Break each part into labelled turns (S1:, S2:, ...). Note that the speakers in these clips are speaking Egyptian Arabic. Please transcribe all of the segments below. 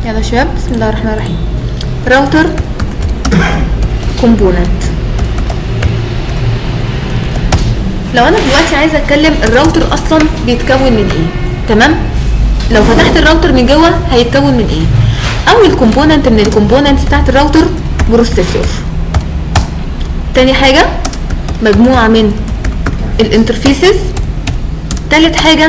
S1: يلا يا شباب بسم الله الرحمن الرحيم راوتر كومبوننت لو انا دلوقتي عايزه اتكلم الراوتر اصلا بيتكون من ايه تمام لو فتحت الراوتر من جوه هيتكون من ايه اول كومبوننت من الكومبوننتس بتاعت الراوتر بروسيسور تاني حاجه مجموعه من الانترفيسز تالت حاجه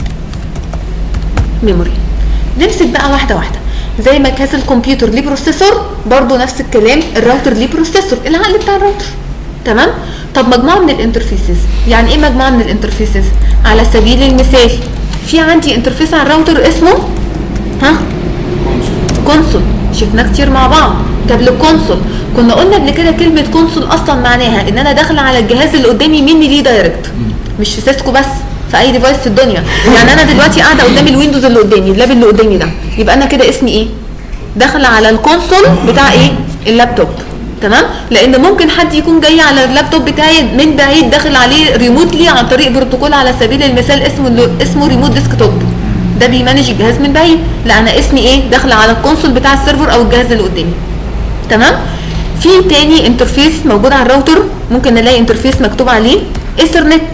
S1: ميموري نمسك بقى واحده واحده زي ما كاس الكمبيوتر ليه بروسيسور برضو نفس الكلام الراوتر ليه بروسيسور العقل بتاع الراوتر تمام طب مجموعه من الانترفيسز يعني ايه مجموعه من الانترفيسز على سبيل المثال في عندي انترفيس على الراوتر اسمه ها كونسول شفناه كتير مع بعض طب الكونسول كنا قلنا قبل كده كلمه كونسول اصلا معناها ان انا داخله على الجهاز اللي قدامي مني ليه دايركت مش في سيسكو بس في اي ديفايس في الدنيا يعني انا دلوقتي قاعده قدامي الويندوز اللي قدامي اللاب اللي قدامي ده يبقى انا كده اسمي ايه داخله على الكونسول بتاع ايه اللابتوب تمام لان ممكن حد يكون جاي على اللابتوب بتاعي من بعيد داخل عليه ريموتلي عن طريق بروتوكول على سبيل المثال اسمه اسمه ريموت ديسكتوب ده بيمانج الجهاز من بعيد لا انا اسمي ايه داخله على الكونسول بتاع السيرفر او الجهاز اللي قدامي تمام في تاني انترفيس موجود على الراوتر ممكن الاقي انترفيس مكتوب عليه ايثرنت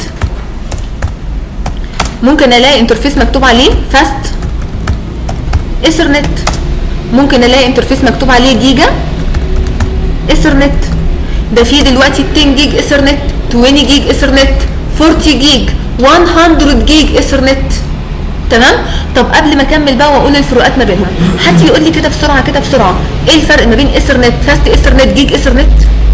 S1: ممكن الاقي انترفيس مكتوب عليه فاست ايثرنت ممكن الاقي انترفيس مكتوب عليه جيجا ايثرنت ده في دلوقتي 10 جيج ايثرنت 20 جيج ايثرنت 40 جيج 100 جيج ايثرنت تمام طب قبل ما اكمل بقى واقول الفروقات ما بينهم حد يقول لي كده بسرعه كده بسرعه ايه الفرق ما بين ايثرنت فاست ايثرنت جيج ايثرنت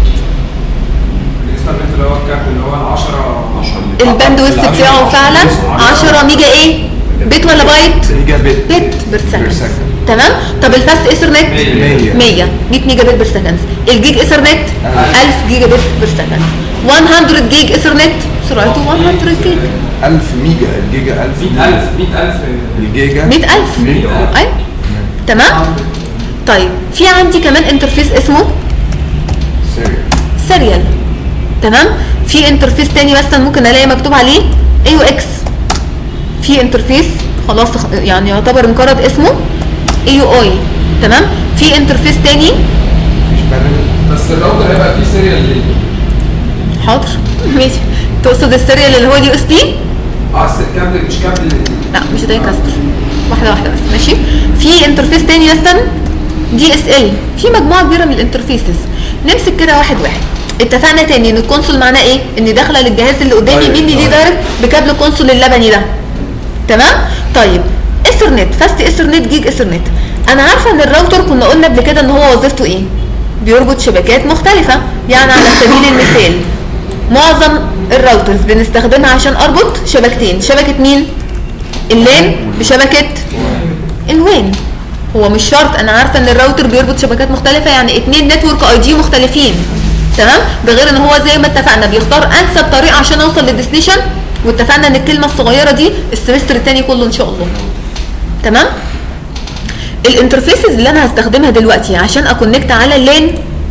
S2: الاسترنت اللي هو الكارت اللي هو ال 10 10
S1: الباندويث بتاعه فعلا 10 ميجا ايه بت ولا بايت
S3: ميجا بت
S1: بت بير سكند
S3: بير سكند.
S1: تمام طب الفاست ايثرنت
S3: 100
S1: 100 100 ميجا بت بير سكند الجيج ايثرنت 1000 جيجا بت بير سكند 100 جيج ايثرنت سرعته 100 جيج
S3: 1000 ميجا الجيجا 1000
S2: 100000 100000
S3: الجيجا
S1: 100000
S3: 100,000.
S1: ايوه تمام طيب في عندي كمان انترفيس اسمه
S3: سيريال
S1: سيريال تمام في انترفيس تاني مثلا ممكن الاقي مكتوب عليه اي او اكس في انترفيس خلاص يعني يعتبر انقرض اسمه اي او اي تمام في انترفيس تاني
S3: مفيش بانل
S2: بس الراوتر هيبقى فيه سيريال ليه؟
S1: حاضر ماشي تقصد السيريال اللي هو اليو اس بي
S2: اه أصل الكابل مش كابل
S1: لا مش ده كاستر واحده واحده بس ماشي في انترفيس تاني مثلا دي اس ال في مجموعه كبيره من الانترفيسز نمسك كده واحد واحد اتفقنا تاني ان الكونسول معناه ايه ان داخله للجهاز اللي قدامي
S3: طيب،
S1: مني ليه
S3: طيب.
S1: دايركت بكابل الكونسول اللبني ده تمام طيب ايثرنت فاست ايثرنت جيج ايثرنت انا عارفه ان الراوتر كنا قلنا قبل كده ان هو وظيفته ايه بيربط شبكات مختلفه يعني على سبيل المثال معظم الراوترز بنستخدمها عشان اربط شبكتين شبكه مين اللان بشبكه الوين هو مش شرط انا عارفه ان الراوتر بيربط شبكات مختلفه يعني اتنين نتورك اي دي مختلفين تمام ده غير ان هو زي ما اتفقنا بيختار انسب طريقه عشان اوصل للديستنيشن واتفقنا ان الكلمه الصغيره دي السمستر التاني كله ان شاء الله تمام الانترفيسز اللي انا هستخدمها دلوقتي عشان اكونكت على اللين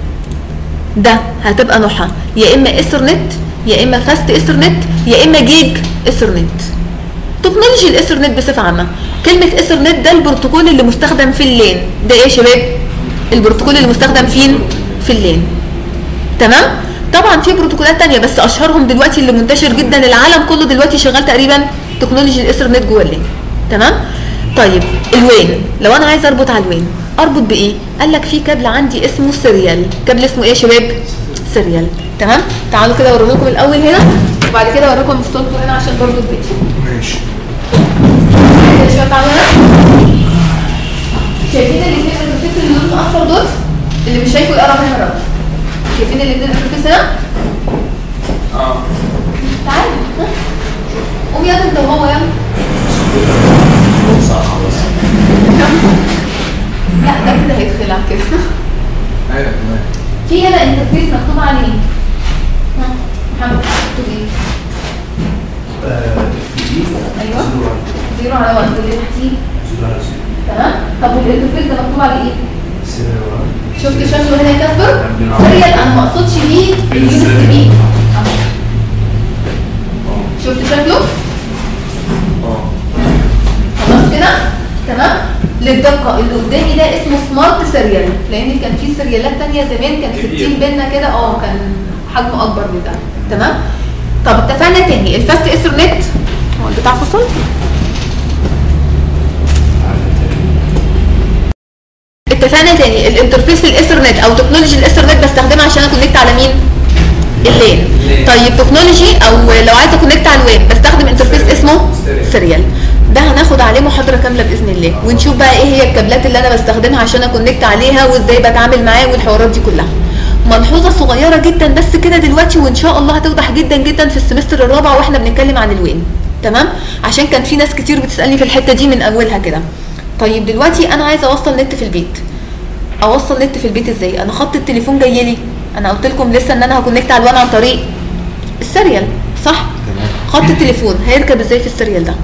S1: ده هتبقى نوعها يا اما ايثرنت يا اما فاست ايثرنت يا اما جيج ايثرنت تكنولوجي الايثرنت بصفه عامه كلمه ايثرنت ده البروتوكول اللي مستخدم في اللين ده ايه يا شباب البروتوكول اللي مستخدم فين في اللين تمام طبعا في بروتوكولات تانية بس اشهرهم دلوقتي اللي منتشر جدا العالم كله دلوقتي شغال تقريبا تكنولوجي الايثرنت جوه اللين تمام طيب الوين لو انا عايز اربط على الوين اربط بايه قال لك في كابل عندي اسمه سيريال كابل اسمه ايه يا شباب سيريال تمام تعالوا كده اوريه لكم الاول هنا وبعد كده اوريكم مستولكم هنا عشان برضو الفيديو
S3: ماشي
S1: كده شويه تعالوا هنا شايفين الاثنين الانترفيس اللي لونه اصفر دول اللي مش شايفه يقرا هنا الراجل شايفين الاثنين الانترفيس هنا
S2: اه
S1: تعالى ها؟ قوم يلا انت وهو يلا لا ده كده هيتخلع كده
S2: ايوه تمام
S1: في هنا انترفيس مكتوب عليه ها محمد مكتوب ايه؟ ايوه زيرو على 1 اللي تحتيه تمام طب والانترفيس ده مكتوب عليه ايه؟ شفت شكله هنا يا كاسبر؟ سيريال انا ما اقصدش بيه اليو اس بي شفت شكله؟
S2: اه
S1: خلاص كده تمام للدقه اللي قدامي ده اسمه سمارت سيريال لان كان في سيريالات تانية زمان كان 60 بينا كده اه كان حجمه اكبر من ده تمام طب اتفقنا تاني الفاست ايثرنت هو البتاع فصل اتفقنا تاني الانترفيس الايثرنت او تكنولوجي الايثرنت بستخدمها عشان اكونكت على مين اللين
S2: اللين.
S1: طيب تكنولوجي او لو عايزه اكونكت على الويب بستخدم انترفيس اسمه
S2: سيريال.
S1: سيريال ده هناخد عليه محاضره كامله باذن الله ونشوف بقى ايه هي الكابلات اللي انا بستخدمها عشان اكونكت عليها وازاي بتعامل معاه والحوارات دي كلها ملحوظه صغيره جدا بس كده دلوقتي وان شاء الله هتوضح جدا جدا في السمستر الرابع واحنا بنتكلم عن الوين تمام عشان كان في ناس كتير بتسالني في الحته دي من اولها كده طيب دلوقتي انا عايزه اوصل نت في البيت اوصل نت في البيت ازاي انا خط التليفون جاي لي انا قلت لكم لسه ان انا هكونكت على الوان عن طريق السيريال صح
S3: تمام
S1: خط التليفون هيركب ازاي في السيريال ده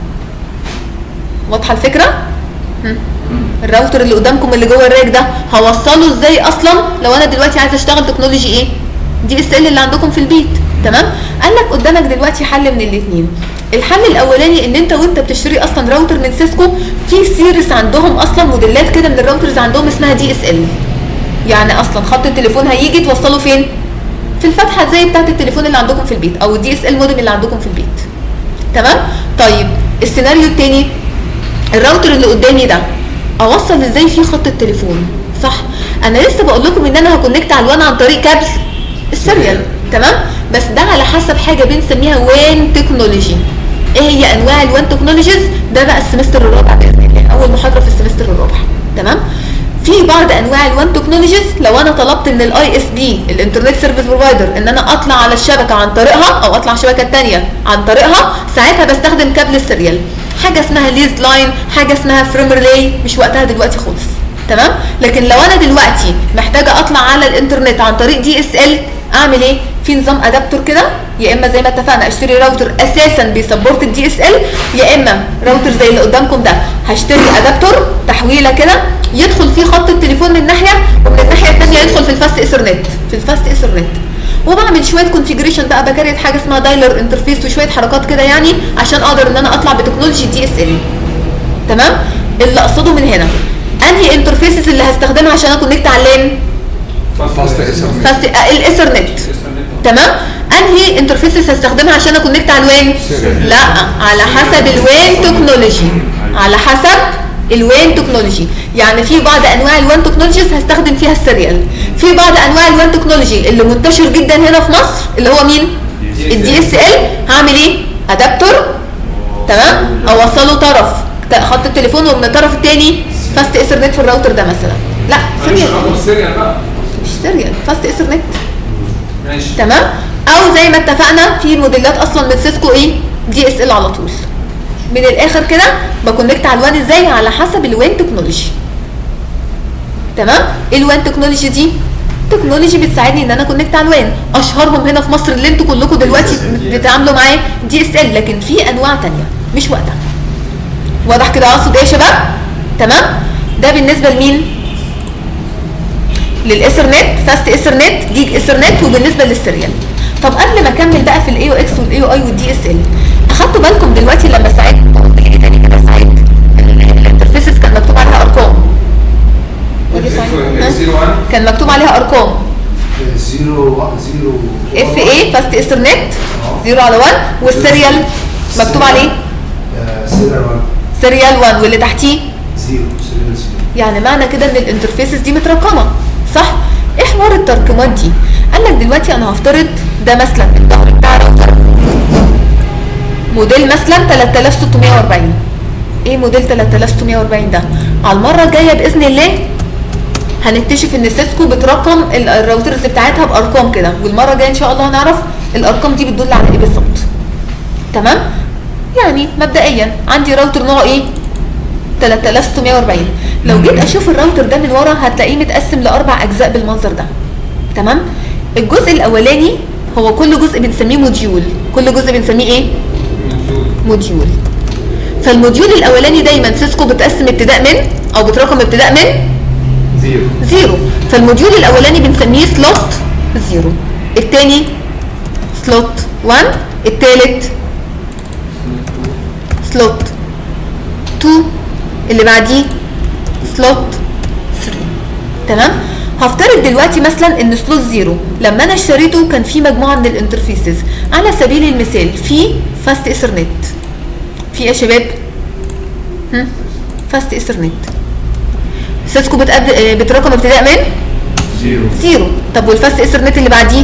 S1: واضحه الفكره هم. الراوتر اللي قدامكم اللي جوه الراك ده هوصله ازاي اصلا لو انا دلوقتي عايزه اشتغل تكنولوجي ايه دي اس ال اللي عندكم في البيت تمام قال لك قدامك دلوقتي حل من الاثنين الحل الاولاني ان انت وانت بتشتري اصلا راوتر من سيسكو في سيريس عندهم اصلا موديلات كده من الراوترز عندهم اسمها دي اس ال يعني اصلا خط التليفون هيجي توصله فين في الفتحه زي بتاعه التليفون اللي عندكم في البيت او الدي اس ال مودم اللي عندكم في البيت تمام طيب السيناريو الثاني الراوتر اللي قدامي ده اوصل ازاي فيه خط التليفون صح انا لسه بقول لكم ان انا هكونكت على الوان عن طريق كابل السيريال تمام بس ده على حسب حاجه بنسميها وين تكنولوجي ايه هي انواع الوان تكنولوجيز ده بقى السمستر الرابع باذن الله اول محاضره في السمستر الرابع تمام في بعض انواع الوان تكنولوجيز لو انا طلبت من الاي اس بي الانترنت سيرفيس بروفايدر ان انا اطلع على الشبكه عن طريقها او اطلع على الشبكه الثانيه عن طريقها ساعتها بستخدم كابل السيريال حاجه اسمها ليز لاين حاجه اسمها فريم ريلي مش وقتها دلوقتي خالص تمام لكن لو انا دلوقتي محتاجه اطلع على الانترنت عن طريق دي اس ال اعمل ايه في نظام ادابتور كده يا اما زي ما اتفقنا اشتري راوتر اساسا بيسبورت الدي اس ال يا اما راوتر زي اللي قدامكم ده هشتري ادابتور تحويله كده يدخل فيه خط التليفون من ناحيه ومن الناحيه الثانيه يدخل في الفاست ايثرنت في الفاست ايثرنت وبعمل شويه كونفيجريشن بقى بكريت حاجه اسمها دايلر انترفيس وشويه حركات كده يعني عشان اقدر ان انا اطلع بتكنولوجي دي اس ال تمام اللي اقصده من هنا انهي انترفيسز اللي هستخدمها عشان اكونكت على اللين
S3: فاست ايثرنت
S1: فاست آه، الايثرنت تمام انهي انترفيسز هستخدمها عشان اكونكت على الوين
S3: سيريال.
S1: لا على حسب الوين تكنولوجي على حسب الوين تكنولوجي يعني في بعض انواع الوين تكنولوجيز هستخدم فيها السيريال في بعض انواع الوين تكنولوجي اللي منتشر جدا هنا في مصر اللي هو مين الدي اس ال هعمل ايه ادابتور تمام اوصله طرف ت- خط التليفون ومن الطرف الثاني فاست ايثرنت في الراوتر ده مثلا لا
S2: انا مش
S1: سيريال
S2: هاخد السيريال بقى
S1: مش سيريال فاست ايثرنت
S2: ماشي
S1: تمام او زي ما اتفقنا في موديلات اصلا من سيسكو ايه دي اس ال على طول من الاخر كده بكونكت على الوان ازاي على حسب الوان تكنولوجي تمام ايه الوان تكنولوجي دي تكنولوجي بتساعدني ان انا كونكت على الوان اشهرهم هنا في مصر اللي انتوا كلكم دلوقتي بتتعاملوا معاه دي اس ال لكن في انواع تانية مش وقتها واضح كده اقصد ايه يا شباب تمام ده بالنسبه لمين للايثرنت فاست ايثرنت جيج ايثرنت وبالنسبه للسيريال طب قبل ما اكمل بقى في الاي او اكس والاي او اي والدي اس ال اخدتوا بالكم دلوقتي لما ساعات قلت لي تاني كده ساعات الانترفيسز كان مكتوب عليها ارقام ودي ساعات. ها؟
S2: زيرو 1
S1: كان مكتوب عليها ارقام
S4: زيرو زيرو
S1: اف اي فاست ايثرنت 0 على 1 والسيريال مكتوب عليه
S4: سيريال 1
S1: سيريال 1 واللي تحتيه
S4: زيرو سيريال زيرو
S1: يعني معنى كده ان الانترفيسز دي مترقمه صح ايه حوار الترقيمات دي قال لك دلوقتي انا هفترض ده مثلا الظهر بتاع راوتر موديل مثلا 3640 ايه موديل 3640 ده على المره الجايه باذن الله هنكتشف ان سيسكو بترقم ال- الراوترز بتاعتها بارقام كده والمره الجايه ان شاء الله هنعرف الارقام دي بتدل على ايه بالظبط تمام يعني مبدئيا عندي راوتر نوعه ايه 3640 لو جيت اشوف الراوتر ده من ورا هتلاقيه متقسم لاربع اجزاء بالمنظر ده تمام الجزء الاولاني هو كل جزء بنسميه موديول كل جزء بنسميه ايه موديول فالموديول الاولاني دايما سيسكو بتقسم ابتداء من او بترقم ابتداء من
S3: زيرو
S1: زيرو فالموديول الاولاني بنسميه سلوت زيرو الثاني سلوت 1 الثالث سلوت 2 اللي بعديه سلوت 3 تمام هفترض دلوقتي مثلا ان سلوت زيرو لما انا اشتريته كان في مجموعه من الانترفيسز على سبيل المثال في فاست ايثرنت في ايه يا شباب هم؟ فاست ايثرنت سيسكو بتقد... آه، بترقم ابتداء من
S3: زيرو
S1: زيرو طب والفاست ايثرنت اللي بعديه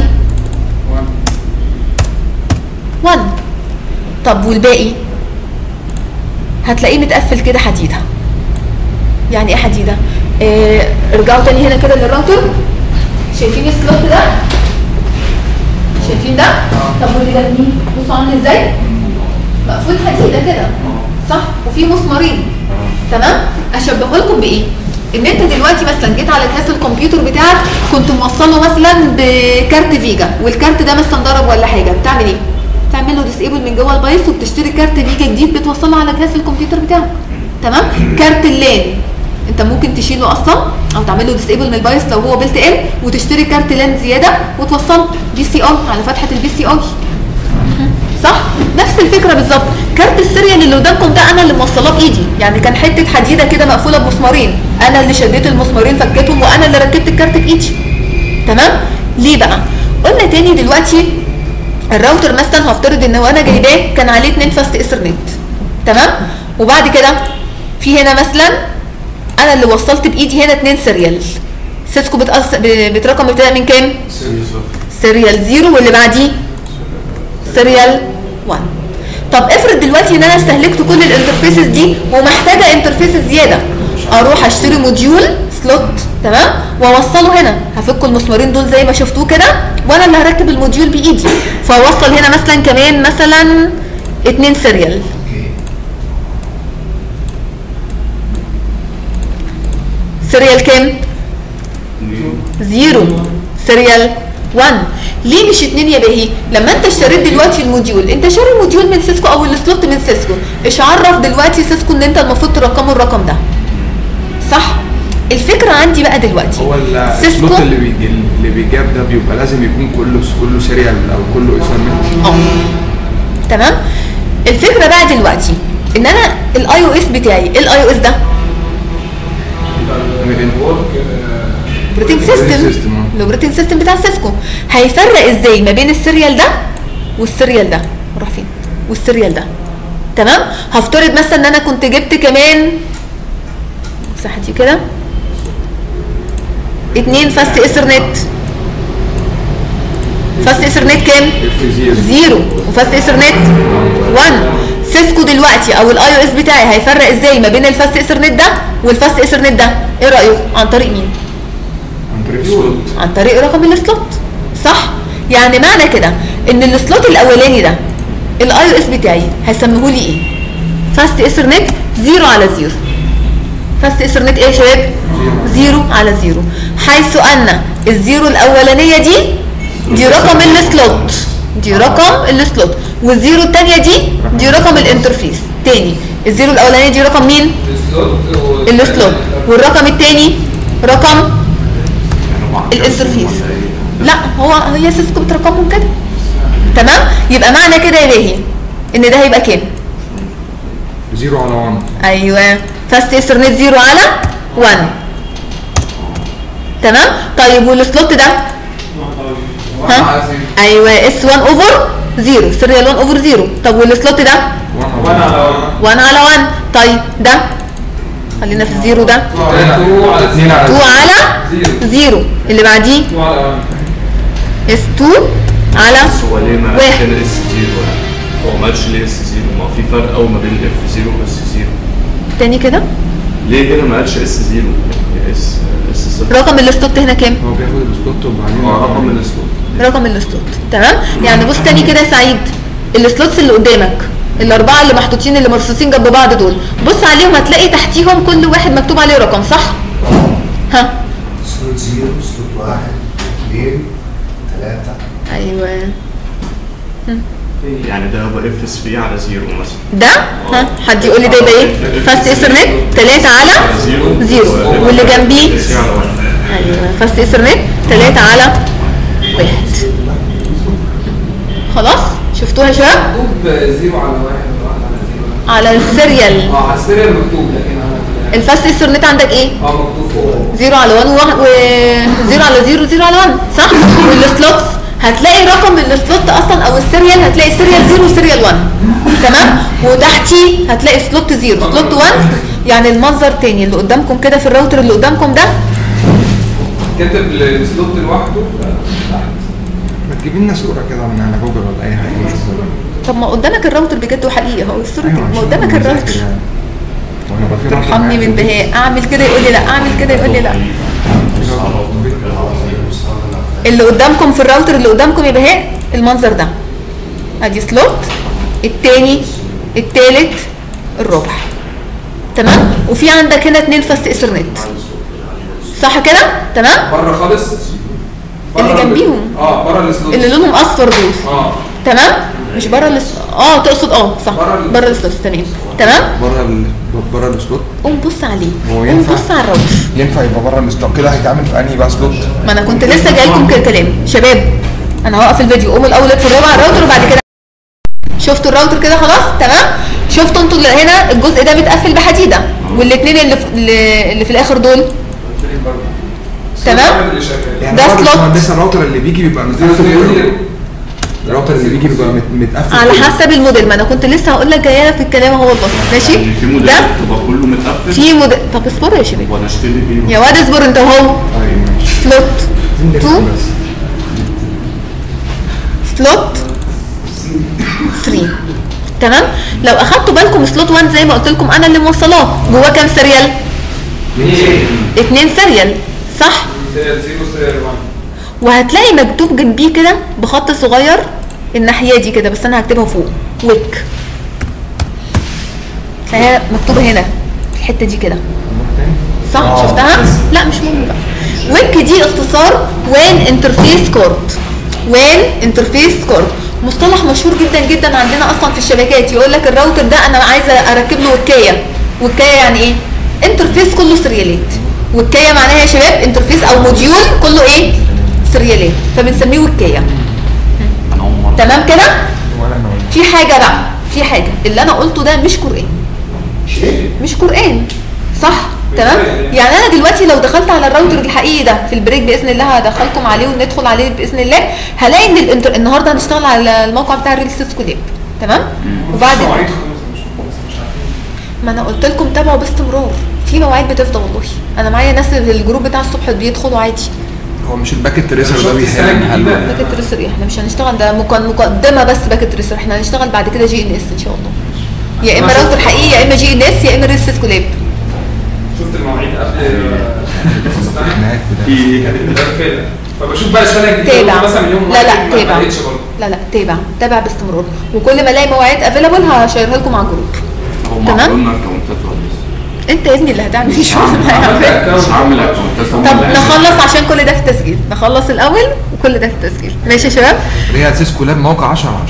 S1: 1 طب والباقي هتلاقيه متقفل كده حديده يعني ايه حديده آه ارجعوا تاني هنا كده للراوتر شايفين السلوت ده شايفين ده طب واللي جنبيه بصوا عامل ازاي مقفول حديده كده صح وفي مسمارين تمام اشبهه لكم بايه ان انت دلوقتي مثلا جيت على جهاز الكمبيوتر بتاعك كنت موصله مثلا بكارت فيجا والكارت ده مثلا ضرب ولا حاجه بتعمل ايه تعمل له ديسيبل من جوه البايس وبتشتري كارت فيجا جديد بتوصله على جهاز الكمبيوتر بتاعك تمام كارت اللان انت ممكن تشيله اصلا او تعمل له ديسيبل من البايس لو هو بيلت ان وتشتري كارت لان زياده وتوصله بي سي اي على فتحه البي سي اي صح نفس الفكره بالظبط كارت السيريال اللي قدامكم ده انا اللي موصلاه بايدي يعني كان حته حديده كده مقفوله بمسمارين انا اللي شديت المسمارين فكيتهم وانا اللي ركبت الكارت بايدي تمام ليه بقى قلنا تاني دلوقتي الراوتر مثلا هفترض ان هو انا جايباه كان عليه اتنين فاست ايثرنت تمام وبعد كده في هنا مثلا انا اللي وصلت بايدي هنا اتنين سيريال سيسكو بتقص... ب- بترقم ابتداء من كام؟ سيريال زيرو واللي بعديه سيريال 1 طب افرض دلوقتي ان انا استهلكت كل الانترفيسز دي ومحتاجه انترفيسز زياده اروح اشتري موديول سلوت تمام واوصله هنا هفك المسمارين دول زي ما شفتوه كده وانا اللي هركب الموديول بايدي فاوصل هنا مثلا كمان مثلا اتنين سيريال
S4: اوكي
S1: سيريال كام؟ زيرو سيريال 1 ليه مش اتنين يا باهي لما انت اشتريت دلوقتي الموديول انت شاري الموديول من سيسكو او السلوت من سيسكو ايش عرف دلوقتي سيسكو ان انت المفروض ترقمه الرقم ده صح الفكره عندي بقى دلوقتي
S3: هو
S1: سيسكو
S3: السلوت اللي بيجي اللي بيجاب ده بيبقى لازم يكون كله كله سيريال او كله ايثرنت
S1: اه تمام الفكره بقى دلوقتي ان انا الاي او اس بتاعي ايه الاي او اس ده اوبريتنج سيستم
S3: system، اه.
S1: الاوبريتنج سيستم بتاع سيسكو هيفرق ازاي ما بين السيريال ده والسيريال ده راح فين والسيريال ده تمام هفترض مثلا ان انا كنت جبت كمان مساحه دي كده اتنين فاست ايثرنت فاست ايثرنت كام
S3: اف زيرو
S1: زيرو وفاست ايثرنت 1 سيسكو دلوقتي او الاي او اس بتاعي هيفرق ازاي ما بين الفاست ايثرنت ده والفاست ايثرنت ده ايه رايكم عن طريق مين
S3: عن طريق السلوت
S1: عن طريق رقم السلوت صح يعني معنى كده ان السلوت الاولاني ده الاي او اس بتاعي هيسموه لي ايه فاست ايثرنت زيرو على زيرو فاست ايثرنت ايه يا شباب زيرو على زيرو حيث ان الزيرو الاولانيه دي دي رقم السلوت دي رقم السلوت والزيرو الثانيه دي دي رقم الانترفيس تاني الزيرو الاولانيه دي رقم مين السلوت والرقم الثاني رقم الانترفيس لا هو هي سيسكو بترقمهم كده تمام يبقى معنى كده يا باهي ان ده هيبقى كام
S3: زيرو على 1
S1: ايوه فاست ايثرنت زيرو على 1 تمام طيب والسلوت ده ها ايوه اس 1 اوفر 0 سيريال 1 اوفر 0 طب والسلوت ده
S3: 1 على
S1: 1 على 1 طيب ده خلينا في الزيرو ده
S3: 2 على
S1: 2 على
S2: زيرو
S1: 0 اللي بعديه
S2: تو على وان
S1: اس 2 على
S5: هو ليه ما
S1: واحد.
S5: كان اس زيرو يعني هو ما قالش ليه اس زيرو ما في فرق قوي ما بين اف زيرو واس زيرو
S1: تاني كده
S5: ليه هنا ما قالش اس زيرو يعني اس اس صفر
S1: رقم السلوت هنا كام
S3: هو بياخد السلوت وبعدين
S5: هو رقم الاسلوب
S1: رقم السلوت تمام يعني بص تاني كده يا سعيد السلوتس اللي قدامك الاربعه اللي محطوطين اللي مرصوصين جنب بعض دول بص عليهم هتلاقي تحتيهم كل واحد مكتوب عليه رقم صح ها
S4: سلوت زيرو سلوت واحد اثنين ثلاثة
S1: ايوه
S5: يعني ده هو اف 3 على زيرو مثلا
S1: ده ها حد يقول لي ده يبقى ايه فاست ايثرنت 3 على
S5: زيرو
S1: زيرو واللي جنبيه
S5: اس على واحد
S1: ايوه فاست ايثرنت 3 على واحد خلاص شفتوها يا شباب
S2: مكتوب زيرو على واحد ولا واحد على زيرو
S1: على السيريال
S2: اه على السيريال مكتوب لكن على
S1: الفاست ايثرنت عندك ايه
S2: اه مكتوب فوق
S1: زيرو على 1 و 0 على 0 0 على 1 صح والسلوتس هتلاقي رقم السلوت اصلا او السيريال هتلاقي سيريال 0 وسيريال 1 تمام وتحتيه هتلاقي سلوت 0 سلوت 1 يعني المنظر تاني اللي قدامكم كده في الراوتر اللي قدامكم ده
S2: كاتب السلوت لوحده تحت
S3: ما تجيبي لنا صوره كده من على جوجل ولا اي حاجه نشوفها
S1: طب ما قدامك الراوتر بجد وحقيقي اهو الصوره
S3: أيوة،
S1: كده ما
S3: عشان
S1: قدامك
S3: نذاكر
S1: الراوتر
S3: يعني. وأنا بقى في راوتر
S1: ترحمني
S3: معايا في
S1: من
S3: البيت.
S1: بهاء اعمل كده يقول لي لا اعمل كده يقول لي لا اللي قدامكم في الراوتر اللي قدامكم يا بهاء المنظر ده ادي سلوت التاني التالت الربع تمام وفي عندك هنا اتنين فاست ايثرنت صح كده تمام
S2: بره خالص
S1: اللي
S2: بره ال-
S1: جنبيهم.
S2: اه بره السلوت
S1: اللي لونهم اصفر دول
S2: اه
S1: تمام مش بره الاس اه تقصد اه صح
S2: بره ال-
S1: بره السلوت تمام تمام
S3: بره ال... بره السلوت
S1: قوم بص عليه
S3: هو
S1: قوم
S3: ينفع؟
S1: بص على الراوتر
S3: ينفع يبقى بره السلوت كده هيتعمل في انهي بقى سلوت
S1: ما انا كنت لسه جاي لكم كده كلام شباب انا هوقف الفيديو قوموا الاول اتفرجوا على الراوتر وبعد كده شفتوا الراوتر كده خلاص تمام شفتوا انتوا اللي هنا الجزء ده متقفل بحديده والاثنين اللي في اللي اللي في الاخر دول تمام.
S2: اللي شغال
S3: يعني
S1: ده
S3: هو
S1: سلوت.
S3: باشمهندس الراوتر اللي بيجي بيبقى متقفل كله الراوتر اللي بيجي بيبقى مت- متقفل
S1: على
S3: كله.
S1: حسب الموديل ما انا كنت لسه هقول لك جايه في الكلام اهو والله ماشي
S5: يعني في موديل
S1: ده
S5: تبقى كله متقفل
S1: في موديل طب اصبروا يا شباب
S5: وانا اشتري فيه
S1: يا واد اصبر انت اهو
S3: طيب ماشي
S1: سلوت
S3: نلف
S1: 2
S3: بس.
S1: سلوت 3 تمام لو اخدتوا بالكم سلوت 1 زي ما قلت لكم انا اللي موصلاه جواه كام سيريال اتنين سيريال صح
S2: سيريال زيرو سيريال 1
S1: وهتلاقي مكتوب جنبيه كده بخط صغير الناحيه دي كده بس انا هكتبها فوق ويك تلاقيها مكتوبه هنا في الحته دي كده صح
S3: آه.
S1: شفتها لا مش مهم بقى ويك دي اختصار وين انترفيس كورد وين انترفيس كورد مصطلح مشهور جدا جدا عندنا اصلا في الشبكات يقول لك الراوتر ده انا عايزه اركب له وكايه وكايه يعني ايه انترفيس كله سريالات وكايه معناها يا شباب انترفيس او موديول كله ايه سريالات فبنسميه وكايه
S5: انا اول مره
S1: تمام كده
S3: ولا انا ولا
S1: في حاجه بقى في حاجه اللي انا قلته ده مش قران مش قران صح تمام يعني انا دلوقتي لو دخلت على الراوتر الحقيقي ده في البريك باذن الله هدخلكم عليه وندخل عليه باذن الله هلاقي ان الانتر... النهارده هنشتغل على الموقع بتاع الريل سيسكو لاب تمام وبعد
S2: مواعيد خالص مش مش عارفين
S1: ما انا قلت لكم تابعوا باستمرار في مواعيد بتفضى والله انا معايا ناس في الجروب بتاع الصبح بيدخلوا عادي
S3: هو مش الباكت تريسر
S2: شفت
S3: ده
S2: السنة
S3: بيحل
S2: الجديدة؟
S3: محله
S1: باكت ريسر إيه؟ احنا مش هنشتغل ده مك- مقدمه بس باكت ريسر احنا هنشتغل بعد كده جي ان اس ان شاء الله يا اما راوتر حقيقي يا اما جي ان اس يا اما ريل سيسكو لاب
S2: شفت المواعيد قبل السنة
S3: هناك بتاع.
S5: في
S2: كانت متقفلة فبشوف بقى السنة الجديدة
S1: تابع
S2: مثلا من يوم
S1: لا لا
S2: واحد ما
S1: تابع
S2: لقيتش برضه
S1: لا لا تابع تابع باستمرار وكل ما الاقي مواعيد افيلابل هشيرها لكم على الجروب
S5: هم
S1: تمام.
S5: عملوا لنا اكونتات ولا لسه؟
S1: انت يا ابني اللي هتعمل مش
S2: عملت
S5: مش
S2: account.
S5: هعمل اكونتات هم
S1: طب
S5: اللي هيعملوا.
S1: نخلص عشان كل ده في التسجيل نخلص الاول وكل ده في التسجيل ماشي يا شباب
S3: ريال سيسكو لاب موقع 10 على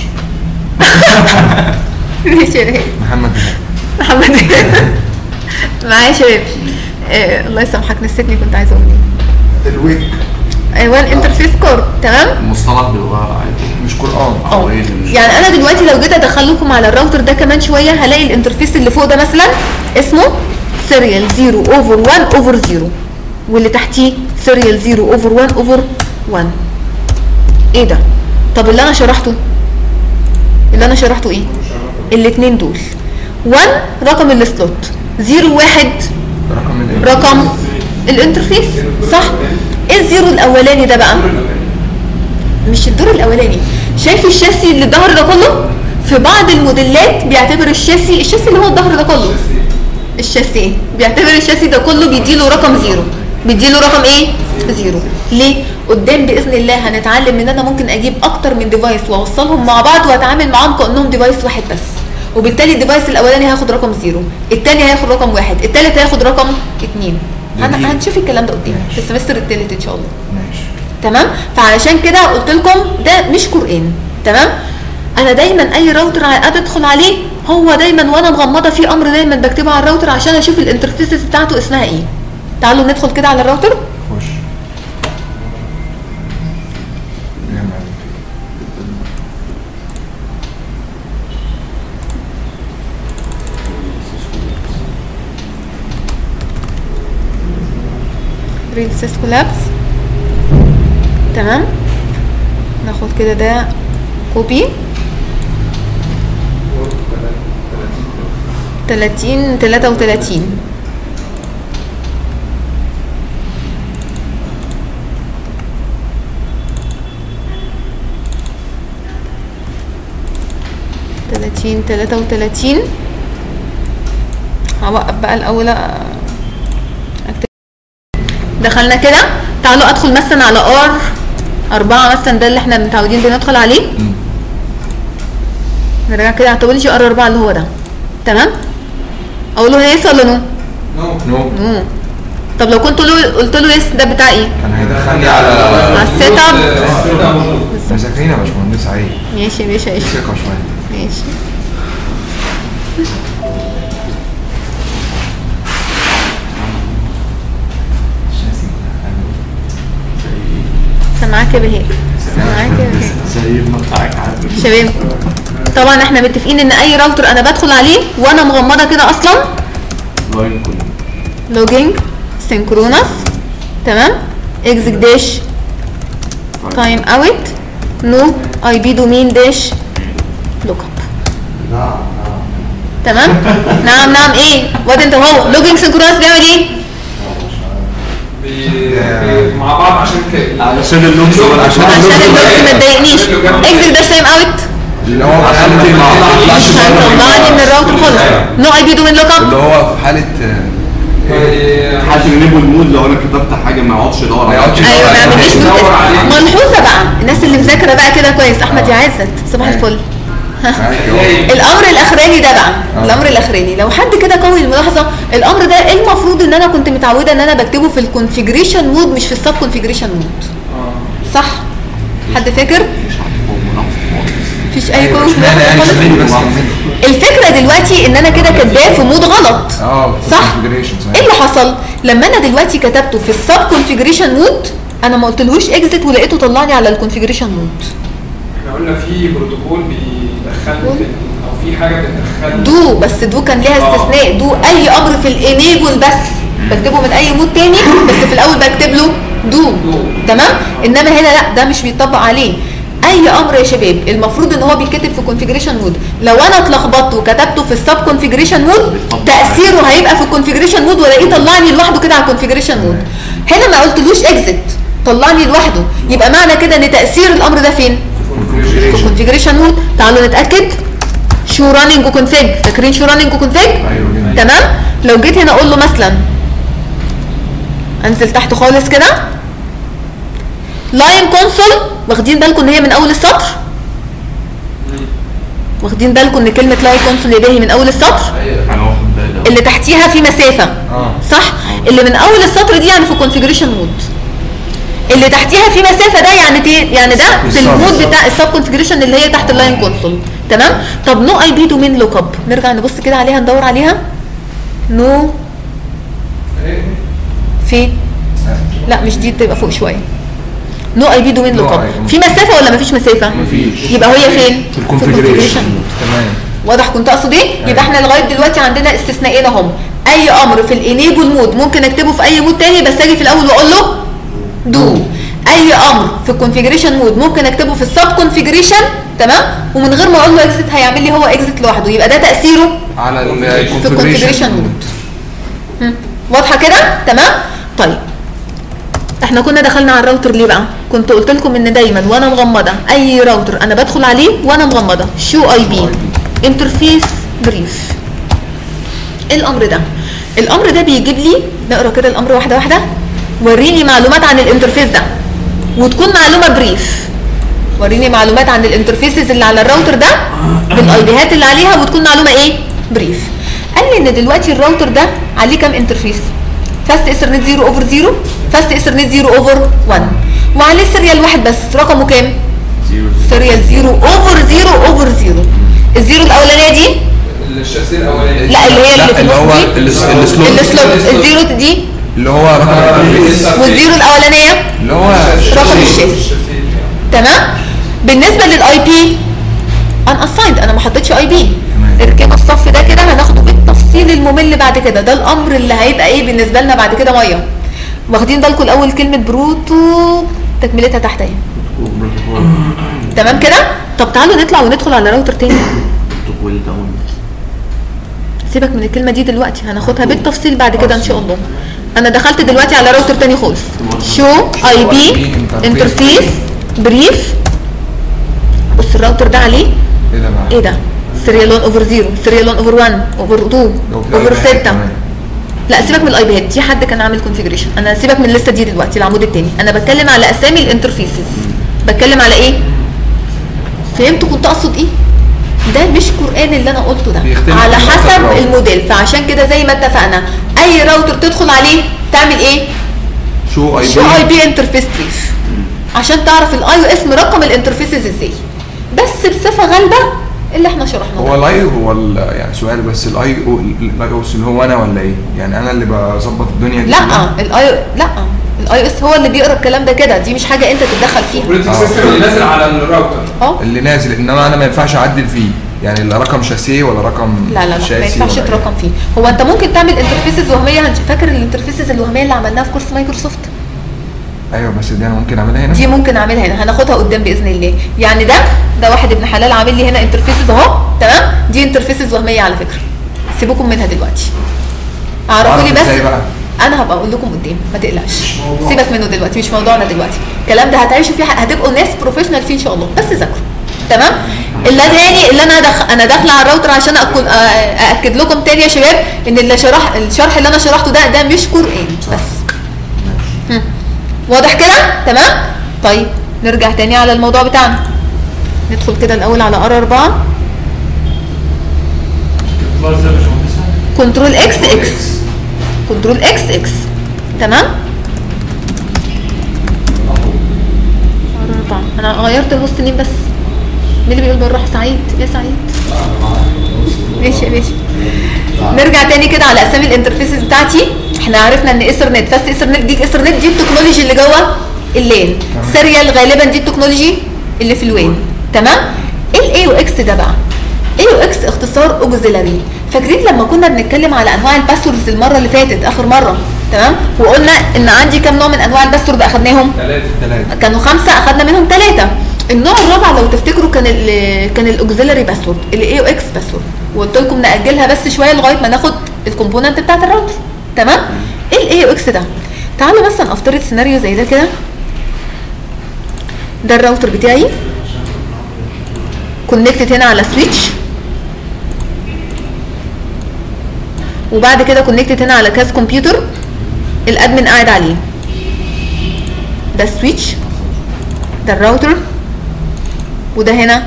S3: 10
S1: ماشي يا ريت.
S3: محمد بهاء.
S1: محمد معايا يا شباب آه الله يسامحك نسيتني كنت عايزه اقول ايه
S3: الويك
S1: آه، وان انترفيس كورد تمام
S5: المصطلح بيتغير عادي
S3: مش قران
S1: اه
S5: أو إيه اللي-
S1: يعني انا دلوقتي لو جيت ادخل لكم على الراوتر ده كمان شويه هلاقي الانترفيس اللي فوق ده مثلا اسمه سيريال 0 اوفر 1 اوفر 0 واللي تحتيه سيريال 0 اوفر 1 اوفر 1 ايه ده طب اللي انا شرحته اللي انا شرحته ايه الاثنين دول 1 رقم السلوت 0 1
S3: رقم ال
S1: رقم الانترفيس صح ايه الزيرو الاولاني ده بقى مش الدور الاولاني شايف الشاسي اللي الظهر ده كله في بعض الموديلات بيعتبر الشاسي الشاسي اللي هو الظهر ده كله الشاسي بيعتبر الشاسي ده كله بيديله رقم زيرو بيديله رقم ايه زيرو ليه قدام باذن الله هنتعلم ان انا ممكن اجيب اكتر من ديفايس واوصلهم مع بعض واتعامل معاهم كانهم ديفايس واحد بس وبالتالي الديفايس الاولاني هياخد رقم زيرو الثاني هياخد رقم واحد الثالث هياخد رقم اتنين هن-
S3: جميل.
S1: هنشوف الكلام ده قدام في السمستر الثالث ان شاء الله
S3: ماشي
S1: تمام فعلشان كده قلت لكم ده مش قران تمام انا دايما اي راوتر ادخل عليه هو دايما وانا مغمضه في امر دايما بكتبه على الراوتر عشان اشوف الانترفيسز بتاعته اسمها ايه تعالوا ندخل كده على الراوتر
S3: خش نعم عليك.
S1: ريل سيس كولابس تمام ناخد كده ده كوبي تلاتين تلاتة وتلاتين تلاتين تلاتة وتلاتين هوقف بقى الأول أكتب دخلنا كده تعالوا أدخل مثلا على ار أربعة مثلا ده اللي احنا متعودين بندخل عليه نرجع كده على توبولوجي ار أربعة اللي هو ده تمام أقول له يس ولا نو؟
S2: نو
S3: نو
S1: نو طب لو كنت له قلت له يس ده بتاع ايه؟
S3: كان هيدخلني على
S1: على السيت اب
S3: مذاكرين يا باشمهندس عيب
S1: ماشي يا باشا ماشي
S3: ثقة شوية
S1: ماشي سامعاك يا بهاء سامعاك يا بهاء
S5: زي ما بتاعك عارف
S1: شباب طبعا احنا متفقين ان اي راوتر انا بدخل عليه وانا مغمضه كده اصلا
S5: لاين كله
S1: لوجينج سينكرونس تمام اكزيك داش تايم اوت نو اي بي دومين داش لوك اب
S4: نعم نعم
S1: تمام نعم نعم ايه واد انت هو لوجينج سينكرونس بيعمل ايه
S2: بي- بي- مع بعض عشان كده
S5: علشان اللوكس
S3: عشان
S1: عشان الوقت ما تضايقنيش اكزيك داش تايم اوت
S3: اللي هو في
S5: عشان
S3: حالة
S5: ما
S1: مش هيطلعني من الراوتر خالص نو اي بي دومين لوك اب
S3: اللي هو في حالة
S5: حد ينيبه المود لو انا كتبت حاجه ما يقعدش يدور
S3: ما يقعدش
S1: ايوه ما يعمليش
S2: يدور
S1: مود
S2: عليه.
S1: ملحوظه بقى الناس اللي مذاكره بقى كده كويس احمد يا عزت صباح الفل الامر الاخراني ده بقى
S3: آه.
S1: الامر الاخراني لو حد كده قوي الملاحظه الامر ده المفروض ان انا كنت متعوده ان انا بكتبه في الكونفيجريشن مود مش في السب كونفيجريشن مود صح حد فاكر مفيش اي كويس
S3: اشمعنى يعني اشمعنى بس كملي
S1: الفكره دلوقتي ان انا كده كاتباه في مود غلط
S3: اه
S1: صح
S3: configuration،
S1: ايه اللي حصل لما انا دلوقتي كتبته في السب كونفيجريشن مود انا ما قلتلهوش اكزيت ولقيته طلعني على الكونفيجريشن مود
S2: احنا قلنا في بروتوكول بيدخلني في او في حاجه بتدخلني
S1: دو بس دو كان ليها
S2: آه.
S1: استثناء دو اي امر في الانيبل بس بكتبه من اي مود تاني بس في الاول بكتب له دو
S2: دو.
S1: تمام انما هنا لا ده مش بيطبق عليه اي امر يا شباب المفروض ان هو بيتكتب في كونفيجريشن مود لو انا اتلخبطت وكتبته في السب كونفيجريشن مود تاثيره هيبقى في الكونفيجريشن مود والاقيه طلعني لوحده كده على الكونفيجريشن مود هنا ما قلتلوش اكزيت طلعني لوحده يبقى معنى كده ان تاثير الامر ده فين في الكونفيجريشن مود تعالوا نتاكد شو راننج وكونفيج فاكرين شو راننج وكونفيج
S3: ايوه جدا
S1: تمام لو جيت هنا اقول له مثلا انزل تحت خالص كده لاين كونسول واخدين بالكم ان هي من اول السطر واخدين بالكم ان كلمه لاين كونسول يا باهي من اول السطر
S5: انا واخد بالي
S1: اللي تحتيها في مسافه
S3: اه
S1: صح اللي من اول السطر دي يعني في كونفيجريشن مود اللي تحتيها في مسافه ده يعني تي يعني ده في
S3: السب.
S1: المود بتاع السب كونفيجريشن اللي هي تحت اللاين كونسول تمام طب نو اي بي دومين لوك اب نرجع نبص كده عليها ندور عليها نو فين لا مش دي تبقى فوق شويه نو اي بي دومين
S3: No
S1: لوك اب
S3: ID.
S1: في مسافه ولا مفيش مسافه
S3: مفيش.
S1: يبقى هي فين
S3: في الكونفيجريشن تمام
S1: واضح كنت اقصد ايه يبقى احنا لغايه دلوقتي عندنا استثناءين اهم اي امر في الانيبل مود ممكن اكتبه في اي مود تاني بس اجي في الاول واقول له دو اي امر في الكونفيجريشن مود ممكن اكتبه في السب كونفيجريشن تمام ومن غير ما اقول له اكزيت هيعمل لي هو اكزيت لوحده يبقى ده تاثيره
S3: على
S1: في الكونفيجريشن مود هم، واضحه كده تمام طيب احنا كنا دخلنا على الراوتر ليه بقى كنت قلت لكم ان دايما وانا مغمضه اي راوتر انا بدخل عليه وانا مغمضه شو اي بي انترفيس بريف ايه الامر ده الامر ده بيجيب لي نقرا كده الامر واحده واحده وريني معلومات عن الانترفيس ده وتكون معلومه بريف وريني معلومات عن الانترفيسز اللي على الراوتر ده بالاي بيهات اللي عليها وتكون معلومه ايه بريف قال لي ان دلوقتي الراوتر ده عليه كام انترفيس فاست ايثرنت 0 اوفر 0 فاست ايثرنت 0 اوفر 1 وعليه سيريال واحد بس رقمه كام
S5: زيرو
S1: سيريال 0 اوفر 0 اوفر 0 الزيرو الاولانيه دي
S2: الشاسيه الاولاني
S1: لا اللي هي اللي
S3: لا
S1: في
S3: اللي هو
S1: النص دي
S3: الس- السلوت
S1: السلوت الزيرو دي
S3: اللي هو رقم الانترفيس
S1: والزيرو الاولانيه
S3: اللي هو
S1: رقم الشاشه تمام بالنسبه للاي بي ان اسايند انا ما حطيتش اي بي
S3: تمام.
S1: اركبوا الصف ده كده هناخده بالتفصيل الممل بعد كده ده الامر اللي هيبقى ايه بالنسبه لنا بعد كده ميه واخدين بالكم الاول كلمه بروتو تكملتها تحت اهي
S3: بروتوكول
S1: تمام كده طب تعالوا نطلع وندخل على راوتر تاني
S5: بروتوكول داون
S1: سيبك من الكلمه دي دلوقتي هناخدها بالتفصيل بعد كده ان شاء الله انا دخلت دلوقتي على راوتر تاني خالص شو اي بي انترفيس بريف بص الراوتر ده عليه
S3: ايه ده بقى؟
S1: ايه ده سيريال 1 اوفر 0 سيريال 1 اوفر 1 اوفر 2
S3: لو في
S1: اوفر
S3: iPad
S1: 6
S3: كمان.
S1: لا سيبك من الاي بيات دي حد كان عامل كونفيجريشن انا سيبك من الليسته دي دلوقتي العمود التاني انا بتكلم على اسامي الانترفيسز بتكلم على ايه فهمتوا كنت اقصد ايه ده مش قران اللي انا قلته ده
S3: بيختلف
S1: على
S3: من راوتر
S1: حسب
S3: لراوتر.
S1: الموديل فعشان كده زي ما اتفقنا اي راوتر تدخل عليه تعمل ايه
S3: شو اي
S1: شو اي
S3: بي
S1: بي انترفيس بريف عشان تعرف الاي او اس مرقم الانترفيسز ازاي بس بصفه غالبه اللي احنا شرحناه
S3: هو الاي هو ال- يعني سؤال بس الاي او الاي او اس اللي هو انا ولا ايه؟ يعني انا اللي بظبط الدنيا دي كلها؟
S1: لا الاي لا الاي او اس هو اللي بيقرا الكلام ده كده دي مش حاجه انت تتدخل فيها
S2: الاوبريتنج سيستم اللي نازل على الراوتر
S1: اه
S3: اللي نازل انما انا ما ينفعش اعدل فيه يعني لا رقم شاسيه ولا رقم
S1: لا لا لا ما
S3: شاسي
S1: ينفعش
S3: ولا إيه.
S1: ترقم فيه هو انت ممكن تعمل انترفيسز وهميه هنش- فاكر الانترفيسز الوهميه اللي عملناها في كورس مايكروسوفت
S3: ايوه بس دي انا ممكن اعملها هنا
S1: دي ممكن اعملها هنا هناخدها قدام باذن الله يعني ده ده واحد ابن حلال عامل لي هنا انترفيسز اهو تمام دي انترفيسز وهميه على فكره سيبوكم منها دلوقتي اعرفوا لي
S3: أعرف
S1: بس
S3: إزاي بقى؟
S1: انا هبقى اقول لكم قدام ما تقلقش سيبك منه دلوقتي مش موضوعنا دلوقتي الكلام ده هتعيشوا فيه هتبقوا ناس بروفيشنال فيه ان شاء الله بس ذاكروا تمام اللي تاني اللي انا دخ... انا داخله على الراوتر عشان أكون... أ- ااكد لكم تاني يا شباب ان اللي شرح الشرح اللي انا شرحته ده ده مش قران بس هم. واضح كده تمام طيب نرجع تاني على الموضوع بتاعنا ندخل كده الاول على ار 4 كنترول اكس اكس كنترول اكس اكس تمام ار 4 انا غيرت الهوست نيم بس مين اللي بيقول بالراحه سعيد يا سعيد ماشي ماشي نرجع تاني كده على اسامي الانترفيسز بتاعتي احنا عرفنا ان ايثرنت فاست ايثرنت دي ايثرنت دي التكنولوجي اللي جوه اللين سيريال غالبا دي التكنولوجي اللي في الوين تمام ايه الاي او اكس ده بقى اي او اكس اختصار اوكسيلاري فاكرين لما كنا بنتكلم على انواع الباسوردز المره اللي فاتت اخر مره تمام وقلنا ان عندي كام نوع من انواع الباسورد اخدناهم
S2: ثلاثة
S3: ثلاثة
S1: كانوا خمسه اخدنا منهم ثلاثه النوع الرابع لو تفتكروا كان ال كان الاوكسيلاري باسورد الاي او اكس باسورد وقلت لكم ناجلها بس شويه لغايه ما ناخد الكومبوننت بتاعت الراوتر تمام ايه الاي او اكس ده تعالوا مثلا افترض سيناريو زي ده كده ده الراوتر بتاعي كونكتد هنا على سويتش وبعد كده كونكتد هنا على كاس كمبيوتر الادمن قاعد عليه ده السويتش ده الراوتر وده هنا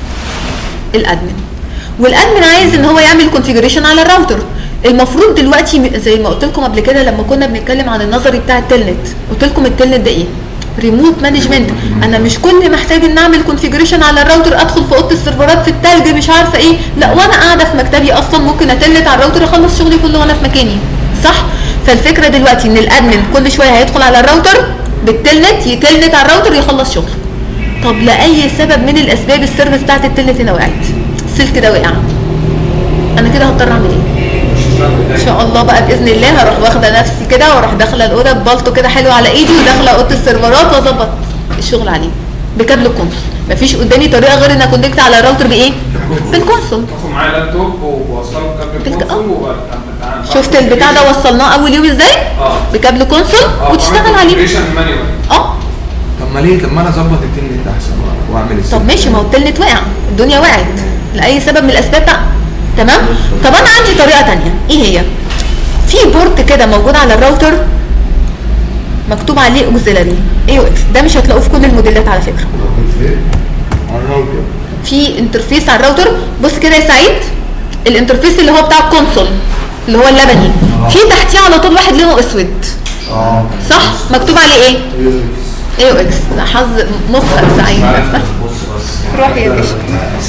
S1: الادمن والادمن عايز ان هو يعمل كونفيجريشن على الراوتر المفروض دلوقتي م- زي ما قلت لكم قبل كده لما كنا بنتكلم عن النظري بتاع التلنت قلت لكم التلنت ده ايه ريموت مانجمنت انا مش كل محتاج ان اعمل كونفيجريشن على الراوتر ادخل في اوضه السيرفرات في التلج مش عارفه ايه لا وانا قاعده في مكتبي اصلا ممكن اتلت على الراوتر اخلص شغلي كله وانا في مكاني صح فالفكره دلوقتي ان الادمن كل شويه هيدخل على الراوتر بالتلنت يتلنت على الراوتر يخلص شغله طب لاي سبب من الاسباب السيرفيس بتاعت التلنت هنا وقعت السلك ده وقع انا كده هضطر اعمل ايه ان شاء الله بقى باذن الله هروح واخده نفسي كده واروح داخله الاوضه ببلطو كده حلو على ايدي وداخله اوضه السيرفرات واظبط الشغل عليه بكابل الكونسول مفيش قدامي طريقه غير ان اكونكت على الراوتر بايه بالكونسول
S2: باخد معايا لابتوب وبوصله بكابل
S1: بالك-
S2: الكونسول وبتعامل
S1: شفت البتاع ده وصلناه اول يوم ازاي
S2: اه
S1: بكابل كونسول
S2: اه
S1: وتشتغل عليه
S2: مانيوال
S1: اه
S3: طب ما ليه طب ما انا اظبط التنت احسن واعمل السيت.
S1: طب ماشي ما هو التلنت وقع الدنيا وقعت لاي سبب من الاسباب بقى تمام طب انا عندي طريقه تانية ايه هي في بورت كده موجود على الراوتر مكتوب عليه اوكسيلاري اي او اكس ده مش هتلاقوه في كل الموديلات على فكره
S4: فين؟ على الراوتر
S1: في انترفيس على الراوتر بص كده يا سعيد الانترفيس اللي هو بتاع الكونسول اللي هو اللبني في تحتيه على طول واحد لونه اسود
S4: اه
S1: صح مكتوب عليه ايه
S4: ايوه
S1: اي او اكس ده حظ مخك سعيد صح
S5: بص بس
S1: روح يا باشا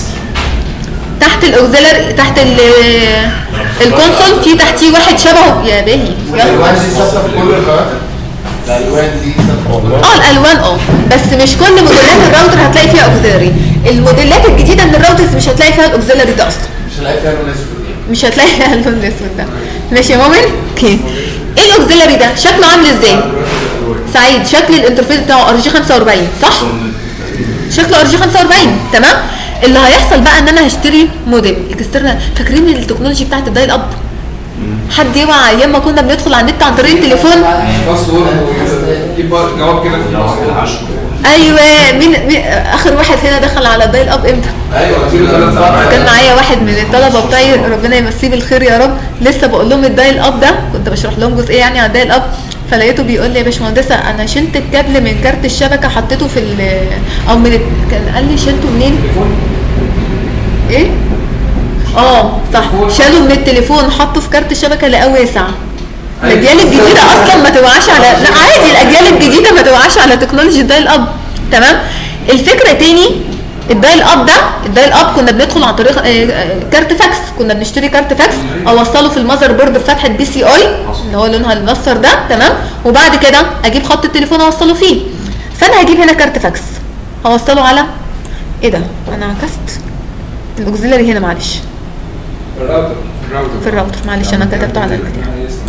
S1: تحت الاوكسيلر تحت ال الكونسول في تحتيه واحد شبهه يا باهي
S4: الالوان
S1: يلا
S4: دي ثابته في كل القنوات الالوان دي ثابته والله
S1: اه الالوان اه بس مش كل موديلات الراوتر هتلاقي فيها اوكسيلري الموديلات الجديده من الراوترز مش هتلاقي فيها الاوكسيلري ده اصلا
S4: مش هلاقي فيها لون اسود
S1: مش هتلاقي فيها اللون الاسود ده ماشي يا مؤمن اوكي ايه الاوكسيلري ده شكله عامل ازاي سعيد شكل الانترفيس بتاعه ار جي 45 صح شكله ار جي 45 تمام اللي هيحصل بقى ان انا هشتري مودم اكسترنال فاكرين التكنولوجي بتاعت الدايل اب حد يوعى ايام ما كنا بندخل على النت عن طريق التليفون
S2: باسورد ويجيب جواب كده في الباسورد
S1: ايوه مين, مين اخر واحد هنا دخل على الدايل اب امتى
S2: ايوه زيرو ثلاث سبعة
S1: كان معايا واحد من الطلبه بتاعي ربنا يمسيه بالخير يا رب لسه بقول لهم الدايل اب ده كنت بشرح لهم جزئيه يعني على الدايل اب فلقيته بيقول لي يا باشمهندسه انا شلت الكابل من كارت الشبكه حطيته في ال او من ال- كان قال لي شلته منين؟ ايه؟ اه صح شالوا من التليفون حطوا في كارت الشبكه لقاه واسع الاجيال الجديده اصلا ما توعاش على لا عادي الاجيال الجديده ما توعاش على تكنولوجي الدايل اب تمام الفكره تاني الدايل اب ده الدايل اب كنا بندخل عن طريق آه، آه، كارت فاكس كنا بنشتري كارت فاكس اوصله في المذر بورد بفتحه بي سي اي اللي هو لونها الاصفر ده تمام وبعد كده اجيب خط التليفون اوصله فيه فانا هجيب هنا كارت فاكس هوصله على ايه ده انا عكست الاوكسيلري هنا معلش
S2: الراوتر الراوتر
S1: في الراوتر معلش انا كتبته على الكتاب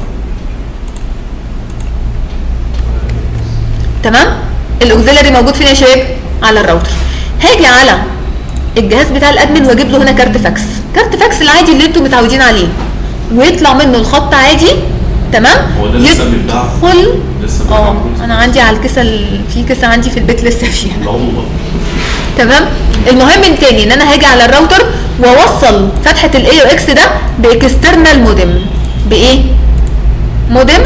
S1: تمام الاوكسيلري موجود فين يا شباب على الراوتر هاجي على الجهاز بتاع الادمن واجيب له هنا كارت فاكس كارت فاكس العادي اللي انتم متعودين عليه ويطلع منه الخط عادي تمام
S5: هو ده لسه بيتباع؟
S1: يدخل
S5: لسه بيتباع
S1: اه
S5: كل
S1: انا عندي على الكيسه ال- في كيسه عندي في البيت لسه فيها
S5: العمر
S1: تمام المهم تاني ان انا هاجي على الراوتر واوصل فتحه الاي او اكس ده باكسترنال مودم بايه مودم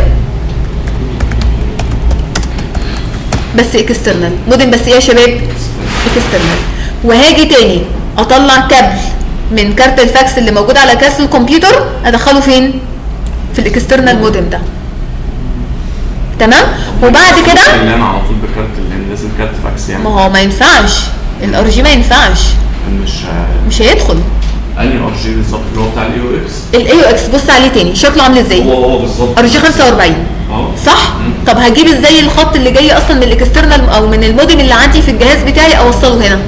S1: بس اكسترنال مودم بس ايه يا شباب اكسترنال وهاجي تاني اطلع كابل من كارت الفاكس اللي موجود على كاس الكمبيوتر ادخله فين في الاكسترنال مودم ده تمام وبعد كده
S5: اللي انا على طول بكارت اللي لازم كارت فاكس يعني
S1: ما هو ما ينفعش الار جي ما ينفعش
S5: مش
S1: مش هيدخل
S5: انهي ار جي بالظبط اللي هو بتاع الاي او اكس
S1: الاي او اكس بص عليه تاني شكله عامل ازاي
S5: هو هو بالظبط
S1: ار جي 45
S5: اه
S1: صح طب هجيب ازاي الخط اللي جاي اصلا من الاكسترنال او من المودم اللي عندي في الجهاز بتاعي اوصله هنا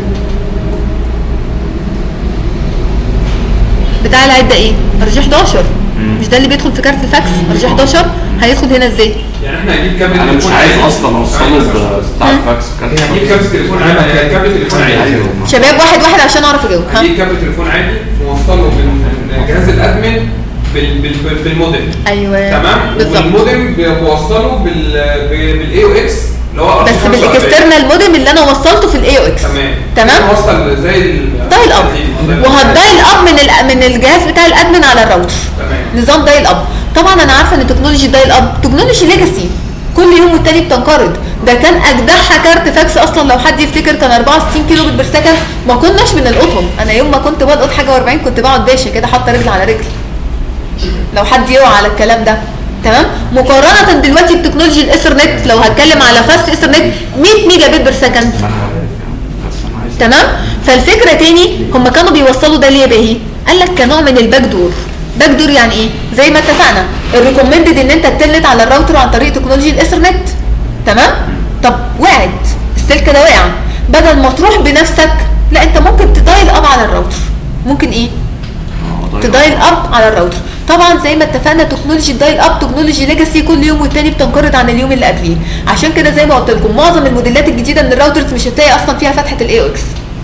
S1: بتاع العده ايه ار جي 11 مش ده اللي بيدخل في كارت الفاكس ار جي 11 هيدخل هنا ازاي
S2: يعني احنا هنجيب كابل
S5: انا مش
S2: تليفون
S5: عايز
S2: عادي.
S5: اصلا اوصله ب- بتاع الفاكس كارت
S2: هنجيب
S5: فاكس
S2: كابل تليفون عادي يعني كابل تليفون عادي
S5: ايوه
S1: شباب واحد واحد عشان اعرف اجاوب ها
S2: هنجيب كابل تليفون عادي نوصله من من جهاز الادمن بال- بال- بالمودم
S1: ايوه
S2: تمام
S1: بالظبط
S2: والمودم بوصله بال بالاي او اكس اللي هو
S1: بس بالاكسترنال مودم اللي انا وصلته في الاي او اكس
S2: تمام
S1: تمام
S2: وصل زي ال-
S1: دايل اب وهتدايل اب من ال- من الجهاز بتاع الادمن على الراوتر
S2: تمام
S1: نظام دايل اب طبعا انا عارفه ان تكنولوجي دايل اب تكنولوجي ليجاسي كل يوم والتاني بتنقرض ده كان اجدعها كارت فاكس اصلا لو حد يفتكر كان 64 كيلو بت بير سكند ما كناش بنلقطهم انا يوم ما كنت بلقط حاجه و40 كنت بقعد باشا كده حاطه رجل على رجل لو حد يوعى على الكلام ده تمام مقارنه دلوقتي بتكنولوجي الايثرنت لو هتكلم على فاست ايثرنت 100 ميجا بت بير سكند
S5: ما انا عارف يعني بس انا عايز
S1: تمام فالفكره تاني هم كانوا بيوصلوا ده ليه يا باهي قال لك كنوع من الباك دور باك دور يعني ايه زي ما اتفقنا الريكومندد ان انت تتلت على الراوتر عن طريق تكنولوجيا الايثرنت تمام طب وقعت السلك ده وقع بدل ما تروح بنفسك لا انت ممكن تدايل اب على الراوتر ممكن ايه
S5: آه، ضايع.
S1: تدايل اب على الراوتر طبعا زي ما اتفقنا تكنولوجي الدايل اب تكنولوجي ليجاسي كل يوم والتاني بتنقرض عن اليوم اللي قبليه عشان كده زي ما قلت لكم معظم الموديلات الجديده من الراوترز مش هتلاقي اصلا فيها فتحه الاي او اكس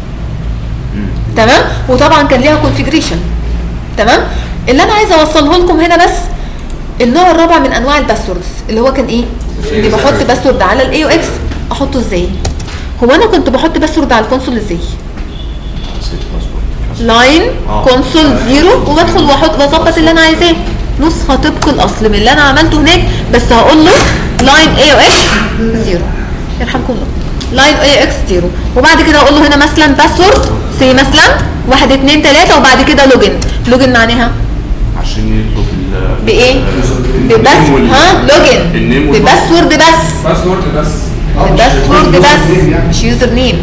S1: تمام وطبعا كان ليها كونفيجريشن تمام اللي انا عايزه اوصله لكم هنا بس النوع الرابع من انواع الباسوردز اللي هو كان ايه اني بحط باسورد على الاي او اكس احطه ازاي هو انا كنت بحط باسورد على الكونسول ازاي
S5: نسيت الباسورد.
S1: لاين
S5: آه.
S1: كونسول زيرو وبدخل واحط واظبط اللي انا عايزاه نسخه طبق الاصل من اللي انا عملته هناك بس هقول له لاين اي او اكس زيرو يرحمكم الله لاين اي اكس زيرو وبعد كده اقول له هنا مثلا باسورد سي مثلا واحد اتنين تلاته وبعد كده لوجن لوجن معناها
S5: عشان يطلب ال
S1: بايه؟ ببس
S5: النيم وال-
S1: ها لوجن
S5: النيم والباسورد.
S1: بباسورد بس
S2: باسورد بس
S1: بباسورد بس مش يوزر نيم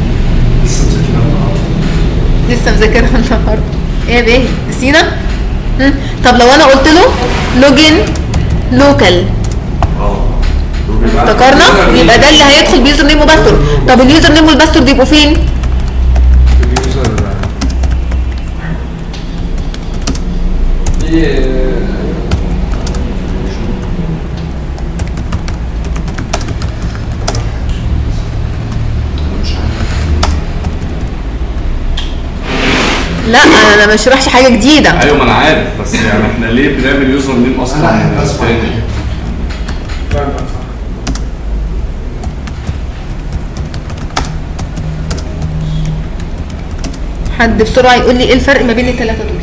S1: لسه مذاكرها النهارده ايه يا باهي نسينا مم. طب لو انا قلت له لوجن لوكال
S5: اه
S1: افتكرنا يبقى ده اللي هيدخل بيوزر نيم وباسورد طب اليوزر نيم والباسورد يبقوا فين
S3: اليوزر
S2: في
S1: لا انا ما بشرحش حاجه جديده
S5: ايوه ما انا عارف بس يعني احنا ليه بنعمل يوزر نيم اصلا
S4: انا احب اسمع
S5: تاني؟
S2: فاهم بقى، صح.
S1: حد بسرعه يقول لي ايه الفرق ما بين الثلاثه دول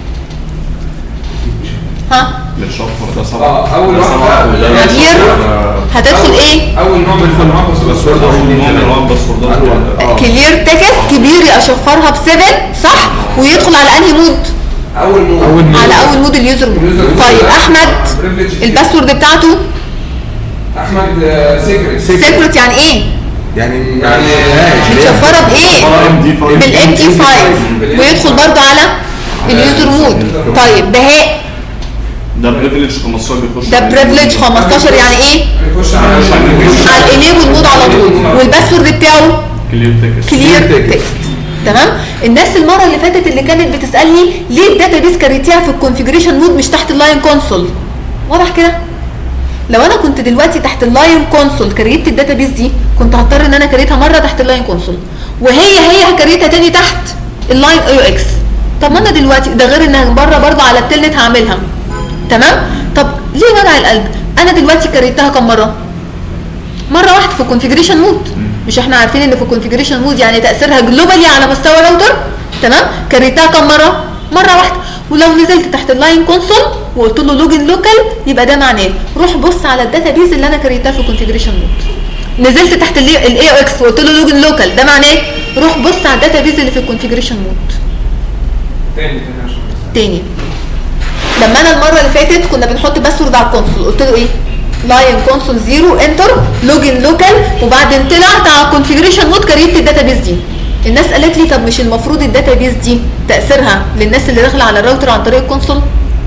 S1: ها
S5: بنشفر ده سبعة
S2: اه اول
S5: ده
S2: واحده
S5: سبعة وده
S2: اللي هي
S1: كبير.
S5: ده-
S1: هتدخل
S2: أول-
S1: ايه
S2: اول نوع من انواع
S5: باسورد اول نوع من انواع الباسوردات
S3: اه
S1: كلير تكست كبير اشفرها ب 7 صح ويدخل على انهي مود
S2: اول نوع
S3: أول نوع.
S1: على اول مود اليوزر مود
S2: اليوزر مود.
S1: طيب احمد
S2: Privilege.
S1: الباسورد بتاعته
S2: احمد سيكريت
S1: سيكرت يعني ايه
S3: يعني
S2: يعني
S1: متشفره بايه
S5: MD5.
S1: بالام تي 5 ويدخل برضو على اليوزر مود طيب بهاء
S5: ده بريفليج 15 بيخش
S1: ده
S5: على
S1: بريفليج 15 يعني ايه
S2: بيخش على
S1: على الاينيبل مود على طول والباسورد بتاعه
S5: كلير تكست
S1: كلير
S3: text.
S1: تكست تمام الناس المره اللي فاتت اللي كانت بتسالني ليه الداتابيس كريتيها في الكونفيجريشن مود مش تحت اللاين كونسول واضح كده لو انا كنت دلوقتي تحت اللاين كونسول كريت الداتابيس دي كنت هضطر ان انا كريتها مره تحت اللاين كونسول وهي هي هكريتها تاني تحت اللاين اي او اكس طب ما انا دلوقتي ده غير انها بره برضه على التلنت هعملها تمام طب ليه وجع القلب انا دلوقتي كريتها كم مره مره واحده في الكونفيجريشن مود مش احنا عارفين ان في الكونفيجريشن مود يعني تاثيرها جلوبالي على مستوى الراوتر تمام كريتها كم مره مره واحده ولو نزلت تحت اللاين كونسول وقلت له لوجن لوكال يبقى ده معناه روح بص على الداتابيز اللي انا كريتها في الكونفيجريشن مود نزلت تحت الاي او اكس وقلت له لوجن لوكال ده معناه روح بص على الداتابيز اللي في الكونفيجريشن مود
S2: تاني تاني عشان بس.
S1: تاني لما انا المره اللي فاتت كنا بنحط باسورد على الكونسول قلت له ايه لاين كونسول زيرو انتر لوجن لوكال وبعدين طلعت على الكونفيجريشن مود كريت الداتابيز دي الناس قالت لي طب مش المفروض الداتابيز دي تاثيرها للناس اللي داخله على الراوتر عن طريق الكونسول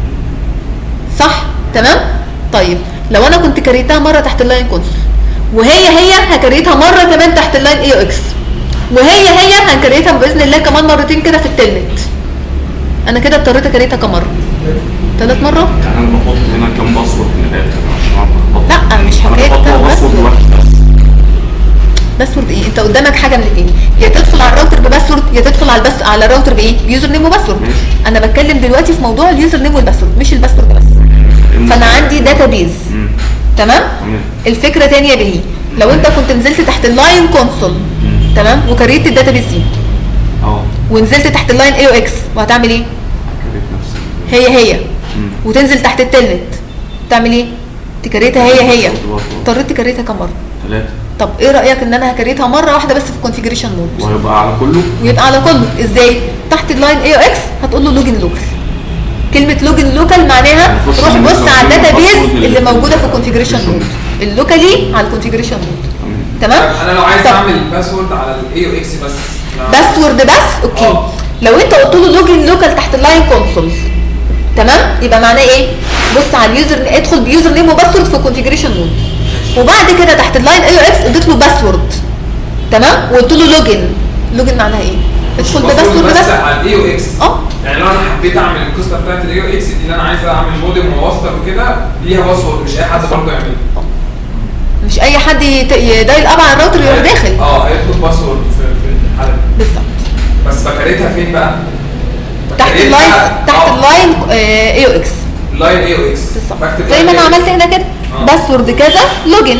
S1: صح تمام طيب لو انا كنت كريتها مره تحت اللاين كونسول وهي هي هكريتها مره كمان تحت اللاين اي او اكس وهي هي هنكريتها باذن الله كمان مرتين كده في التلنت انا كده اضطريت اكريتها كم مره ثلاث مرات
S5: يعني انا بحط هنا كام باسورد من الاخر عشان اعرف اخبط
S1: لا مش حكايه
S5: انا
S1: كام
S5: بحط باسورد
S1: باسورد
S5: واحد بس
S1: باسورد ايه انت قدامك حاجه من الاثنين يا تدخل على الراوتر بباسورد يا تدخل على البس على الراوتر بايه بيوزر نيم وباسورد
S5: ماشي.
S1: انا بتكلم دلوقتي في موضوع اليوزر نيم والباسورد مش الباسورد بس فانا عندي داتابيز
S5: مم.
S1: تمام
S5: تمام
S1: الفكره تانية بهي لو انت كنت نزلت تحت اللاين كونسول تمام وكريت الداتابيز دي
S5: اه
S1: ونزلت تحت اللاين اي او اكس وهتعمل ايه
S5: كريت نفسي
S1: هي هي
S5: مم.
S1: وتنزل تحت التلنت تعمل ايه تكريتها هي هي
S5: باسورد.
S1: اضطريت تكريتها كم مره
S5: ثلاثة
S1: طب ايه رايك ان انا هكريتها مره واحده بس في الكونفيجريشن مود
S5: وهيبقى على كله
S1: ويبقى على كله ازاي تحت اللاين اي او اكس هتقول له لوجن لوكال كلمه لوجن لوكال معناها
S5: نخش
S1: روح
S5: من
S1: بص
S5: مثلا
S1: على الداتابيز
S5: الباسورد اللي
S1: اللي
S5: في
S1: موجوده في
S5: ال-
S1: الكونفيجريشن مود اللوكالي على الكونفيجريشن مود
S5: تمام
S1: تمام
S2: انا لو عايز
S1: طب
S2: اعمل باسورد على الاي او اكس بس لا.
S1: باسورد بس اوكي
S2: اه.
S1: لو انت قلت له لوجن لوكال تحت اللاين كونسول تمام يبقى معناه ايه بص على اليوزر ادخل بيوزر نيم وباسورد في الكونفيجريشن مود وبعد كده تحت اللاين اي او اكس اديت له باسورد تمام وقلت له لوجن لوجن معناها ايه ادخل
S2: باسورد
S1: بباسورد
S2: بس
S1: بس
S2: على الاي او اكس
S1: اه
S2: يعني لو انا حبيت اعمل القصه بتاعت الاي او اكس دي اللي انا عايز اعمل مودم ووصله وكده ليها باسورد مش اي حد برضه يعملها
S1: مش اي حد يت- يدايل اب على الراوتر يروح داخل
S2: اه هيطلب باسورد في في الحاله دي
S1: بالظبط
S2: بس بكريتها فين بقى؟
S1: تحت
S2: بكريتها-
S1: اللاين تحت
S2: اه،
S1: اللاين اي او اكس
S2: لاين اي او اكس
S1: بالظبط زي ما انا عملت هنا كده
S2: اه.
S1: باسورد كذا لوجن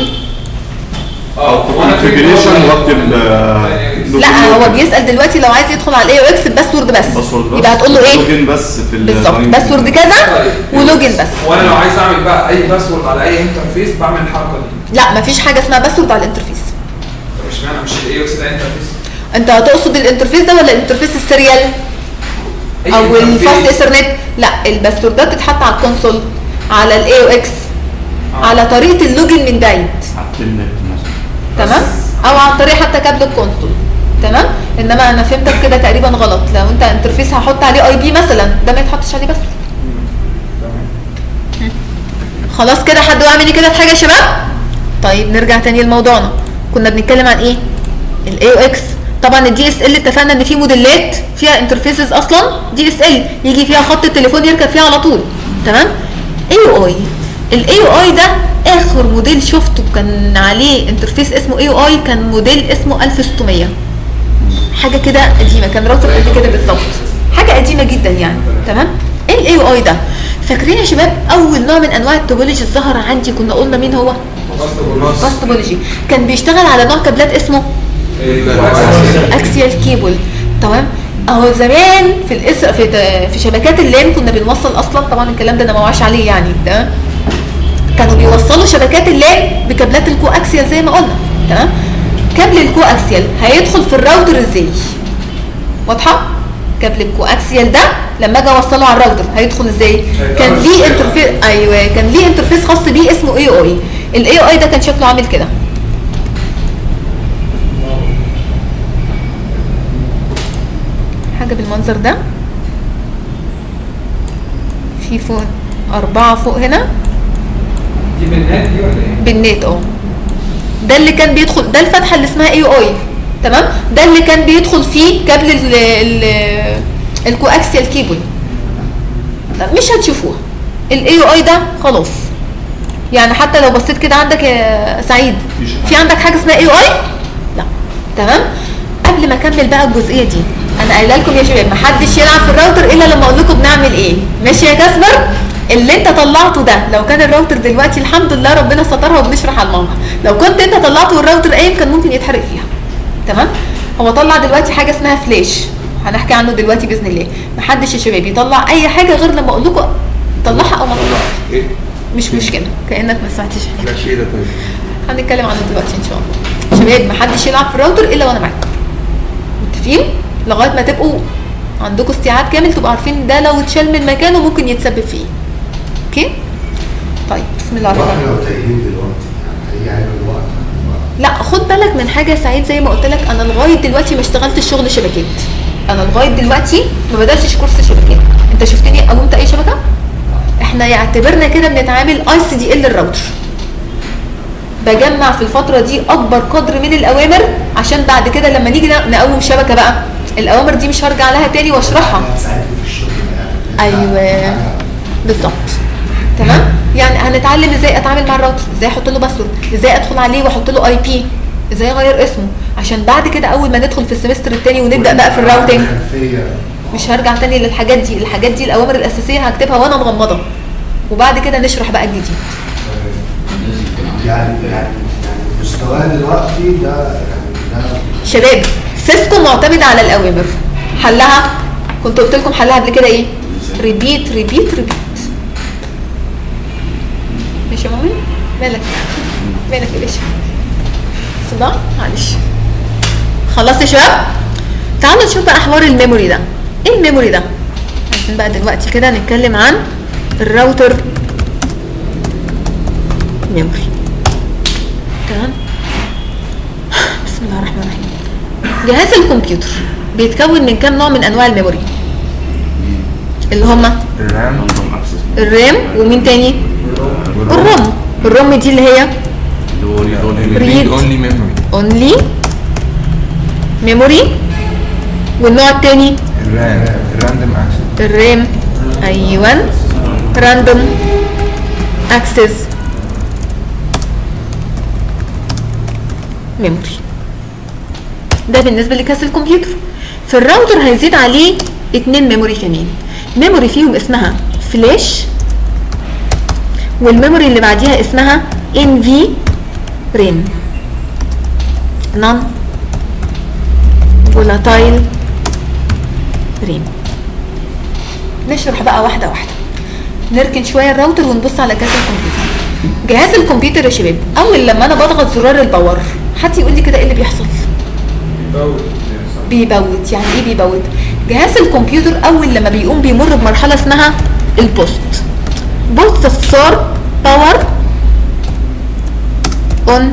S2: اه وانا في
S5: configuration واكتب، آه،
S1: لا هو بيسال دلوقتي لو عايز يدخل على الاي او اكس بباسورد بس
S5: باسورد بس
S1: يبقى هتقول له ايه
S5: لوجن بس في ال-
S1: بالظبط
S5: لاين.
S1: باسورد كذا ولوجن بس
S2: وانا لو عايز اعمل بقى اي باسورد على اي انترفيس بعمل الحركه دي
S1: لا مفيش حاجه اسمها باسورد على الانترفيس
S2: طب اشمعنى مش الاي او اكس ده انترفيس؟
S1: انت هتقصد الانترفيس ده ولا الانترفيس السيريال
S2: أي
S1: او
S2: انترفيس.
S1: الفاست ايثرنت لا الباسوردات تتحط على الكونسول على الاي او اكس
S2: آه.
S1: على طريقه اللوجن من بعيد
S5: على التلنت مثلا
S1: تمام او عن طريق حتى كابل الكونسول تمام انما انا فهمتك كده تقريبا غلط لو انت انترفيس هحط عليه اي بي مثلا ده ما يتحطش عليه باسورد خلاص كده حد وقع مني كده في حاجه يا شباب طيب نرجع تاني لموضوعنا كنا بنتكلم عن ايه الاي او اكس طبعا الدي اس ال اتفقنا ان في موديلات فيها انترفيسز اصلا دي اس ال يجي فيها خط التليفون يركب فيها على طول تمام اي او اي الاي او اي ده اخر موديل شفته كان عليه انترفيس اسمه اي او اي كان موديل اسمه 1600 حاجه كده قديمه كان راوتر قد كده بالظبط حاجه قديمه جدا يعني تمام ايه الاي او اي ده فاكرين يا شباب اول نوع من انواع التوبولوجي الظهر عندي كنا قلنا مين هو باس توبولوجي كان بيشتغل على نوع كابلات اسمه اكسيال كيبل تمام اهو زمان في الإس... في ت- في شبكات اللان كنا بنوصل اصلا طبعا الكلام ده انا ما وعاش عليه يعني تمام كانوا بيوصلوا شبكات اللان بكابلات الكو اكسيال زي ما قلنا تمام كابل الكو اكسيال هيدخل في الراوتر ازاي واضحه كابل الكو اكسيال ده لما اجي اوصله على الراوتر هيدخل ازاي كان ليه انترفيس ايوه كان ليه انترفيس خاص بيه اسمه اي او اي الاي او اي ده كان شكله عامل كده حاجه بالمنظر ده في فوق أربعة فوق هنا
S2: دي بالنت دي ولا ايه؟
S1: بالنت اه ده اللي كان بيدخل ده الفتحه اللي اسمها اي اي تمام ده اللي كان بيدخل فيه كابل ال ال الكواكسيال كيبل لا، مش هتشوفوها الاي اي ده خلاص يعني حتى لو بصيت كده عندك يا سعيد
S5: مفيش
S1: في عندك حاجه اسمها اي اي لا تمام قبل ما اكمل بقى الجزئيه دي انا قايله لكم يا شباب محدش يلعب في الراوتر الا لما اقول لكم بنعمل ايه ماشي يا كاسبر اللي انت طلعته ده لو كان الراوتر دلوقتي الحمد لله ربنا سترها وبنشرح على الموقع لو كنت انت طلعته والراوتر قايم كان ممكن يتحرق فيها تمام هو طلع دلوقتي حاجه اسمها فلاش هنحكي عنه دلوقتي باذن الله محدش يا شباب يطلع اي حاجه غير لما اقول لكم طلعها او ما تطلعها
S3: ايه
S1: مش مشكله كانك ما سمعتش حاجه
S3: فلاش ايه ده طيب
S1: هنتكلم عنه دلوقتي ان شاء الله شباب محدش يلعب في الراوتر الا وانا معاكم متفقين لغايه ما تبقوا عندكم استيعاب كامل تبقوا عارفين ده لو اتشال من مكانه ممكن يتسبب فيه اوكي طيب بسم الله الرحمن
S4: واحنا
S1: الرحيم
S4: لو تايهين دلوقتي يعني هيعمل وقت
S1: لا خد بالك من حاجه يا سعيد زي ما قلت لك انا لغايه دلوقتي ما اشتغلتش شغل شبكات انا لغايه دلوقتي ما بداتش كورس شبكات انت شفتني قومت اي شبكه احنا يعتبرنا كده بنتعامل اي سي دي ال الراوتر بجمع في الفتره دي اكبر قدر من الاوامر عشان بعد كده لما نيجي نقوم شبكه بقى الاوامر دي مش هرجع لها تاني واشرحها
S4: ساعتني في الشغل يعني
S1: ايوه بالظبط تمام يعني هنتعلم ازاي اتعامل مع الراوتر ازاي احط له باسورد ازاي ادخل عليه واحط له اي بي ازاي اغير اسمه عشان بعد كده اول ما ندخل في السمستر التاني ونبدا بقى في الراوتنج
S4: خلفيه
S1: مش هرجع تاني للحاجات دي الحاجات دي الاوامر الاساسيه هكتبها وانا مغمضه وبعد كده نشرح بقى الجديد
S4: يعني يعني يعني مستواه دلوقتي ده يعني ده
S1: شباب سيسكو معتمد على الاوامر حلها كنت قلت لكم حلها قبل كده ايه ريبيت ريبيت ريبيت ماشي يا مامي مالك مالك يا باشا صداع معلش خلصت يا شباب تعالوا نشوف بقى حوار الميموري ده ايه الميموري ده عايزين بقى دلوقتي كده نتكلم عن الراوتر ميموري تمام بسم الله الرحمن الرحيم جهاز الكمبيوتر بيتكون من كام نوع من انواع الميموري اللي هما
S3: الرام
S5: راندوم اكسس
S1: الرام ومين تاني الروم الروم دي اللي هي
S5: اللي هو ريد اونلي
S1: Read.
S3: ريد اونلي ميموري
S1: اونلي ميموري والنوع التاني
S3: الرام الراندوم اكسس
S1: الرام ايوه راندوم اكسس ميموري ده بالنسبه لكاس الكمبيوتر في الراوتر هيزيد عليه اتنين ميموري كمان ميموري فيهم اسمها فلاش والميموري اللي بعديها اسمها ان في رام نون فولاتايل رام نشرح بقى واحده واحده نركن شويه الراوتر ونبص على كاس الكمبيوتر جهاز الكمبيوتر يا شباب اول لما انا بضغط زرار الباور حد يقول لي كده ايه اللي بيحصل
S2: بيبوظ
S1: بيبوت يعني ايه بيبوت جهاز الكمبيوتر اول لما بيقوم بيمر بمرحله اسمها البوست بوست اختصار باور اون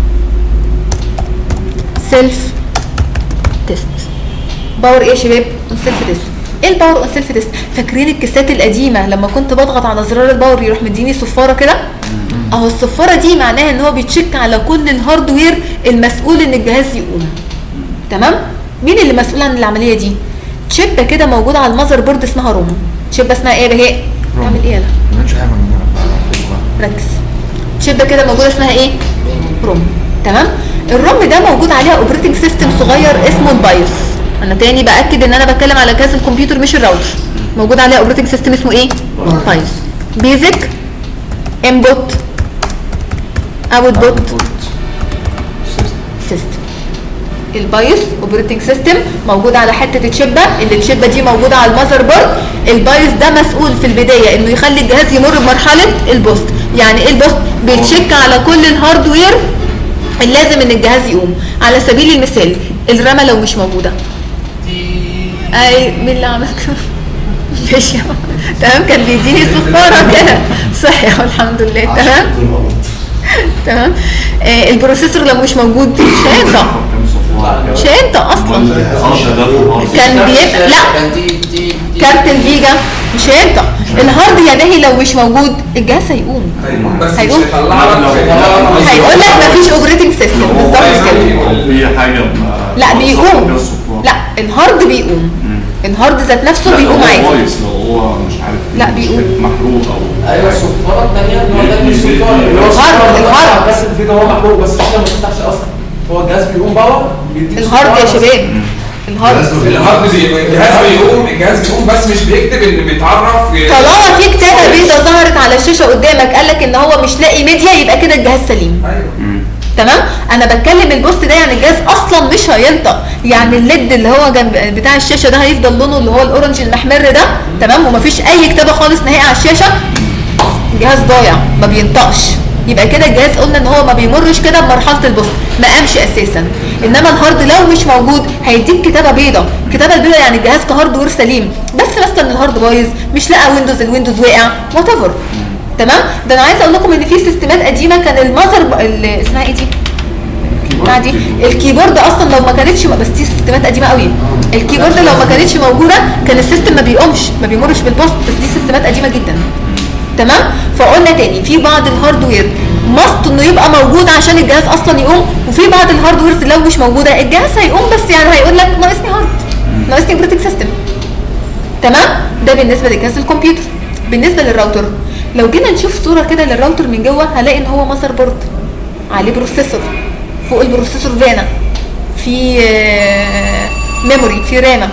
S1: سيلف تيست باور ايه يا شباب اون سيلف تيست ايه الباور اون سيلف تيست فاكرين الكيسات القديمه لما كنت بضغط على زرار الباور يروح مديني صفاره كده اهو الصفاره دي معناها ان هو بيتشيك على كل الهاردوير المسؤول ان الجهاز يقوم تمام مين اللي مسؤول عن العمليه دي شبه كده موجوده على المذر بورد اسمها روم شبه اسمها ايه يا بهاء
S3: روم.
S1: اعمل ايه يلا
S3: ما عملتش حاجه من ده.
S1: ركز شبه كده موجوده اسمها ايه روم تمام الروم ده موجود عليها اوبريتنج سيستم صغير اسمه البايوس انا تاني باكد ان انا بتكلم على جهاز الكمبيوتر مش الراوتر موجود عليه اوبريتنج سيستم اسمه ايه بايوس بيزك انبوت اوتبوت سيستم البايوس اوبريتنج سيستم موجود على حته الشبه اللي الشبه دي موجوده على المذر بورد البايوس ده مسؤول في البدايه انه يخلي الجهاز يمر بمرحله البوست يعني ايه البوست بيتشيك على كل الهاردوير اللازم ان الجهاز يقوم على سبيل المثال الرامه لو مش موجوده اي مين اللي عمل كده ماشي تمام كان بيديني صفاره كده صحي أهو الحمد لله تمام تمام آه البروسيسور لو مش موجود مش هينطق مش هينطق اصلا كان بيبقى لا
S6: كان دي دي دي
S1: كارت الفيجا مش هينطق الهارد يدهي لو مش موجود الجهاز هيقوم
S2: بس مش
S1: هيقوم.
S2: هيطلع لك
S1: هيقول لك مفيش اوبريتنج سيستم بالظبط كده
S5: في حاجه ما-
S1: لا
S5: خلاص
S1: بيقوم
S5: كده الصفار.
S1: لا الهارد بيقوم الهارد ذات نفسه
S5: لا،
S1: بيقوم
S5: لو هو
S1: عادي
S5: بايظ لو هو مش عارف
S1: لا،
S5: مش
S1: بيقوم.
S5: محروق او
S6: ايوه الصفاره الثانيه اللي هو ده مش
S5: بي-
S6: صفاره
S5: بي-
S6: اللي هو
S1: الهارد-
S6: الصفارة
S1: الهارد.
S6: بس اللي فيه ده هو محروق بس الشاشه ما بتفتحش اصلا هو الجهاز بيقوم باور بيديك
S1: الهارد يا
S6: صفارة بس.
S1: شباب الهارد
S2: الهارد بي- الجهاز بيقوم الجهاز بيقوم بس مش بيكتب ان بيتعرف
S1: طالما في كتابه بيضاء ظهرت على الشاشه قدامك قال لك ان هو مش لاقي ميديا يبقى كده الجهاز سليم
S2: ايوه
S1: تمام انا بتكلم البوست ده يعني الجهاز اصلا مش هينطق يعني الليد اللي هو جنب بتاع الشاشه ده هيفضل لونه اللي هو الاورنج المحمر ده تمام ومفيش اي كتابه خالص نهائي على الشاشه الجهاز ضايع ما بينطقش يبقى كده الجهاز قلنا ان هو ما بيمرش كده بمرحله البوست ما قامش اساسا انما الهارد لو مش موجود هيديك كتابه بيضه الكتابه البيضه يعني الجهاز كهاردوير سليم بس مثلا الهارد بايظ مش لقى ويندوز الويندوز وقع وات ايفر تمام ده انا عايزه اقول لكم ان في سيستمات قديمه كان المذر ب- ال- اسمها ايه دي بتاع دي الكيبورد اصلا لو ما كانتش بس دي سيستمات قديمه قوي الكيبورد لو ما كانتش موجوده كان السيستم ما بيقومش ما بيمرش بالبوست بس دي سيستمات قديمه جدا تمام فقلنا تاني في بعض الهاردوير ماست انه يبقى موجود عشان الجهاز اصلا يقوم وفي بعض الهاردويرز لو مش موجوده الجهاز هيقوم بس يعني هيقول لك ناقصني هارد ناقصني اوبريتنج سيستم تمام ده بالنسبه لجهاز الكمبيوتر بالنسبه للراوتر لو جينا نشوف صوره كده للراوتر من جوه هلاقي ان هو ماذر بورد عليه بروسيسور فوق البروسيسور فانا في ميموري في رامه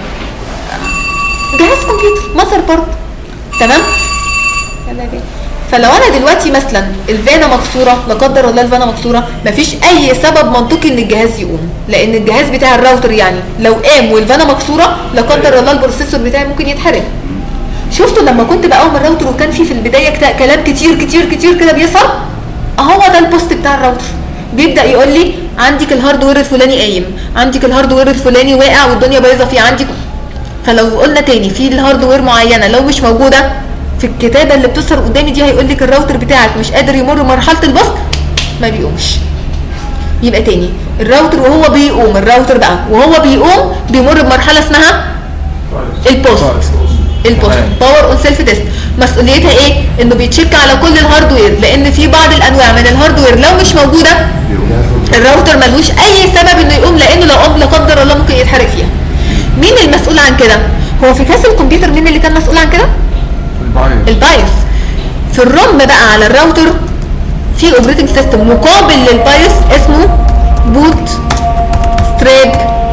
S1: جهاز كمبيوتر ماذر بورد تمام يلا بينا. فلو انا دلوقتي مثلا الفانا مكسوره لا قدر الله الفانا مكسوره مفيش اي سبب منطقي ان الجهاز يقوم لان الجهاز بتاع الراوتر يعني لو قام والفانا مكسوره لا قدر الله البروسيسور بتاعي ممكن يتحرق شفتوا لما كنت بقوم الراوتر وكان في في البدايه كتا- كلام كتير كتير كتير كده بيظهر اهو ده البوست بتاع الراوتر بيبدا يقول لي عندك الهاردوير الفلاني قايم عندك الهاردوير الفلاني واقع والدنيا بايظه فيه عندك فلو قلنا تاني في الهاردوير معينه لو مش موجوده في الكتابه اللي بتظهر قدامي دي هيقول لك الراوتر بتاعك مش قادر يمر مرحله البوست ما بيقومش يبقى تاني الراوتر وهو بيقوم الراوتر بقى وهو بيقوم بيمر بمرحله اسمها البوست البوست
S3: تمام.
S1: باور اون سيلف تيست مسؤوليتها ايه انه بيتشيك على كل الهاردوير لان في بعض الانواع من الهاردوير لو مش موجوده الراوتر ملوش اي سبب انه يقوم لانه لو قام لا قدر الله ممكن يتحرق فيها مين المسؤول عن كده هو في كاس الكمبيوتر مين اللي كان مسؤول عن كده
S3: البايوس
S1: البايوس في الروم بقى على الراوتر في اوبريتنج سيستم مقابل للبايوس اسمه بوت ستراب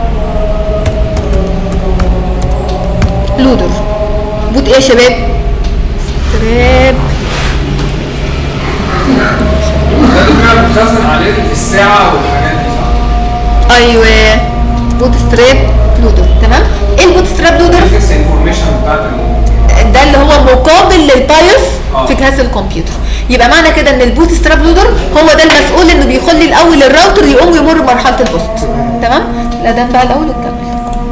S1: لودر بوت ايه يا شباب ستراب
S2: ده اللي بقى بتخزن عليه الساعه والحاجات دي صح؟
S1: ايوه بوت ستراب لودر تمام ايه البوت ستراب لودر
S2: الفيكس انفورميشن بتاعت ال-
S1: ده اللي هو مقابل للبايوس
S2: آه.
S1: في جهاز الكمبيوتر يبقى معنى كده ان البوت ستراب لودر هو ده المسؤول انه بيخلي الاول الراوتر يقوم ويمر مرحله البوست تمام لا ده بقى الاول نكمل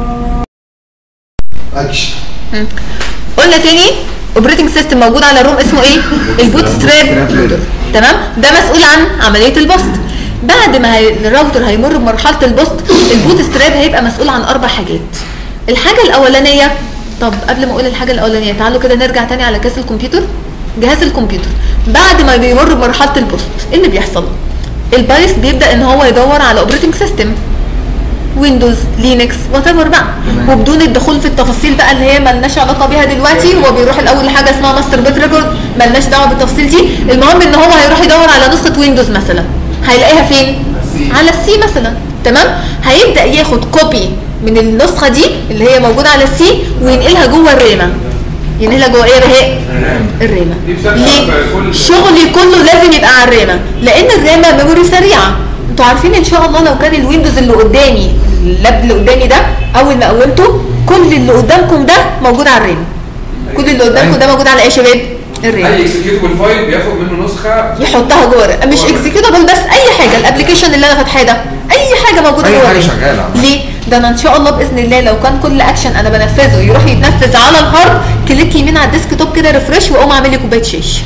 S4: اكشن
S1: قلنا تاني اوبريتنج سيستم موجود على الروم اسمه ايه البوت ستراب لودر تمام ده مسؤول عن عمليه البوست بعد ما هي- الراوتر هيمر بمرحله البوست البوت ستراب هيبقى مسؤول عن اربع حاجات الحاجه الاولانيه طب قبل ما اقول الحاجه الاولانيه تعالوا كده نرجع تاني على كاس الكمبيوتر جهاز الكمبيوتر بعد ما بيمر بمرحله البوست ايه اللي بيحصل البايس بيبدا ان هو يدور على اوبريتنج سيستم ويندوز لينكس وات ايفر بقى
S3: تمام.
S1: وبدون الدخول في التفاصيل بقى اللي هي ملناش علاقه بيها دلوقتي هو بيروح الاول لحاجه اسمها ماستر بيت ريكورد ملناش دعوه بالتفاصيل دي المهم ان هو هيروح يدور على نسخه ويندوز مثلا هيلاقيها فين
S4: السي.
S1: على السي مثلا تمام هيبدا ياخد كوبي من النسخه دي اللي هي موجوده على السي وينقلها جوه الرامه ينقلها جوه ايه يا بهاء الرامه
S2: دي بتحصل
S1: ليه
S2: في كل-
S1: شغلي كله لازم يبقى على الرامه لان الرامه ميموري سريعه انتوا عارفين ان شاء الله لو كان الويندوز اللي قدامي اللاب اللي قدامي ده اول ما قومته كل اللي قدامكم ده موجود على الرام كل اللي قدامكم ده موجود على ايه يا شباب الرام
S2: اي اكسكيوتبل فايل بياخد منه نسخه
S1: يحطها جوه الرام. مش
S2: جوه الرام.
S1: اكزيكيوتابل بس اي حاجه الابلكيشن اللي انا فاتحاه ده اي حاجه موجوده
S3: أي
S1: جوه
S3: حاجة
S1: الرام.
S3: شغالة عامة.
S1: ليه ده انا ان شاء الله باذن الله لو كان كل اكشن انا بنفذه يروح يتنفذ على الهارد كليك يمين على الديسك توب كده ريفرش واقوم اعمل لي كوبايه شاي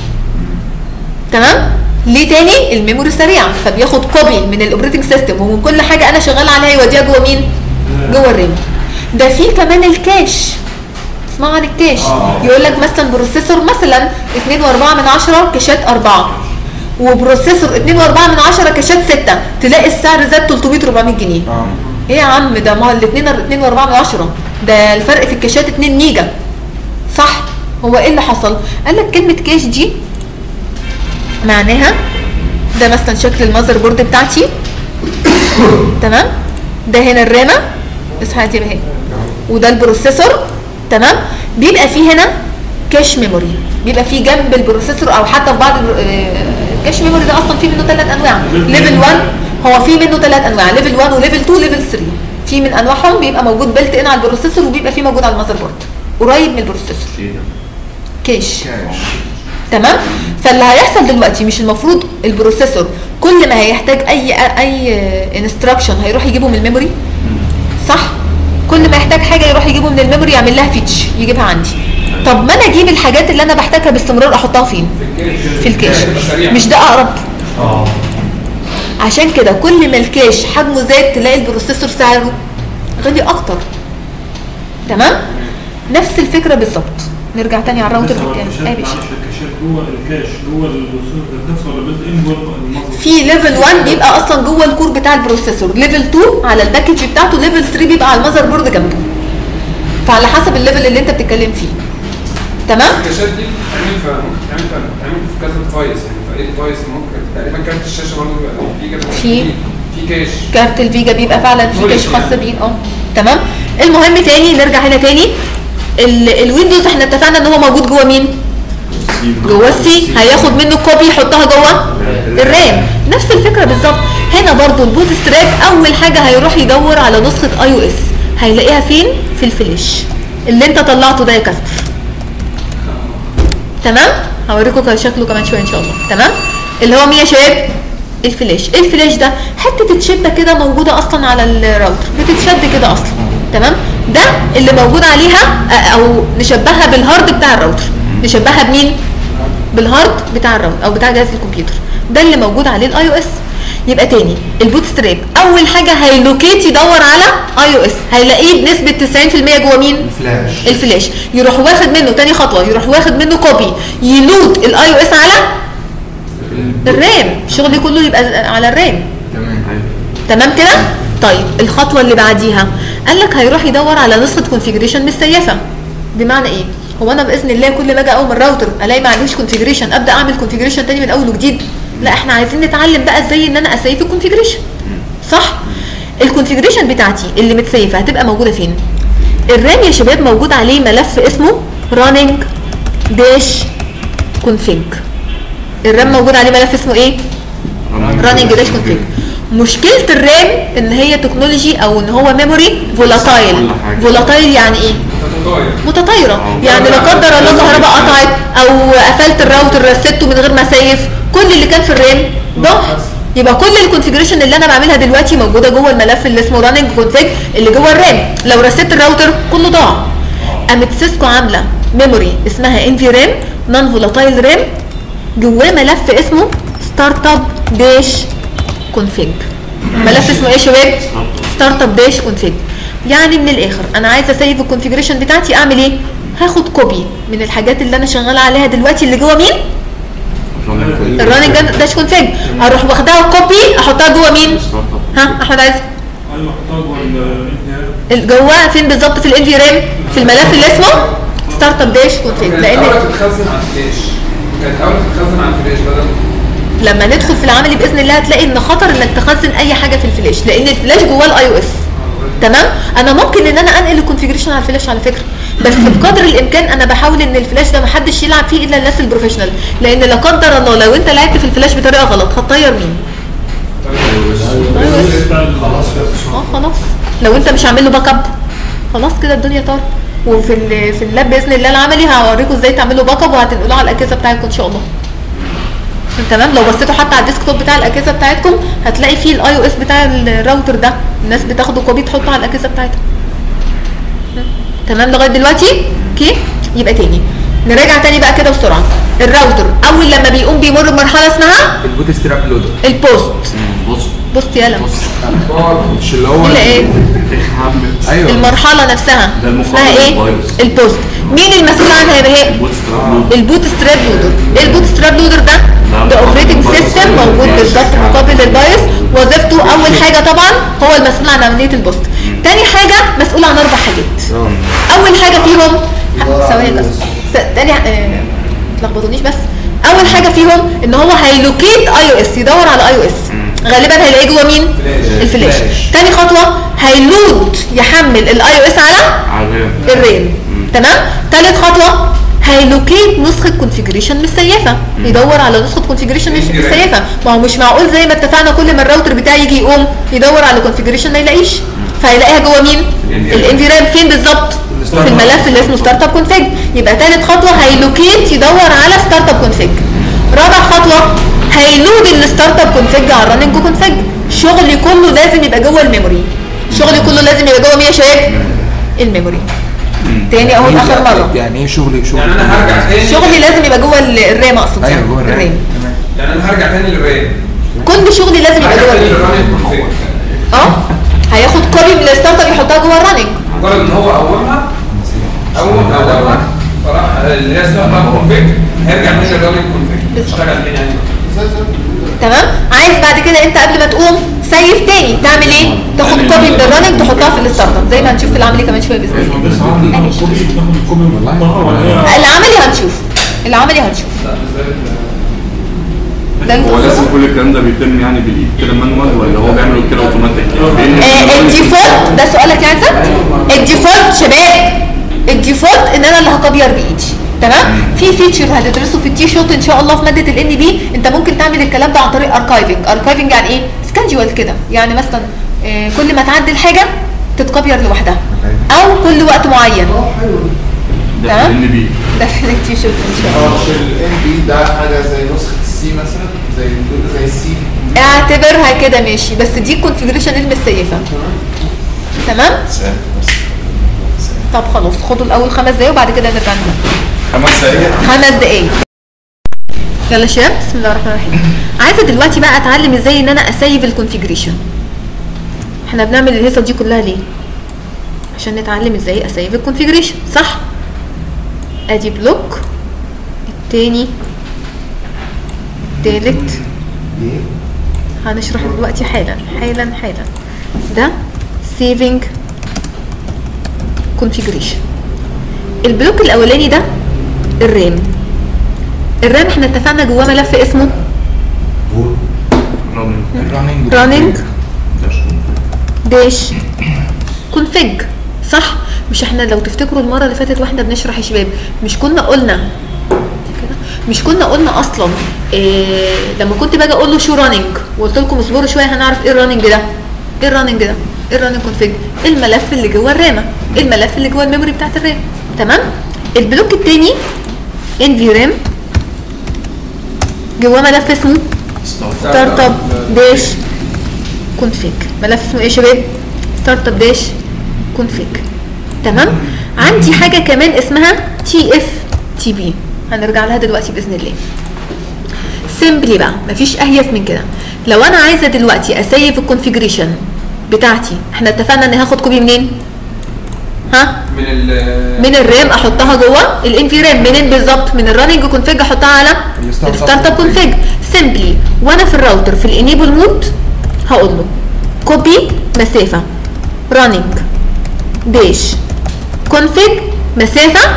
S1: تمام ليه تاني الميموري سريع فبياخد كوبي من الاوبريتنج سيستم ومن كل حاجه انا شغال عليها يوديها جوه مين جوه الرام ده في كمان الكاش اسمعوا عن الكاش يقول لك مثلا بروسيسور مثلا 2 و4 من 10 كاشات 4 وبروسيسور 2 و4 من 10 كاشات 6 تلاقي السعر زاد 300 400 جنيه
S3: اه
S1: ايه يا عم ده ما الاثنين 2 و4 من 10 ده الفرق في الكاشات 2 ميجا صح هو ايه اللي حصل قال لك كلمه كاش دي معناها ده مثلا شكل المذر بورد بتاعتي تمام ده هنا الرامه اصحى يا اهي وده البروسيسور تمام بيبقى فيه هنا كاش ميموري بيبقى فيه جنب البروسيسور او حتى في بعض البرو- آه، الكاش ميموري ده اصلا فيه منه ثلاث انواع ليفل 1 هو فيه منه ثلاث انواع ليفل 1 وليفل 2 وليفل 3 في من انواعهم بيبقى موجود بيلت ان على البروسيسور وبيبقى فيه موجود على المذر بورد قريب من البروسيسور
S5: ايه ده؟
S1: كاش
S3: كاش
S1: تمام فاللي هيحصل دلوقتي مش المفروض البروسيسور كل ما هيحتاج اي اي انستراكشن هيروح يجيبه من الميموري صح كل ما يحتاج حاجه يروح يجيبه من الميموري يعمل لها فيتش يجيبها عندي طب ما انا اجيب الحاجات اللي انا بحتاجها باستمرار احطها فين في الكاش
S2: سريع.
S1: مش ده اقرب
S5: اه
S1: عشان كده كل ما الكاش حجمه زاد تلاقي البروسيسور سعره غالي اكتر تمام نفس الفكره بالظبط نرجع تاني على الراوتر
S7: بس هو
S1: بالكاش
S7: الكاشات
S1: اي باشا
S7: معلش الكاشات جوه الكاش جوه البروسيسور ذات نفسه ولا بيلت ان جوه المصدر
S1: في ليفل 1 بيبقى اصلا جوه الكور بتاع البروسيسور ليفل 2 على الباكج بتاعته ليفل 3 بيبقى على المذر بورد جنبه فعلى حسب الليفل اللي انت بتتكلم فيه تمام
S2: الكاشات دي بتتعمل في ممكن تتعمل في بتتعمل في كذا ديفايس يعني في اي ديفايس ممكن تقريبا كارت الشاشه برضه بيبقى في كده
S1: في.
S2: في كاش
S1: كارت الفيجا بيبقى فعلا في
S2: كويس
S1: كاش خاص
S2: يعني.
S1: بيه اه تمام المهم تاني نرجع هنا تاني ال- الويندوز احنا اتفقنا ان هو موجود جوه مين جوه السي هياخد منه كوبي يحطها جوه الرام نفس الفكره بالظبط هنا برضو البوت ستراب اول حاجه هيروح يدور على نسخه اي او اس هيلاقيها فين في الفلاش اللي انت طلعته ده يا كاستر تمام هوريكم شكله كمان شويه ان شاء الله تمام اللي هو مين يا شباب الفلاش الفلاش ده حته تشبه كده موجوده اصلا على الراوتر بتتشد كده اصلا تمام ده اللي موجود عليها آه، او نشبهها بالهارد بتاع الراوتر نشبهها بمين بالهارد بتاع الراوتر او بتاع جهاز الكمبيوتر ده اللي موجود عليه الاي او اس يبقى تاني البوت ستراب اول حاجه هيلوكيت يدور على اي او اس هيلاقيه بنسبه 90% جوه مين
S4: فلاش
S1: الفلاش يروح واخد منه تاني خطوه يروح واخد منه كوبي يلود الاي او اس على الرام شغلي كله يبقى على الرام
S3: تمام
S1: تمام كده طيب الخطوه اللي بعديها قال لك هيروح يدور على نسخه كونفيجريشن مستيفه بمعنى ايه هو انا باذن الله كل ما اجي اقوم الراوتر الاقي ما عندوش كونفيجريشن ابدا اعمل كونفيجريشن تاني من اول وجديد لا احنا عايزين نتعلم بقى ازاي ان انا اسيف الكونفيجريشن صح الكونفيجريشن بتاعتي اللي متسيفه هتبقى موجوده فين الرام يا شباب موجود عليه ملف اسمه running dash config الرام موجود عليه ملف اسمه ايه running dash config مشكله الرام ان هي تكنولوجي او ان هو ميموري فولاتايل
S5: كل حاجة.
S1: فولاتايل يعني ايه
S2: تطاير
S1: متطايره يعني لا قدر الله الكهرباء قطعت او قفلت الراوتر رسيته من غير ما سيف كل اللي كان في الرام ضاع يبقى كل الكونفيجريشن اللي انا بعملها دلوقتي موجوده جوه الملف اللي اسمه راننج كونفيج اللي جوه الرام لو رسيت الراوتر كله ضاع قامت سيسكو عامله ميموري اسمها انفي رام نون فولاتايل رام جواه ملف اسمه ستارت اب داش كونفيج ملف اسمه ايه يا شباب ستارت اب داش كونفيج يعني من الاخر انا عايزه اسيف الكونفيجريشن بتاعتي اعمل ايه هاخد كوبي من الحاجات اللي انا شغاله عليها دلوقتي اللي جوه مين الراننج داش كونفيج اروح واخداها كوبي احطها جوه مين ها احمد عايز
S7: ايوه حطها جوه الانتهاء
S1: ال- جواه فين بالظبط في الانفي رام في الملف اللي اسمه ستارت اب داش كونفيج
S2: كانت
S1: لان
S2: الاول تتخزن على الفلاش كانت الاول تتخزن على الفلاش بدل
S1: لما ندخل في العملي باذن الله هتلاقي ان خطر انك تخزن اي حاجه في الفلاش لان الفلاش جواه الاي او اس تمام انا ممكن ان انا انقل الكونفيجريشن على الفلاش على فكره بس بقدر الامكان انا بحاول ان الفلاش ده محدش يلعب فيه الا الناس البروفيشنال لان لا قدر الله لو انت لعبت في الفلاش بطريقه غلط هتطير مين
S4: خلاص كده
S1: اه خلاص لو انت مش عامل له باك اب خلاص كده الدنيا طار وفي ال- في اللاب باذن الله العملي هوريكم ازاي تعملوا باك اب وهتنقلوه على الاجهزه بتاعتكم ان شاء الله تمام لو بصيتوا حتى على الديسك توب بتاع الاجهزه بتاعتكم هتلاقي فيه الاي او اس بتاع الراوتر ده الناس بتاخده كوبي تحطه على الاجهزه بتاعتها تمام لغايه دلوقتي اوكي يبقى تاني نراجع تاني بقى كده بسرعه الراوتر اول لما بيقوم بيمر بمرحله اسمها
S3: البوت ستراب لودر
S1: البوست
S5: بص
S1: بوست يلا
S3: مش اللي هو
S1: اللي ايه
S3: ايوه
S1: المرحله نفسها
S5: ده المقابل
S1: اسمها ايه
S5: للفيروس.
S1: البوست مين المسؤول عنها يا بهاء
S5: بص تراب
S1: البوت ستراب لودر ايه البوت ستراب لودر ده
S5: نعم.
S1: ده اوبريتنج سيستم موجود بالظبط مقابل للفيروس وظيفته اول حاجه طبعا هو المسؤول عن عمليه البوست تاني حاجه مسؤول عن اربع حاجات اول حاجه فيهم ثواني بس س- تاني آه، ما تلخبطونيش بس اول حاجه فيهم ان هو هيلوكيت اي او اس يدور على اي او اس غالبا هيلاقيه جوه مين الفلاش تاني خطوه هيلود يحمل الاي او اس على
S5: عالم
S1: الرام تمام تالت خطوه هيلوكيت نسخه كونفيجريشن متسيفه يدور على نسخه كونفيجريشن مش متسيفه ما هو مش معقول زي ما اتفقنا كل ما الراوتر بتاعي يجي يقوم يدور على كونفيجريشن ما يلاقيش فهيلاقيها جوه مين الانفيرام فين بالظبط في الملف اللي اسمه ستارت اب كونفيج يبقى تالت خطوه هيلوكيت يدور على ستارت اب كونفيج رابع خطوه هيلود الستارت اب كونفيج على الرننج كونفيج شغلي كله لازم يبقى جوه الميموري شغلي كله لازم يبقى جوه مين يا شباب الميموري تاني اهو اخر مره
S3: يعني ايه شغل شغل
S2: يعني انا هرجع تاني
S1: شغلي لازم يبقى جوه ال- الرام اقصد
S3: ايوه
S1: يعني.
S3: جوه الرام تمام
S2: يعني انا هرجع تاني للرام
S1: كل شغلي لازم يبقى
S2: هرجع
S1: جوه
S2: تاني
S1: الرام
S2: للران الكونفيج
S1: اه هياخد كوبي من الستارت اب يحطها جوه الرننج
S2: مجرد ان هو قومها اول اولها فراح اللي هي ستارت اب كونفيج هيرجع تاني للران الكونفيج
S1: بالظبط.
S2: اشتغل تاني يعني
S1: تمام عايز بعد كده انت قبل ما تقوم سيف تاني تعمل ايه تاخد كوبي من الرننج تحطها في الستارت اب زي ما هنشوف في العملي كمان شويه باذن الله
S7: بس عندي تاخد الكوبي تاخد الكوبي وتحطها ولا هي
S1: العملي هنشوف العملي هنشوف ده اللي
S5: هو
S1: تقصده؟
S5: لازم كل الكلام ده بيتم يعني بالايد كده مانوال ولا هو بيعمله كده اوتوماتيك لان
S1: آه، الديفولت ده سؤالك يا عزت الديفولت شباب الديفولت ان انا اللي هكبير بايدي تمام في فيتشر هتدرسه في التي شوت ان شاء الله في ماده الان بي انت ممكن تعمل الكلام ده عن طريق اركايفنج اركايفنج يعني ايه سكادجوال كده يعني مثلا آه، كل ما تعدل حاجه تتكبير لوحدها او كل وقت معين
S4: اه حلو
S5: ده
S1: تمام.
S5: ان بي
S1: ده في التي شوت ان شاء الله
S4: اه مش الام بي ده حاجه زي نسخه السي مثلا زي زي السي
S1: اعتبرها كده ماشي بس دي الكونفيجريشن المسيفه تمام طب خلاص خدوا الاول خمس دقايق وبعد كده نرجع نكمل
S5: خمس دقايق
S1: خمس دقايق يلا يا شباب بسم الله الرحمن الرحيم عايزه دلوقتي بقى اتعلم ازاي ان انا اسيف الكونفيجريشن احنا بنعمل الهيصه دي كلها ليه عشان نتعلم ازاي اسيف الكونفيجريشن صح ادي بلوك التاني التالت
S4: ايه
S1: هنشرح دلوقتي حالا حالا حالا ده saving configuration البلوك الاولاني ده الرام الرام احنا اتفقنا جواه ملف اسمه
S4: بول
S3: الرننج
S1: running داش config صح مش احنا لو تفتكروا المره اللي فاتت واحنا بنشرح يا شباب مش كنا قلنا كده مش كنا قلنا اصلا إيه لما كنت باجي اقول له شو راننج وقلت لكم اصبروا شويه هنعرف ايه الراننج ده ايه الراننج ده ايه الراننج كونفيج الملف اللي جوه الرامه الملف اللي جوه الميموري بتاعت الرام تمام البلوك التاني انفي رام جواه ملف اسمه ستارت اب داش كونفيج ملف اسمه ايه يا شباب ستارت اب داش كونفيج تمام عندي حاجه كمان اسمها تي اف تي بي هنرجع لها دلوقتي باذن الله سيمبلي بقى مفيش اهيف من كده لو انا عايزه دلوقتي اسيف الكونفيجريشن بتاعتي احنا اتفقنا ان هاخد كوبي منين ها
S2: من ال
S1: من الرام احطها جوه الانفي رام منين بالظبط من الرننج كونفيج احطها على
S3: الستارت اب
S1: الستارت اب كونفيج سيمبلي وانا في الراوتر في الانيبل مود هقول له كوبي مسافه رننج داش كونفيج مسافه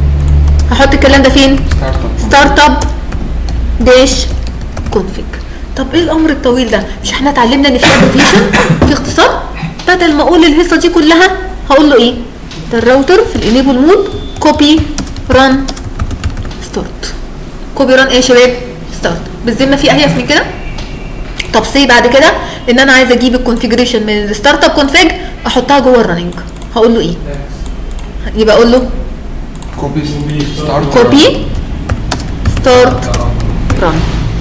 S1: هحط الكلام ده فين
S3: ستارت اب
S1: ستارت اب داش كونفيج طب ايه الامر الطويل ده مش احنا اتعلمنا ان في ابريفيشن في اختصار بدل ما اقول الهيصه دي كلها هقول له ايه ده الراوتر في الانيبل مود كوبي ران ستارت كوبي ران ايه يا شباب ستارت بالذمه في اهيف من كده طب سي بعد كده ان انا عايزه اجيب الكونفيجريشن من الستارت اب كونفيج احطها جوه الرننج هقول له ايه يبقى اقول له
S3: كوبي ستارت
S1: كوبي ستارت ران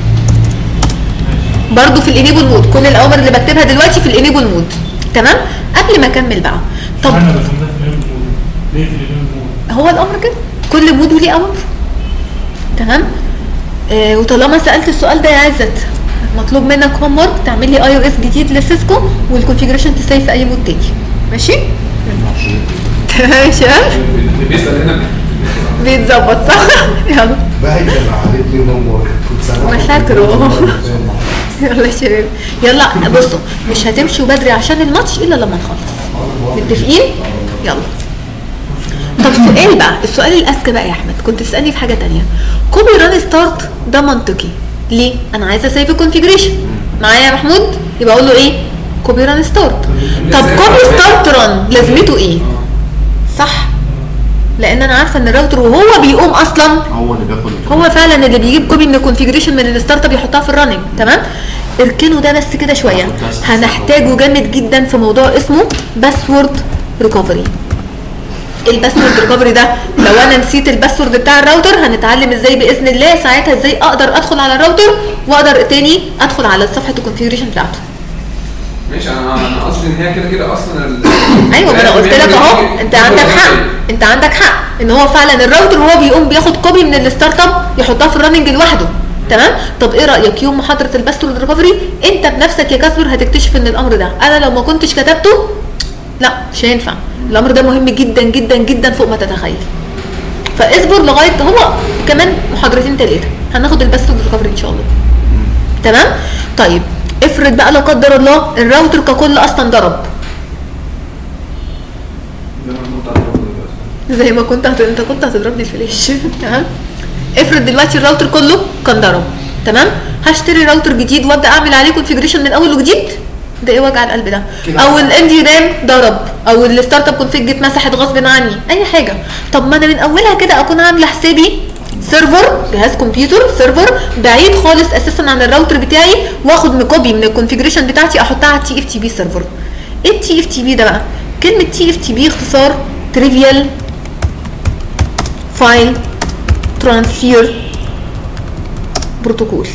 S1: برضو في الانيبل مود كل الاوامر اللي بكتبها دلوقتي في الانيبل مود تمام قبل ما اكمل بقى طب
S7: احنا بس ده في الانبوت ليه في الانبوت؟
S1: هو الامر كده كل مود وليه امر تمام آه وطالما سالت السؤال ده يا عزت مطلوب منك هوم ورك تعمل لي اي او اس جديد لسيسكو والكونفيجريشن تسيف في اي مود تاني ماشي تمام يا شباب
S2: اللي بيسال هنا
S1: بيتظبط صح يلا
S4: بهجر عليك لي نمر كنت سامع
S1: ما فاكره. يلا يا شباب يلا بصوا مش هتمشوا بدري عشان الماتش الا لما نخلص متفقين يلا طب سؤال بقى السؤال الاذكى بقى يا احمد كنت تسالني في حاجه تانية كوبي ران ستارت ده منطقي ليه انا عايزه سيف الكونفيجريشن معايا يا محمود يبقى اقول له ايه كوبي ران ستارت طب كوبي ستارت ران لازمته ايه صح لان انا عارفه ان الراوتر وهو بيقوم اصلا
S4: هو اللي بياخد
S1: هو فعلا اللي بيجيب كوبي من الكونفيجريشن من الستارت اب يحطها في الرننج تمام اركنوا ده بس كده شويه هنحتاجه جامد جدا في موضوع اسمه باسورد ريكفري الباسورد ريكفري ده لو انا نسيت الباسورد بتاع الراوتر هنتعلم ازاي باذن الله ساعتها ازاي اقدر ادخل على الراوتر واقدر تاني ادخل على صفحه الكونفيجريشن بتاعته
S2: ماشي انا انا قصدي ان هي كده كده اصلا ال-
S1: ايوه ما انا قلت لك اهو انت عندك حق انت عندك حق ان هو فعلا الراوتر وهو بيقوم بياخد كوبي من الستارت اب يحطها في الرننج لوحده تمام طب ايه رايك يوم محاضره الباسورد ريكفري انت بنفسك يا كاسبر هتكتشف ان الامر ده انا لو ما كنتش كتبته لا مش هينفع الامر ده مهم جدا جدا جدا فوق ما تتخيل فاصبر لغايه هو كمان محاضرتين ثلاثه هناخد الباسورد ريكفري ان شاء الله تمام طيب افرض بقى لا قدر الله الراوتر ككل اصلا ضرب
S2: زي ما كنت هتقول دلوقتي.
S1: زي ما كنت هت... انت كنت هتضربني الفلاش تمام افرض دلوقتي الراوتر كله كان ضرب تمام هشتري راوتر جديد وابدا اعمل عليه كونفيجريشن من اول وجديد ده ايه وجع القلب ده
S4: كده.
S1: او الام دي رام ضرب او الستارت اب كونفيج اتمسحت غصب عني اي حاجه طب ما انا من اولها كده اكون عامله حسابي سيرفر جهاز كمبيوتر سيرفر بعيد خالص اساسا عن الراوتر بتاعي واخد من كوبي من الكونفيجريشن بتاعتي احطها على التي اف تي بي سيرفر ايه التي اف تي بي ده بقى كلمه تي اف تي بي اختصار تريفيال فايل ترانسفير بروتوكول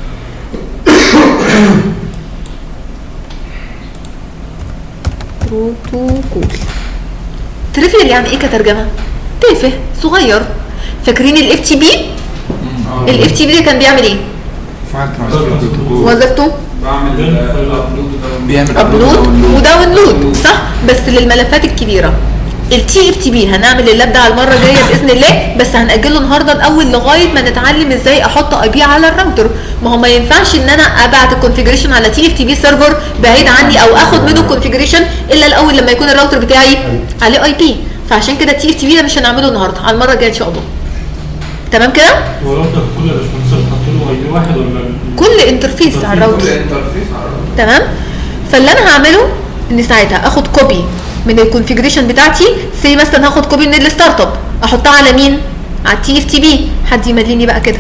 S1: بروتوكول تريفيال يعني ايه كترجمه تافه صغير فاكرين الاف تي بي الاف تي بي ده كان بيعمل ايه
S3: فايل ترانسفير بروتوكول
S1: وظيفته
S2: بعمل ابلود وداونلود
S3: بيعمل
S1: ابلود وداونلود صح بس للملفات الكبيره التي اف تي بي هنعمل اللاب ده على المره الجايه باذن الله بس هنأجله النهارده الاول لغايه ما نتعلم ازاي احط اي بي على الراوتر ما هو ما ينفعش ان انا ابعت الكونفيجريشن على تي اف تي بي سيرفر بعيد عني او اخد منه الكونفيجريشن الا الاول لما يكون الراوتر بتاعي عليه اي بي فعشان كده التي اف تي بي ده مش هنعمله النهارده على المره الجايه ان شاء الله تمام كده
S7: هو الراوتر كله يا باشمهندس حط له اي بي واحد ولا
S1: كل انترفيس على الراوتر
S2: كل انترفيس على الراوتر.
S1: تمام فاللي انا هعمله ان ساعتها اخد كوبي من الكونفيجريشن بتاعتي سي مثلا هاخد كوبي من الستارت اب احطها على مين على التي اف تي بي حد يمليني بقى كده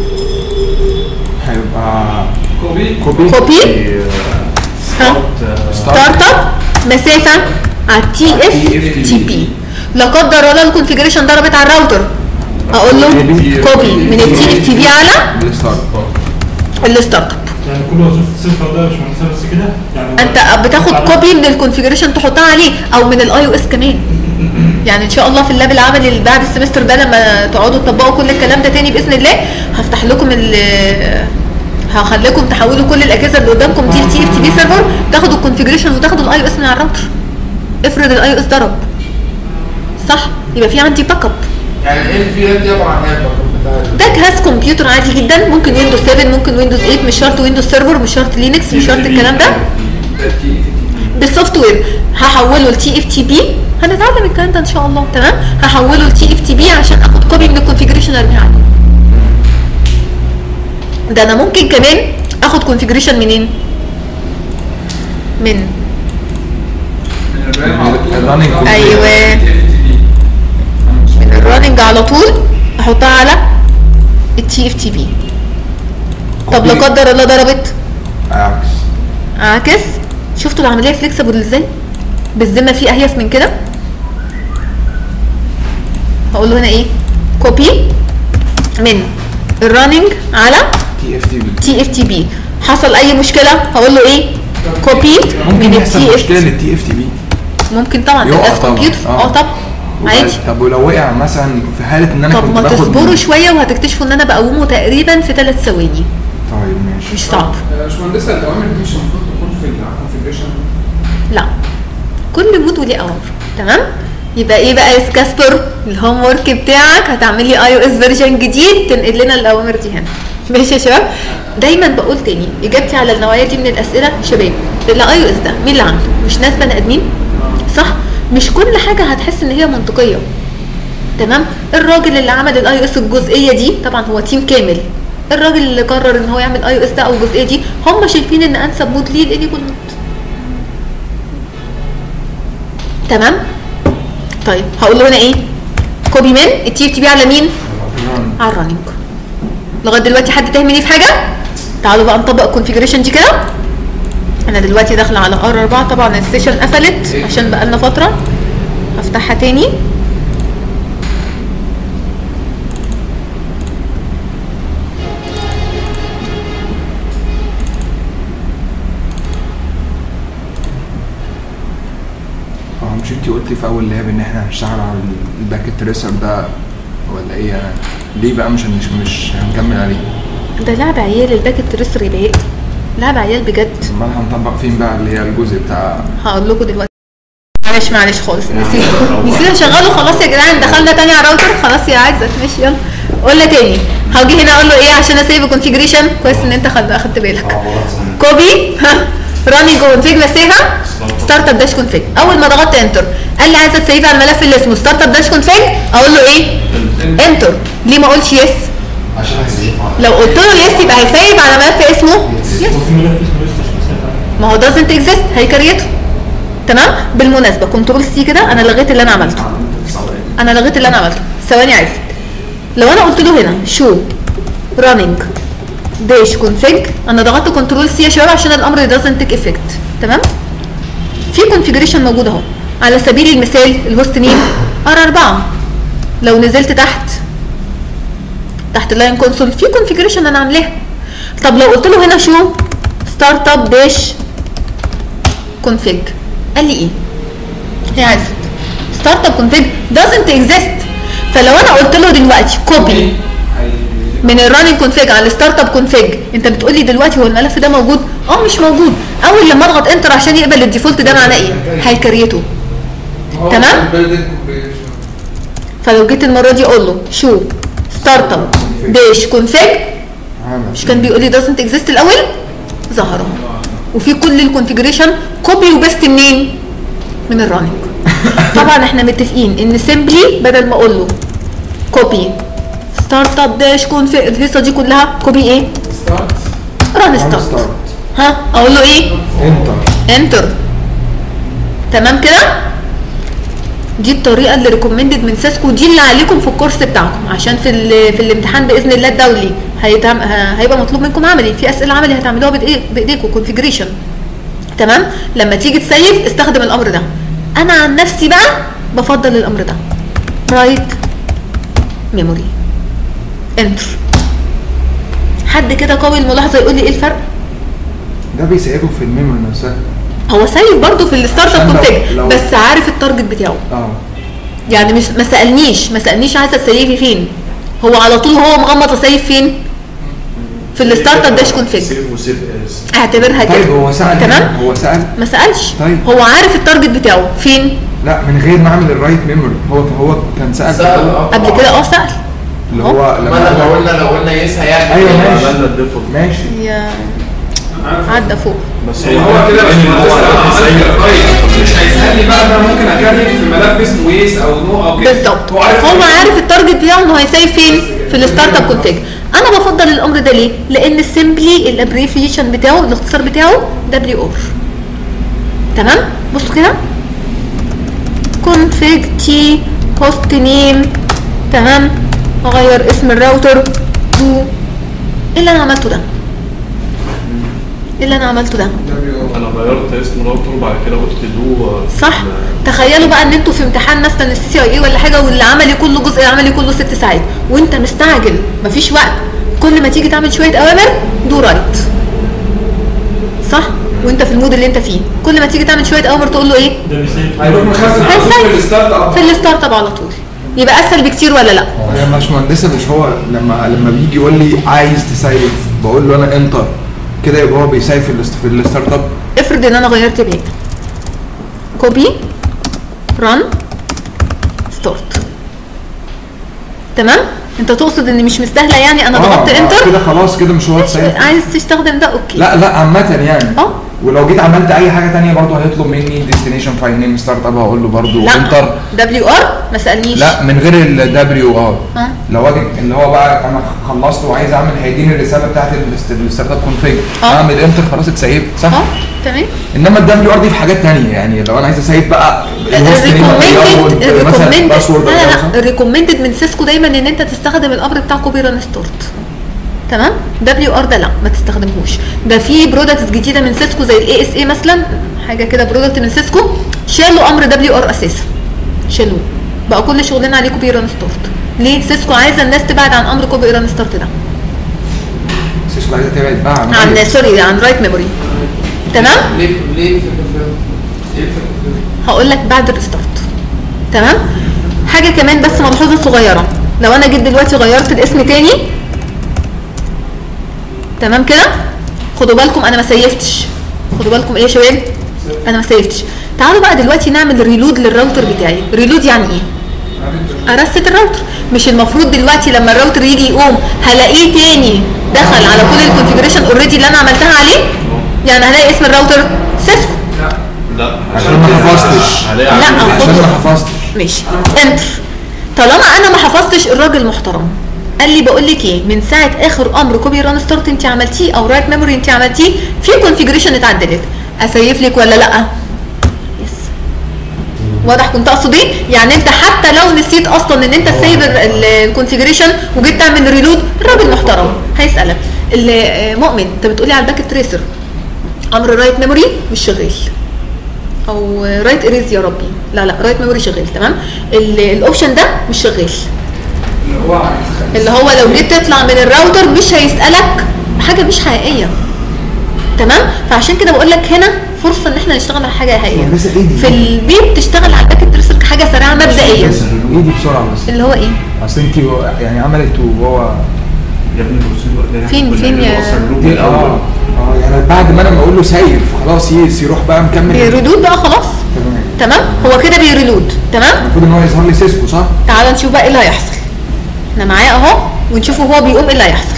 S3: هيبقى
S2: كوبي
S3: كوبي
S1: كوبي ها ستارت اب مسافه على التي اف تي بي لا قدر الله الكونفيجريشن ضربت على الراوتر اقول له كوبي من التي اف تي بي على
S3: الستارت
S1: الستارت اب
S7: يعني كل وظيفه الصفر ده يا باشمهندس بس كده يعني
S1: انت بتاخد كوبي من الكونفيجريشن تحطها عليه او من الاي او اس كمان يعني ان شاء الله في اللاب العملي اللي بعد السمستر ده لما تقعدوا تطبقوا كل الكلام ده تاني باذن الله هفتح لكم ال هخليكم تحولوا كل الاجهزه اللي قدامكم دي لتي اف تي بي سيرفر تاخدوا الكونفيجريشن وتاخدوا الاي او اس من على الراوتر افرض الاي او اس ضرب صح يبقى في عندي باك اب
S4: يعني ال في رام دي عباره عن ايه الباك اب بتاع
S1: ده جهاز كمبيوتر عادي جدا ممكن ويندوز 7 ممكن ويندوز 8 مش شرط ويندوز سيرفر مش شرط لينكس مش شرط الكلام ده بالسوفت وير هحوله لتي اف تي بي هنتعلم الكلام ده ان شاء الله تمام هحوله لتي اف تي بي عشان اخد كوبي من الكونفيجريشن ارميها عليه ده انا ممكن كمان اخد كونفيجريشن منين من
S3: الرننج
S1: أيوة. من الرننج على طول احطها على التي اف تي بي طب لا قدر الله ضربت
S3: عكس
S1: عكس شفتوا العمليه فليكسبل ازاي بالذمه في اهيف من كده هقول له هنا ايه كوبي من الرننج على
S3: تي اف تي بي
S1: تي اف تي بي حصل اي مشكله هقول له ايه كوبي
S3: ممكن
S1: من
S3: يحصل
S1: التي اف
S3: مشكله للتي اف تي بي
S1: ممكن طبعا
S3: يقع
S1: تبقى
S3: طبعاً.
S1: كمبيوتر
S3: آه.
S1: اه طبعا عادي
S3: طب ولو وقع مثلا في حاله ان انا
S1: طب
S3: كنت
S1: ما
S3: باخد
S1: تصبروا شويه وهتكتشفوا ان انا بقومه تقريبا في ثلاث ثواني
S3: طيب ماشي
S1: مش صعب
S2: يا باشمهندسه الاوامر دي مش المفروض تكون في الكونفجريشن
S1: لا كل مود وليه اوامر تمام يبقى ايه بقى يا كاسبر الهوم ورك بتاعك هتعمل لي اي او اس فيرجن جديد تنقل لنا الاوامر دي هنا ماشي يا شباب دايما بقول تاني اجابتي على النوعيه دي من الاسئله شباب الاي او اس ده مين اللي عامله مش ناس بني ادمين صح مش كل حاجه هتحس ان هي منطقيه تمام الراجل اللي عمل الاي او اس الجزئيه دي طبعا هو تيم كامل الراجل اللي قرر ان هو يعمل اي او اس ده او الجزئيه دي هم شايفين ان انسب مود ليه الانيبل مود تمام طيب هقول له هنا ايه كوبي من التي اف تي بي على مين على الرننج لغايه دلوقتي حد تاه مني في حاجه تعالوا بقى نطبق الكونفيجريشن دي كده انا دلوقتي داخله على ار 4 طبعا السيشن قفلت عشان بقالنا فتره هفتحها تاني
S3: اه مش انت قلتي في اول لعب ان احنا هنشتغل على الباكيت تريسر ده ولا ايه يعني ليه بقى مش مش مش هنكمل عليه
S1: ده لعب عيال الباكت تريسر يا بقى لعب عيال بجد
S3: امال هنطبق فين بقى اللي هي الجزء بتاع
S1: هقول لكم دلوقتي معلش معلش خالص نسيت نسيت اشغله خلاص يا جدعان دخلنا تاني على الراوتر خلاص يا عزت ماشي يلا قلنا تاني هاجي هنا اقول له ايه عشان اسيب الكونفيجريشن كويس ان انت خد- اخدت بالك كوبي راني كونفيج بسيفها ستارت اب داش كونفيج اول ما ضغطت انتر قال لي عايزه تسيف على الملف اللي اسمه ستارت اب داش كونفيج اقول له ايه انتر ليه ما اقولش يس
S4: عشان هيسيب
S1: لو قلت له يس يبقى هيسيف على ملف اسمه يس
S7: وفي ملف اسمه لسه مش مسافه
S1: ما هو doesn't exist هيكريته تمام بالمناسبه كنترول سي كده انا لغيت اللي انا عملته انا لغيت اللي انا عملته ثواني عايز لو انا قلت له هنا شو running داش config انا ضغطت كنترول سي يا شباب عشان الامر doesn't take effect تمام في كونفيجريشن موجود اهو على سبيل المثال الهوست نيم ار 4 لو نزلت تحت تحت اللاين كونسول في كونفيجريشن انا عاملاها طب لو قلت له هنا شو ستارت اب داش كونفيج قال لي ايه هي عايزه ستارت اب كونفيج doesn't exist فلو انا قلت له دلوقتي كوبي من الراننج كونفيج على الستارت اب كونفيج انت بتقول لي دلوقتي هو الملف ده موجود اه مش موجود اول لما اضغط انتر عشان يقبل الديفولت ده معناه ايه هيكريته تمام؟ فلو جيت المره دي اقول له شو ستارت اب داش كونفيج مش كان بيقول لي doesn't exist الاول ظهر اهو وفي كل الكونفيجريشن كوبي وبيست منين من الراننج طبعا احنا متفقين ان سيمبلي بدل ما اقول له كوبي ستارت اب داش كونفيج الهيصه دي كلها كوبي ايه
S2: ستارت
S1: ران
S3: ستارت
S1: ستارت ها اقول له ايه
S3: انتر
S1: انتر تمام كده دي الطريقه اللي ريكومندد من ساسكو دي اللي عليكم في الكورس بتاعكم عشان في ال- في الامتحان باذن الله الدولي هيتعم... ه- هيبقى مطلوب منكم عملي في اسئله عملي هتعملوها بإيدي- بايديكم كونفيجريشن تمام لما تيجي تسيف استخدم الامر ده انا عن نفسي بقى بفضل الامر ده رايت ميموري انتر حد كده قوي الملاحظه يقول لي ايه الفرق
S3: ده بيسيفه في الميموري نفسها
S1: هو سيف برضه في الستارت اب
S3: عشان لو-
S1: كونفيج
S3: لو-
S1: بس عارف التارجت بتاعه
S3: اه
S1: يعني مش ما سالنيش ما سالنيش عايزه تسيفي فين هو على طول هو مغمض اسيف فين في الستارت اب داش كونفيج
S5: سيف وسيف از
S1: اعتبرها كده
S3: طيب هو سأل
S1: تمام
S3: هو سأل
S1: ما سالش
S3: طيب.
S1: هو عارف التارجت بتاعه فين
S3: لا من غير ما اعمل الرايت ميموري هو هو كان سأل
S4: سأل اه
S1: قبل كده اه سال
S3: اللي هو
S4: ما انا لو
S3: لما
S4: قلنا لو قلنا يس هيعمل
S3: أيوة،
S4: ايه؟
S3: ماشي.
S5: عملنا الديفولت
S3: ماشي
S1: هي
S2: عارف
S1: عدى فوق
S5: بس
S2: يعني هو كده بس
S5: إن هو
S2: لو عملت
S5: هيسيف.
S2: الرايت مش هيسالني بقى ان انا ممكن اكرر في ملف اسمه ويس او نو او كده
S1: بالظبط
S2: هو عارف
S1: هو عارف التارجت بتاعه انه هيسيف فين في الستارت اب كونفيج انا بفضل الامر ده ليه لان السيمبلي الابريفيشن بتاعه الاختصار بتاعه دبليو ار تمام بصوا كده config t host name تمام اغير اسم الراوتر to ايه اللي انا عملته ده ايه اللي انا عملته ده
S5: انا غيرت اسم راوتر وبعد كده قلت له
S1: صح تخيلوا بقى ان انتوا في امتحان مثلا السي سي اي اي ولا حاجه واللي عملي كله جزء عملي كله ست ساعات وانت مستعجل مفيش وقت كل ما تيجي تعمل شويه اوامر دو رايت صح وانت في المود اللي انت فيه كل ما تيجي تعمل شويه اوامر تقول له ايه
S7: ده بيسيف
S2: هيروح مخزن على طول
S1: هيسيب.
S2: في الستارت اب
S1: في الستارت اب على طول يبقى اسهل بكتير ولا لا
S3: يا باشمهندسه مش هو لما لما بيجي يقول لي عايز تسيف بقول له انا انتر كده يبقى هو بيسيف في الاست- في الستارت اب
S1: افرض ان انا غيرت بعيد كوبي ران ستارت تمام انت تقصد ان مش مستاهله يعني انا ضغطت انتر
S3: كده خلاص كده مش هو تسيف
S1: عايز تستخدم ده اوكي
S3: لا لا عامة يعني
S1: اه.
S3: ولو جيت عملت اي حاجة تانية برضه هيطلب مني ديستنيشن فايل نيم ستارت اب هقول له برضه
S1: لا
S3: انتر
S1: دبليو ار ما سالنيش
S3: لا من غير الدبليو ار
S1: اه.
S3: لو اجي اللي هو بقى انا خلصت وعايز اعمل هيديني الرسالة بتاعت الست- الستارت اب كونفيج
S1: اه.
S3: اعمل انتر خلاص اتسيفت صح؟
S1: اه تمام
S3: انما الدبليو ار دي في حاجات تانية يعني لو انا عايز اسيف بقى الهوست نيم
S1: الريكومندد
S3: أغيره، مثلا
S1: الريكومندد
S3: باسورد
S1: لا
S3: أغيره،
S1: لا
S3: صح؟
S1: لا الريكومندد من سيسكو دايما ان انت تستخدم الامر بتاع كوبي ران ستارت تمام دبليو ار ده لا ما تستخدمهوش ده في برودكتس جديده من سيسكو زي الاي اس اي مثلا حاجه كده برودكت من سيسكو شالوا امر دبليو ار اساسا شالوه بقى كل شغلنا عليه كوبي ران ستارت ليه سيسكو عايزه الناس تبعد عن امر كوبي ران ستارت ده
S3: سيسكو عايزة تبعد بقى عن
S1: عن سوري عن رايت ميموري تمام
S4: ليه ليه الفكره في كده؟ ايه الفكره في كده؟
S1: هقول لك بعد الريستارت تمام حاجه كمان بس ملحوظه صغيره لو انا جيت دلوقتي غيرت الاسم تاني تمام كده خدوا بالكم انا ما سيفتش خدوا بالكم ايه يا شباب انا ما سيفتش تعالوا بقى دلوقتي نعمل ريلود للراوتر بتاعي ريلود يعني ايه ارست الراوتر مش المفروض دلوقتي لما الراوتر يجي يقوم هلاقيه تاني دخل على كل الكونفيجريشن اوريدي اللي انا عملتها عليه يعني هلاقي اسم الراوتر سيسكو
S5: لا
S3: عشان ما حفظتش.
S5: هلاقي
S1: لا،
S5: عندي-
S1: أخد-
S3: عشان ما حفظتش
S1: ماشي انتر طالما انا ما حفظتش الراجل محترم قال لي بقول لك ايه من ساعه اخر امر كوبي ران ستارت انت عملتيه او رايت ميموري انت عملتيه في كونفيجريشن اتعدلت اسيف لك ولا لا يس واضح كنت اقصد ايه يعني انت حتى لو نسيت اصلا ان انت تسيف الكونفيجريشن وجيت تعمل ريلود الراجل محترم هيسالك اللي آه، مؤمن انت بتقولي على الباكت تريسر امر رايت ميموري مش شغال او رايت اريز يا ربي لا لا رايت ميموري شغال تمام ال- الاوبشن ده مش شغال
S2: اللي هو
S1: اللي هو لو جيت تطلع من الراوتر مش هيسالك حاجه مش حقيقيه تمام فعشان كده بقول لك هنا فرصه ان احنا نشتغل على حاجه حقيقيه
S3: بس إيه دي؟
S1: في البيت تشتغل على الباكت تريسر حاجه سريعه مبدئيا
S3: بس ايدي بسرعة بس
S1: اللي هو ايه
S3: اصل انت يعني عملت وهو
S5: يا ابني البروسيدور ده
S1: فين-
S5: كنا
S1: فين
S5: بنعمله
S1: يا-
S5: اصلا اللوب
S3: دي
S5: الاول
S3: اه اه يعني بعد ما انا ما اقول له سيف خلاص يس يروح بقى مكمل
S1: بيريلود بقى خلاص
S3: تمام
S1: تمام هو كده بيريلود تمام
S3: المفروض ان هو يظهر لي سيسكو صح؟
S1: تعال نشوف بقى ايه اللي هيحصل احنا معاه اهو ونشوفه هو بيقوم ايه اللي هيحصل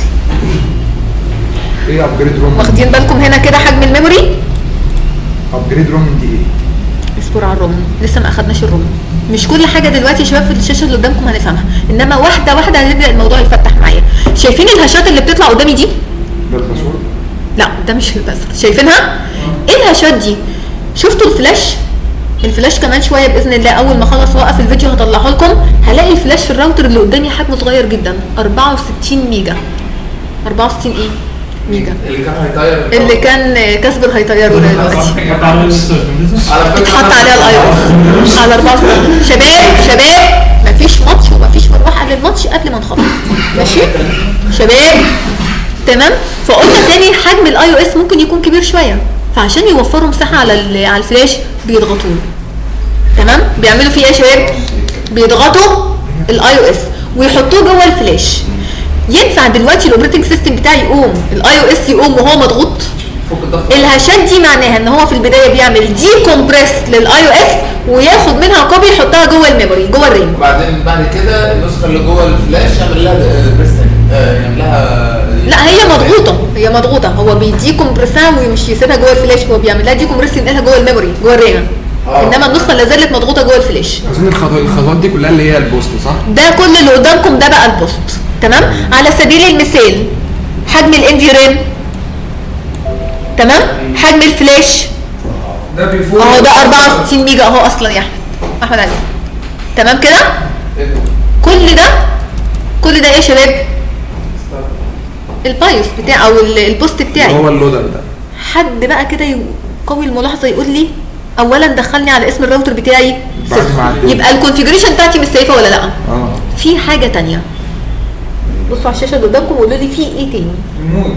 S3: ايه ابجريد روم
S1: واخدين بالكم هنا كده حجم الميموري
S3: ابجريد روم دي ايه؟
S1: اصبروا على الروم لسه ما اخدناش الروم مش كل حاجه دلوقتي يا شباب في الشاشه اللي قدامكم هنفهمها انما واحده واحده هنبدا الموضوع يتفتح معايا شايفين الهاشات اللي بتطلع قدامي دي
S3: ده الباسورد
S1: لا ده مش الباسورد شايفينها ايه الهاشات دي شفتوا الفلاش الفلاش كمان شويه باذن الله اول ما اخلص واقف الفيديو هطلعه لكم هلاقي الفلاش في الراوتر اللي قدامي حجمه صغير جدا 64 ميجا 64 ايه ميجا
S4: اللي كان هيطير
S1: اللي كان كاسبر هيطيره ده دلوقتي
S7: حط على لسه البندسة.
S4: على فكره
S1: اتحط عليها الاي اوف على 64 شباب شباب مفيش ماتش ومفيش مروح قبل الماتش قبل ما نخلص ماشي شباب تمام فقلنا تاني حجم الاي او اس ممكن يكون كبير شويه فعشان يوفروا مساحه على ال- على الفلاش بيضغطوه تمام بيعملوا فيه ايه يا شباب بيضغطوا الاي او اس ويحطوه جوه الفلاش ينفع دلوقتي الاوبريتنج سيستم بتاعي يقوم الاي او اس يقوم وهو مضغوط
S4: فوق الضغط
S1: الهاشات دي معناها ان هو في البدايه بيعمل دي كومبريس للاي او اس وياخد منها كوبي يحطها جوه الميموري جوه الريم
S4: وبعدين بعد كده النسخه اللي جوه الفلاش يعمل لها بريس تاني يعمل لها
S1: لا هي مضغوطه هي مضغوطه هو بيدي كومبريسها ومش يسيبها جوه الفلاش هو بيعمل لها دي كومبريس ينقلها جوه الميموري جوه الريم
S4: آه.
S1: انما النسخه لا زالت مضغوطه جوه الفلاش
S3: اظن الخطوات الخطوات دي كلها اللي هي البوست صح؟
S1: ده كل اللي قدامكم ده بقى البوست تمام على سبيل المثال حجم الانفي رام تمام حجم الفلاش
S2: ده بيفور
S1: اهو ده 64 ميجا اهو اصلا يا احمد احمد علي تمام كده كل ده كل ده ايه يا شباب البايوس بتاع او ال- البوست بتاعي
S3: هو اللودر ده
S1: حد بقى كده يقوي الملاحظه يقول لي اولا دخلني على اسم الراوتر بتاعي
S3: بعد ما
S1: صفر.
S3: عديت.
S1: يبقى الكونفيجريشن بتاعتي مش سايفه ولا لا
S3: اه
S1: في حاجه تانية بصوا على الشاشه اللي قدامكم وقولوا لي في ايه تاني
S2: المود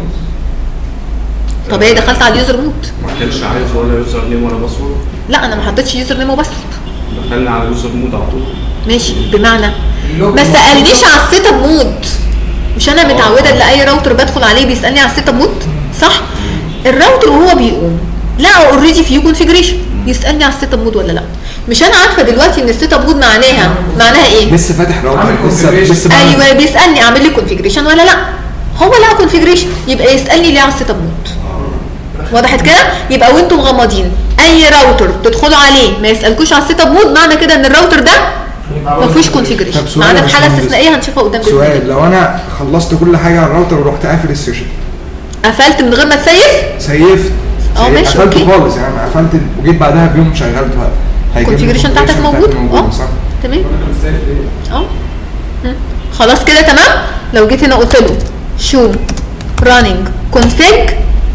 S1: طب هي دخلت على اليوزر مود
S5: ما كانش عايز ولا يوزر نيم ولا باسورد
S1: لا انا ما حطيتش يوزر نيم وبس
S5: دخلنا على يوزر مود على طول
S1: ماشي بمعنى
S2: اللوج
S1: ما
S2: مود.
S1: سالنيش على السيت اب مود مش انا متعوده ان اي راوتر بدخل عليه بيسالني على السيت اب مود صح الراوتر وهو بيقوم لقى اوريدي فيه كونفيجريشن يسالني على السيت اب مود ولا لا مش انا عارفه دلوقتي ان السيت اب مود معناها معناها ايه
S3: لسه فاتح راوتر
S2: عامل
S3: لسه
S2: configuration.
S3: لسه بعمل-
S1: ايوه بيسالني اعمل لي كونفيجريشن ولا لا هو لقى كونفيجريشن يبقى يسالني ليه على السيت اب مود وضحت كده يبقى وانتم مغمضين اي راوتر تدخلوا عليه ما يسالكوش على السيت اب مود معنى كده ان الراوتر ده ما فيهوش كونفيجريشن
S3: طب سؤال
S1: معانا
S3: يا
S1: في حاله
S3: باشمهندس.
S1: استثنائيه هنشوفها قدام بإذن الله.
S3: سؤال لو انا خلصت كل حاجه على الراوتر ورحت قافل السيشن
S1: قفلت من غير ما تسيف
S3: سيفت
S1: اه
S3: سيف-
S1: ماشي،
S3: قفلته
S1: اوكي.
S3: خالص يعني قفلت وجيت بعدها بيوم شغلته بقى هيجيب لي
S1: الكونفيجريشن بتاعتك
S3: configuration
S1: موجود اه
S3: صح
S1: تمام
S2: انا مش شايف ليه
S1: اه مم. خلاص كده تمام لو جيت هنا قلت له شو راننج كونفيج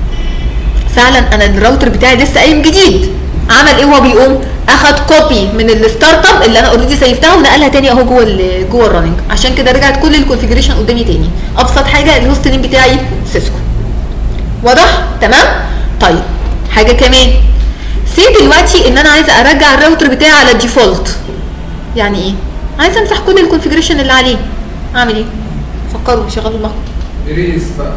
S1: فعلا انا الراوتر بتاعي لسه قايم جديد عمل ايه وهو بيقوم اخد كوبي من الستارت اب اللي انا اوريدي سيفتها ونقلها تاني اهو جوه ال جوه الراننج عشان كده رجعت كل الكونفيجريشن قدامي تاني ابسط حاجه الهوست نيم بتاعي سيسكو واضح تمام طيب حاجه كمان سي دلوقتي ان انا عايزه ارجع الراوتر بتاعي على الديفولت يعني ايه عايزه امسح كل الكونفيجريشن اللي عليه اعمل ايه فكروا شغلوا دماغكم
S2: اريز بقى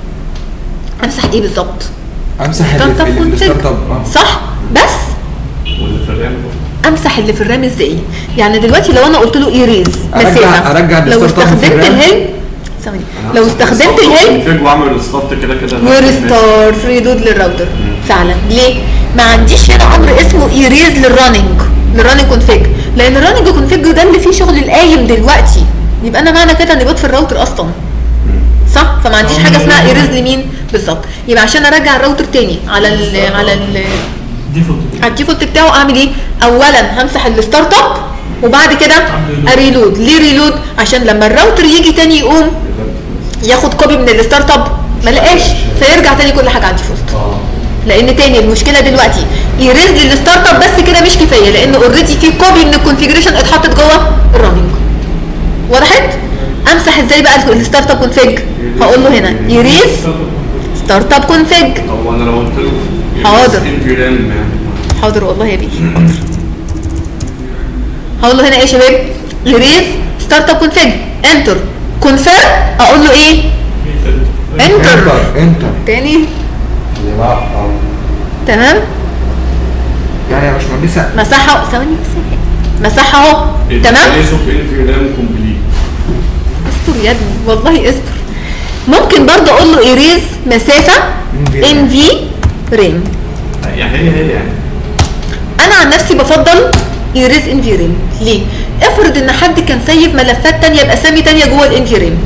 S1: امسح ايه بالظبط
S3: امسح اللي
S1: ستارت
S3: في
S1: اب
S3: اللي في
S1: كونفيج
S3: الستارت اب اه
S1: صح بس
S5: واللي في الرام برضه.
S1: امسح اللي في الرام ازاي يعني دلوقتي لو انا قلت له ايريز
S3: أرجع-
S1: مسافه
S3: أرجع
S1: لو
S3: الستارت اب في
S1: استخدمت
S3: الرام.
S1: الهيل ثواني
S5: أنا
S1: لو
S5: همسح
S1: استخدمت
S5: الستارت
S1: الهيل
S5: config واعمل الستارت كده كده
S1: وريستارت ريلود للراوتر فعلا ليه؟ ما عنديش هنا امر اسمه ايريز للرننج للرننج كونفيج لان الرننج كونفيج ده اللي فيه شغل القايم دلوقتي يبقى انا معنى كده اني بطفي الراوتر اصلا صح فما عنديش حاجه اسمها ايريز لمين بالظبط يبقى عشان ارجع الراوتر تاني على ال على ال
S7: ديفولت
S1: على الديفولت بتاعه اعمل ايه؟ اولا همسح الستارت اب وبعد كده اريلود ليه ريلود؟ عشان لما الراوتر يجي تاني يقوم ياخد كوبي من الستارت اب ما لقاش فيرجع تاني كل حاجه على الديفولت لان تاني المشكله دلوقتي يريز للستارت اب بس كده مش كفايه لان اوريدي في كوبي من الكونفيجريشن اتحطت جوه الرننج وضحت امسح ازاي بقى الستارت اب كونفيج هقول له هنا يريز ستارت اب كونفيج
S5: او انا لو قلت له
S1: حاضر.
S5: في رام يعني
S1: حاضر والله يا بيه حاضر هقول له هنا ايه يا شباب يريز ستارت اب كونفيج انتر كونفيرم اقول له ايه انتر
S3: انتر انتر
S1: تاني تمام
S3: يعني يا باشمهندسه
S1: مسحها ثواني بس مسحها اهو تمام
S5: يوسف ان في رام كومبليت
S1: استر يا ابني والله استر ممكن برضه اقول له ايريز مسافه ان في ريم
S5: يعني هي هي يعني
S1: انا عن نفسي بفضل ايريز ان في ريم ليه افرض ان حد كان سايب ملفات تانية باسامي تانية جوه الان في ريم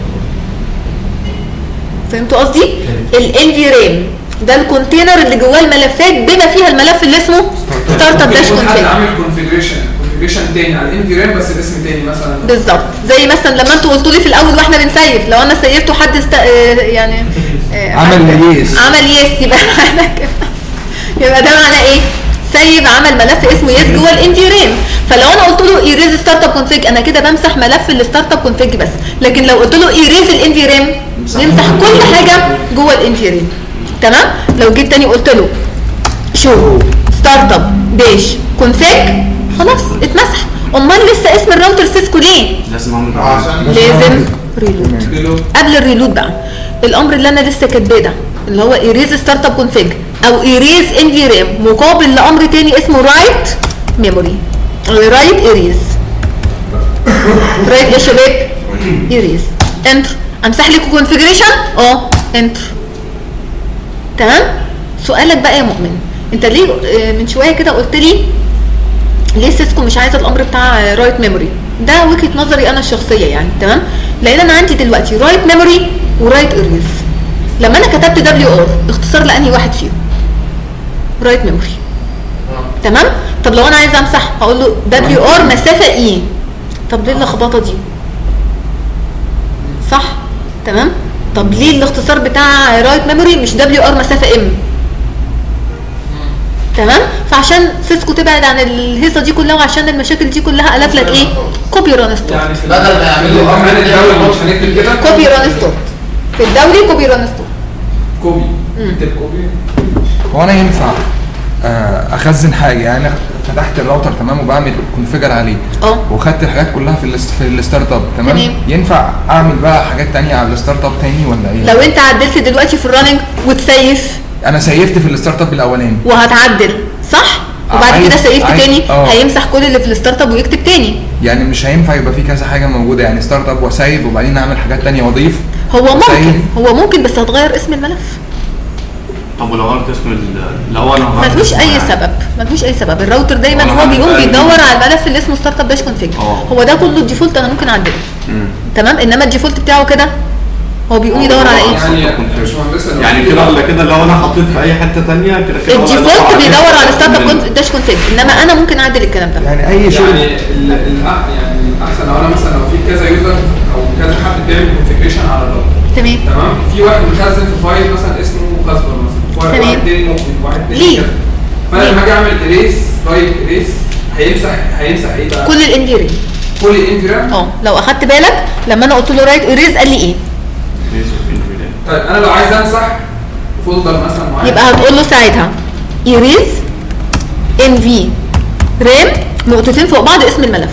S1: فهمتوا قصدي الان في ريم ده الكونتينر اللي جواه الملفات بما فيها الملف اللي اسمه ستارت اب
S2: ممكن
S1: داش
S2: يكون حد
S1: كونفيج
S2: عامل كونفيجريشن كونفيجريشن تاني على الانفي رام بس باسم تاني مثلا
S1: بالظبط زي مثلا لما انتوا قلتوا لي في الاول واحنا بنسيف لو انا سيفته حد است... آه، يعني آه،
S3: عمل
S1: حد-
S3: يس.
S1: عمل يس يبقى معنى كده يبقى ده معناه ايه؟ سيب عمل ملف اسمه يس جوه الانفي ريم فلو انا قلت له ايريز ستارت اب كونفيج انا كده بمسح ملف الستارت اب كونفيج بس لكن لو قلت له ايريز الانفي ريم يمسح كل حاجه جوه الانفي ريم تمام لو جيت تاني قلت له شو ستارت اب داش كونفيج خلاص اتمسح امال لسه اسم الراوتر سيسكو ليه
S5: لازم اعمل
S4: عشان
S1: لازم ريلود
S2: ريلود.
S1: قبل الريلود بقى الامر اللي انا لسه كاتباه ده اللي هو ايريز ستارت اب كونفيج او ايريز ان في رام مقابل لامر تاني اسمه رايت ميموري رايت ايريز رايت ايه يا شباب ايريز انتر امسح لك كونفيجريشن اه انتر تمام سؤالك بقى يا مؤمن انت ليه آه، من شويه كده قلت لي ليه سيسكو مش عايزه الامر بتاع رايت ميموري ده وجهه نظري انا الشخصيه يعني تمام لان انا عندي دلوقتي رايت ميموري ورايت اريز لما انا كتبت دبليو ار اختصار لانهي واحد فيهم رايت ميموري تمام طب لو انا عايزه امسح هقول له دبليو ار مسافه اي طب ليه اللخبطه دي صح تمام طب ليه الاختصار بتاع رايت ميموري مش دبليو ار مسافه ام تمام فعشان سيسكو تبعد عن الهيصه دي كلها وعشان المشاكل دي كلها قالت لك ايه كوبي ران ستور
S2: يعني في
S4: بدل ما يعملوا
S2: الامر
S4: أمر
S2: الدولي مش هنكتب كده
S1: كوبي ران ستور في الدوري كوبي ران ستور
S2: كوبي نكتب كوبي
S3: هو انا ينفع آه، اخزن حاجه يعني أنا فتحت الراوتر تمام وبعمل كونفيجر عليه
S1: اه
S3: وخدت الحاجات كلها في الاست- في الستارت اب تمام
S1: تمام.
S3: ينفع اعمل بقى حاجات تانية على الستارت اب تاني ولا ايه
S1: لو انت عدلت دلوقتي في الرننج وتسيف
S3: انا سيفت في الستارت اب الاولاني
S1: وهتعدل صح وبعد
S3: عايز-
S1: كده سيفت
S3: عايز-
S1: تاني
S3: اه.
S1: هيمسح كل اللي في الستارت اب ويكتب تاني
S3: يعني مش هينفع يبقى في كذا حاجه موجوده يعني ستارت اب وسايب وبعدين اعمل حاجات تانية واضيف
S1: هو ممكن
S3: وسيف.
S1: هو ممكن بس هتغير اسم الملف
S5: طب ولو غيرت اسم ال- لو انا غيرت
S1: ملهوش
S5: اسم
S1: اي
S5: يعني.
S1: سبب ملهوش اي سبب الراوتر دايما
S5: ولا
S1: هو
S5: حد
S1: بيقوم
S5: بقى
S1: بيدور
S5: يجي-
S1: على الملف اللي اسمه ستارت اب داش كونفيج
S5: اه.
S1: هو ده كله الديفولت انا ممكن اعدله
S5: مم.
S1: تمام انما الديفولت بتاعه كده هو بيقوم يدور على ايه
S2: يعني يا باشمهندس لو
S5: يعني
S2: في-
S5: كده ولا كده لو انا حطيت في اي حته ثانيه كده كده ولا
S1: الديفولت
S5: أدور
S1: بيدور على ستارت اب
S5: من-
S1: داش كونفيج انما انا ممكن اعدل الكلام ده
S3: يعني اي شغل
S2: يعني ال- الأح- يعني الاحسن لو انا مثلا لو في كذا يوزر او كذا حد بيعمل كونفيجريشن على الراوتر
S1: تمام
S2: تمام في واحد مخزن في فايل مثلا اسمه كاسبر مثلا واحد
S1: تمام.
S2: واحد تاني ممكن واحد تاني
S1: ليه؟
S2: كده فانا لما اجي اعمل اريس رايت اريس هيمسح هيمسح ايه بقى؟
S1: كل الانفيري
S2: كل الانفيرام
S1: اه لو اخدت بالك لما انا قلت له رايت اريز قال لي ايه
S5: ليس في البداية.
S2: طيب انا لو عايز امسح فولدر مثلا معين
S1: يبقى هتقول له ساعتها ايريز ان في رام نقطتين فوق بعض اسم الملف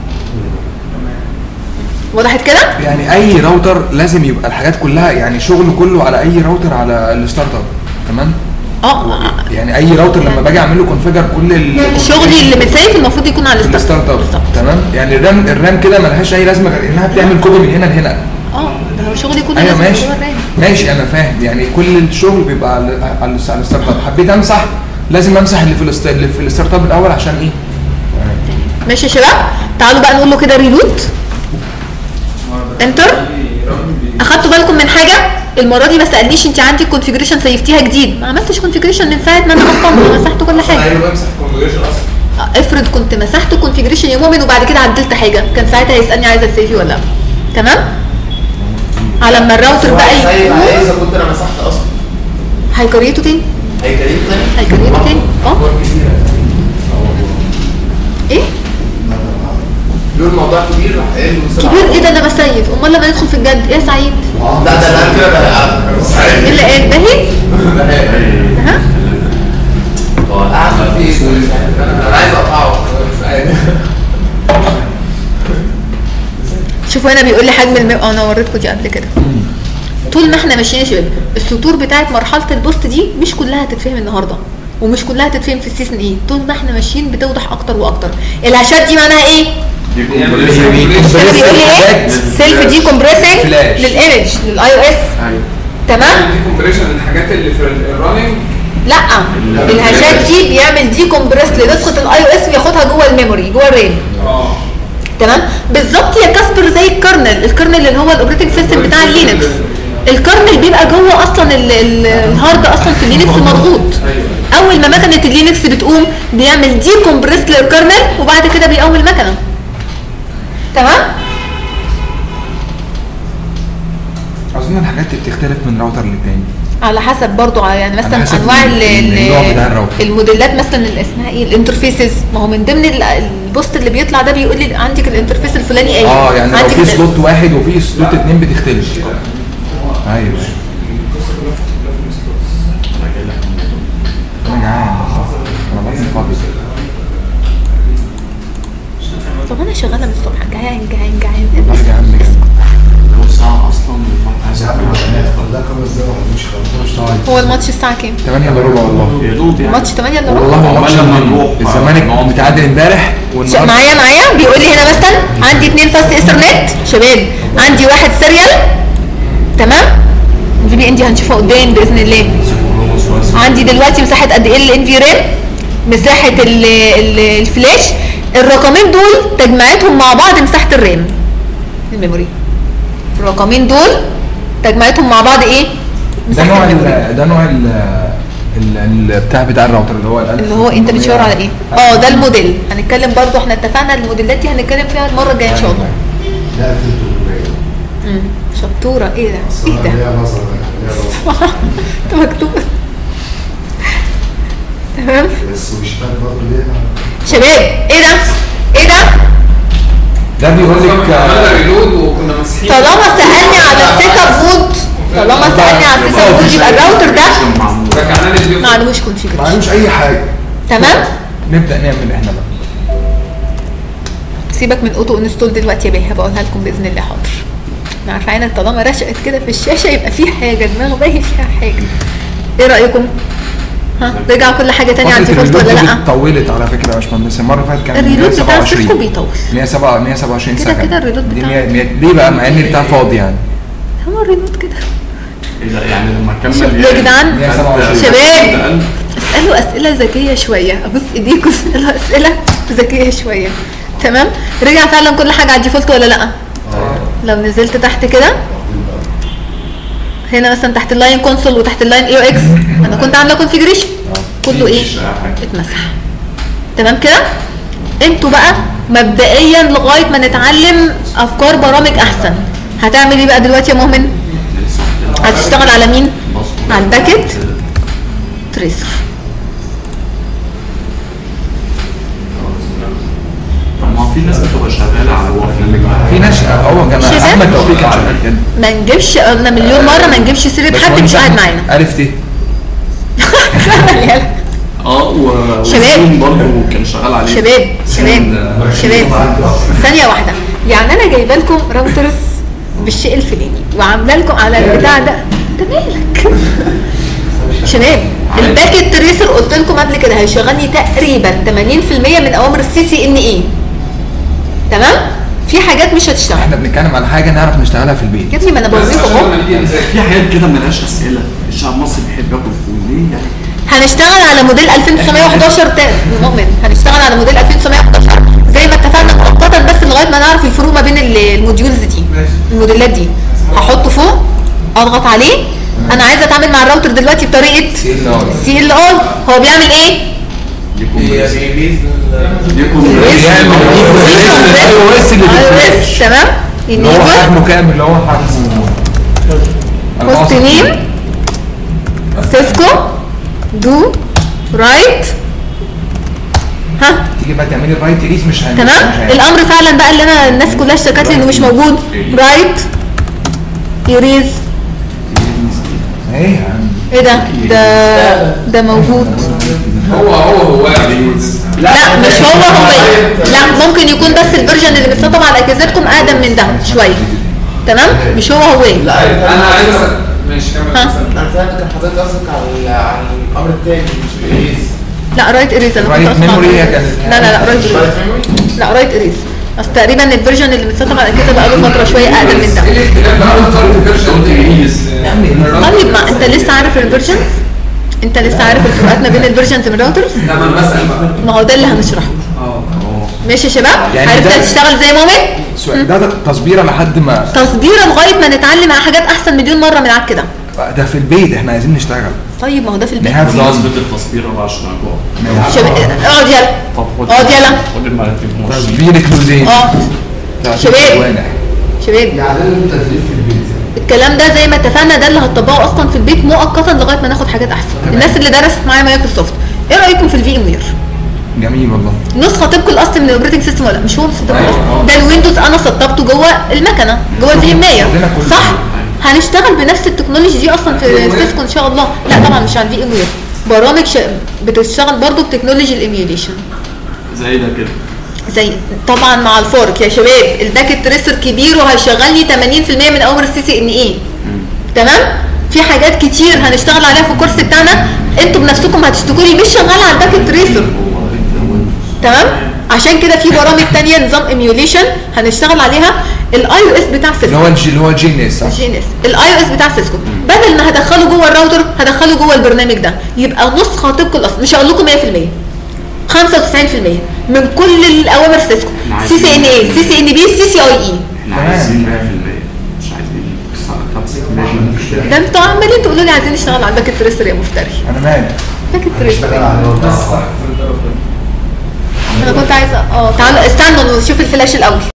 S1: وضحت كده
S3: يعني اي راوتر لازم يبقى الحاجات كلها يعني شغل كله على اي راوتر على الستارت اب تمام
S1: اه
S3: يعني اي راوتر لما باجي اعمل له كونفيجر كل ال-
S1: شغلي اللي متسيف المفروض يكون على
S3: في الستارت اب
S1: بالظبط
S3: تمام يعني الرام الرام كده ملهاش اي لازمه غير انها بتعمل كوبي من هنا لهنا
S1: اه ده هو شغلي كله
S3: ايوه
S1: لازم
S3: ماشي
S1: جوه الرام
S3: ماشي انا فاهم يعني كل الشغل بيبقى على على على الستارت اب حبيت امسح لازم امسح اللي في الست- اللي في الستارت اب الاول عشان ايه
S1: ماشي يا شباب تعالوا بقى نقول له كده ريلوت انتر اخدتوا بالكم من حاجه المره دي ما سالنيش انت عندك كونفيجريشن سيفتيها جديد ما عملتش كونفيجريشن من ساعه ما انا اصلا مسحت كل حاجه
S4: هيبقى بمسح كونفيجريشن اصلا
S1: افرض كنت مسحت كونفيجريشن يومين وبعد كده عدلت حاجه كان ساعتها هيسالني عايزه تسيفي ولا لا تمام على ما الراوتر بقى
S4: سايب عليه
S1: يقوم
S4: اذا كنت انا مسحت اصلا
S1: هيكريته تاني
S4: هيكريم تاني
S1: هيكريته تاني اه
S4: أكبر كتير.
S1: ايه
S4: له الموضوع كبير راح قايل له بسرعة.
S1: كبير ايه ده انا بسيف امال لما ندخل في الجد ايه يا سعيد
S4: لا ده انا كده بقى
S1: ايه اللي قال باهي ها
S4: اعمل فيه ايه انا عايز اقطعه بس عادي.
S1: شوفوا هنا بيقول لي حجم الماء اه انا وريتكم دي قبل كده طول ما احنا ماشيين يا شباب السطور بتاعت مرحله البوست دي مش كلها هتتفهم النهارده ومش كلها هتتفهم في السيزون ايه طول ما احنا ماشيين بتوضح اكتر واكتر الهاشات دي معناها ايه
S5: دي
S2: يعني
S5: كومبريشن.
S1: مش كده بيقول لي ايه
S3: حاجات
S1: سيلف دي كومبريسنج
S3: فلاش.
S1: للايمج للاي او اس
S5: ايوه
S1: تمام
S2: دي كومبريشن الحاجات اللي في الرننج
S1: لا الهاشات دي بيعمل دي كومبريس لنسخه الاي او اس وياخدها جوه الميموري جوه الرام
S2: اه
S1: تمام بالظبط يا كاسبر زي الكرنل الكرنل اللي هو الاوبريتنج سيستم بتاع اللينكس الكرنل بيبقى جوه اصلا ال- ال- الهارد اصلا في اللينكس مضغوط اول ما مكنه اللينكس بتقوم بيعمل دي كومبريس للكرنل وبعد كده بيقوم المكنه تمام
S3: اظن الحاجات دي بتختلف من راوتر للتاني
S1: على حسب برضو على- يعني مثلا
S3: على حسب
S1: انواع
S3: ال-
S1: ال-
S3: النوع بتاع
S1: ال-
S3: الراوتر.
S1: الموديلات مثلا اللي اسمها ايه الانترفيسز ما هو من ضمن ال- البوست اللي بيطلع ده بيقول لي عندك الانترفيس الفلاني ايه
S3: اه يعني لو
S1: عندك
S3: في
S1: ال-
S3: سلوت واحد وفي سلوت اتنين بتختلف ايوه انا جعان انا بطني فاضي
S1: طب انا شغاله من الصبح جعان جعان جعان
S3: والله جعان بجد
S5: هو ساعة اصلا بيبقى عايز أعمل.
S1: هو الماتش الساعه كام
S3: 8 الا ربع والله
S5: يا دوب يعني
S1: الماتش 8 الا ربع
S3: والله هو
S5: عقبال
S3: ماتش
S5: لما
S3: مهم.
S5: نروح بقى
S3: الزمالك
S5: نقعد.
S3: متعادل امبارح
S1: ش-
S3: والنهارده
S1: معايا معايا بيقول لي هنا مثلا عندي اتنين فاست ايثرنت شباب عندي واحد سيريال تمام دي بي ان دي هنشوفها قدام باذن الله عندي دلوقتي مساحه قد ايه الان في رام مساحه ال- ال- الفلاش الرقمين دول تجمعتهم مع بعض مساحه الرام الميموري الرقمين دول تجمعتهم مع بعض ايه
S3: ده نوع
S1: مساحة الميموري.
S3: ال- ده نوع ال ال- البتاع بتاع الراوتر اللي هو ال
S1: اللي هو انت بتشاور على ايه اه ده الموديل هنتكلم برضو احنا اتفقنا الموديلات دي هنتكلم فيها المره الجايه ان شاء الله
S4: لا 2800
S1: امم شطوره ايه ده
S4: اصل
S1: ايه
S4: انا
S1: ده
S4: ليا نظر ليا نظر
S1: انت مكتوب تمام
S4: بس مش فاهم برضه ليه
S1: شباب ايه ده ايه ده
S3: ده بيقول لك
S2: عملنا ريلود وكنا ماسحين
S1: طالما سالني على السيت اب مود طالما سالني على السيت اب مود يبقى الراوتر ده
S2: رجعنا للديفولت
S1: ما عليهوش
S3: ما
S1: كونفيجريشن
S3: عليهوش اي حاجه
S1: تمام
S3: نبدا نعمل احنا بقى
S1: سيبك من اوتو انستول دلوقتي يا بيه هبقولها لكم باذن الله حاضر انا عارفه عينك طالما رشقت كده في الشاشه يبقى في حاجه دماغ باين فيها حاجه ايه رايكم ها رجع كل حاجه تانية على
S3: فترة
S1: الديفولت ولا
S3: الريلود
S1: لا
S3: دي طولت على فكره يا باشمهندس المره اللي فاتت كان
S1: الريلود بتاع
S3: 127.
S1: سيسكو بيطول
S3: 107 127
S1: كده
S3: سكند
S1: كده الريلود
S3: دي
S1: بتاعه.
S3: 100 100 ليه بقى مع ان بتاع فاضي يعني
S1: هو الريموت كده
S5: ايه ده يعني لما اكمل
S1: شوف
S5: يعني
S1: يا جدعان،
S3: 127.
S1: شباب. اسالوا اسئله ذكيه شويه ابص ايديكم اسالوا اسئله ذكيه شويه تمام رجع فعلا كل حاجه على الديفولت ولا لا لو نزلت تحت كده هنا مثلا تحت اللاين كونسول وتحت اللاين اي او اكس انا كنت عامله كونفيجريشن كله ايه
S5: مفيش أي حاجة.
S1: اتمسح تمام كده انتوا بقى مبدئيا لغايه ما نتعلم افكار برامج احسن هتعمل ايه بقى دلوقتي يا مؤمن هتشتغل على مين على الباكت تريسر
S5: طب ما هو في ناس بتبقى شغاله على وافل
S3: في ناس هو كان
S1: شباب.
S3: احمد توفيق كان شغال كده
S1: ما نجيبش قلنا مليون مره ما نجيبش سيره حد مش قاعد معانا
S3: الف ت
S5: اه و
S1: شباب.
S5: وسين برضه كان شغال عليه
S1: شباب شباب
S5: سين، آه،
S1: شباب ثانيه واحده يعني انا جايبه لكم راوترز بالشيء الفلاني وعامله لكم على البتاع ده انت مالك شباب الباكت تريسر قلت لكم قبل كده هيشغلني تقريبا 80% من اوامر السي سي ان اي تمام في حاجات مش هتشتغل
S3: احنا بنتكلم على حاجه نعرف نشتغلها في البيت
S1: يا ابني ما انا
S2: بس
S1: بوريكم
S2: عشان
S1: اهو
S2: لما نيجي نذاكر
S5: في حاجات كده ملهاش اسئله الشعب المصري بيحب ياكل فول ليه يعني
S1: هنشتغل على موديل 2911 تاني مؤمن هنشتغل على موديل 2911 زي ما اتفقنا مؤقتا بس لغايه ما نعرف الفروق ما بين ال- الموديولز دي
S2: ماشي.
S1: الموديلات دي هحطه فوق اضغط عليه انا عايزه اتعامل مع الراوتر دلوقتي بطريقه سي ال اي هو بيعمل ايه؟
S5: يكون
S4: هي بيبيز
S5: يكون
S3: اي او اس اللي
S1: اي
S3: بيفرش.
S1: اس تمام
S3: اللي هو
S1: ينيبل
S3: حجمه كامل اللي هو حجمه
S1: بوست نيم سيسكو دو رايت ها
S3: تيجي بقى تعملي الرايت ريس مش هن-
S1: تمام
S3: مش هن-
S1: الامر فعلا بقى اللي انا الناس كلها اشتكت لي انه مش موجود رايت يريز
S3: ايه يا عم
S1: ايه ده ده ده موجود
S2: هو هو هو
S1: لا مش هو هو لا ممكن يكون بس الفيرجن اللي متسطب على اجهزتكم اقدم من ده شويه تمام مش هو هو
S2: انا عايز اسال ماشي كمل
S1: ها.
S2: اسأل.
S4: انا فاهم كان حضرتك قصدك على على الامر الثاني مش بيبيز
S1: لا رايت اريز انا كنت
S3: رايت
S1: أسمع
S3: ميموري هي
S1: رايت
S3: كانت-
S1: لا لا لا رايت
S4: مش
S1: اريز
S4: رايت ميموري
S1: لا رايت اريز اصل تقريبا الفيرجن اللي متسطب على الاجهزه بقى له فتره شويه اقدم من ده
S2: ايه الاختلاف بقى انا اخترت فيرجن
S1: طيب ما انت لسه عارف الفيرجنز انت لسه عارف الفروقات ما بين الفيرجنز من الراوترز
S2: لا ما انا بسال بقى
S1: ما هو ده اللي هنشرحه
S2: اه
S1: ماشي يا شباب
S3: يعني
S1: عرفت
S3: ده-
S1: تشتغل زي مؤمن
S3: سؤال ده تصبيره لحد ما
S1: تصبيره لغايه ما نتعلم على حاجات احسن مليون مره من عك كده
S3: ده في البيت احنا عايزين نشتغل
S1: طيب ما هو ده في البيت
S3: نهاف
S5: بمناسبه التصوير بقى عشان اجوع
S1: شباب اقعد يلا
S5: طب خد
S1: اقعد يلا
S5: خد المعلقتين ماشي.
S3: تصبير كلوزين
S1: اقعد شباب. شباب
S4: يعني ده تدريب في البيت يعني
S1: الكلام ده زي ما اتفقنا ده اللي هتطبقه اصلا في البيت مؤقتا لغايه ما ناخد حاجات احسن الناس اللي درست معايا مايكروسوفت ايه رايكم في الفي ام وير
S3: جميل والله
S1: نسخه طبق الاصل من الاوبريتنج سيستم ولا مش هو نسخه طبق الاصل ده الويندوز انا سطبته جوه المكنه جوه الفي ام
S3: عندنا كل
S1: صح
S3: شيء.
S1: هنشتغل بنفس التكنولوجي دي اصلا في سيسكو ان شاء الله لا طبعا مش على الفي ام وير برامج ش... بتشتغل برضو بتكنولوجي الايميوليشن
S5: زي ده كده
S1: زي طبعا مع الفارق يا شباب الباكت تريسر كبير وهيشغلني 80% من اوامر السي سي ان اي تمام في حاجات كتير هنشتغل عليها في الكورس بتاعنا انتوا بنفسكم هتشتكوا لي مش شغاله على الباكت تريسر تمام عشان كده في برامج تانية نظام ايميوليشن هنشتغل عليها الاي او اس بتاع
S3: اللي
S1: سيسكو
S3: هو الجي اللي هو جي ان اس صح؟
S1: جي ان اس الاي او اس بتاع سيسكو بدل ما هدخله جوه الراوتر هدخله جوه البرنامج ده يبقى نسخه طبق الاصل مش هقول لكم 100% 95% من كل الاوامر سيسكو سي سي ان اي سي سي ان بي سي سي اي اي
S5: احنا عايزين 100% مش عايزين
S1: ده انتوا عمالين تقولوا لي عايزين نشتغل على الباكيت تريسر يا مفتري
S3: انا مالي
S1: باكيت تريسر
S4: اشتغل على
S2: بس
S4: الوضع.
S1: انا كنت عايزه اه تعالوا استنوا نشوف الفلاش الاول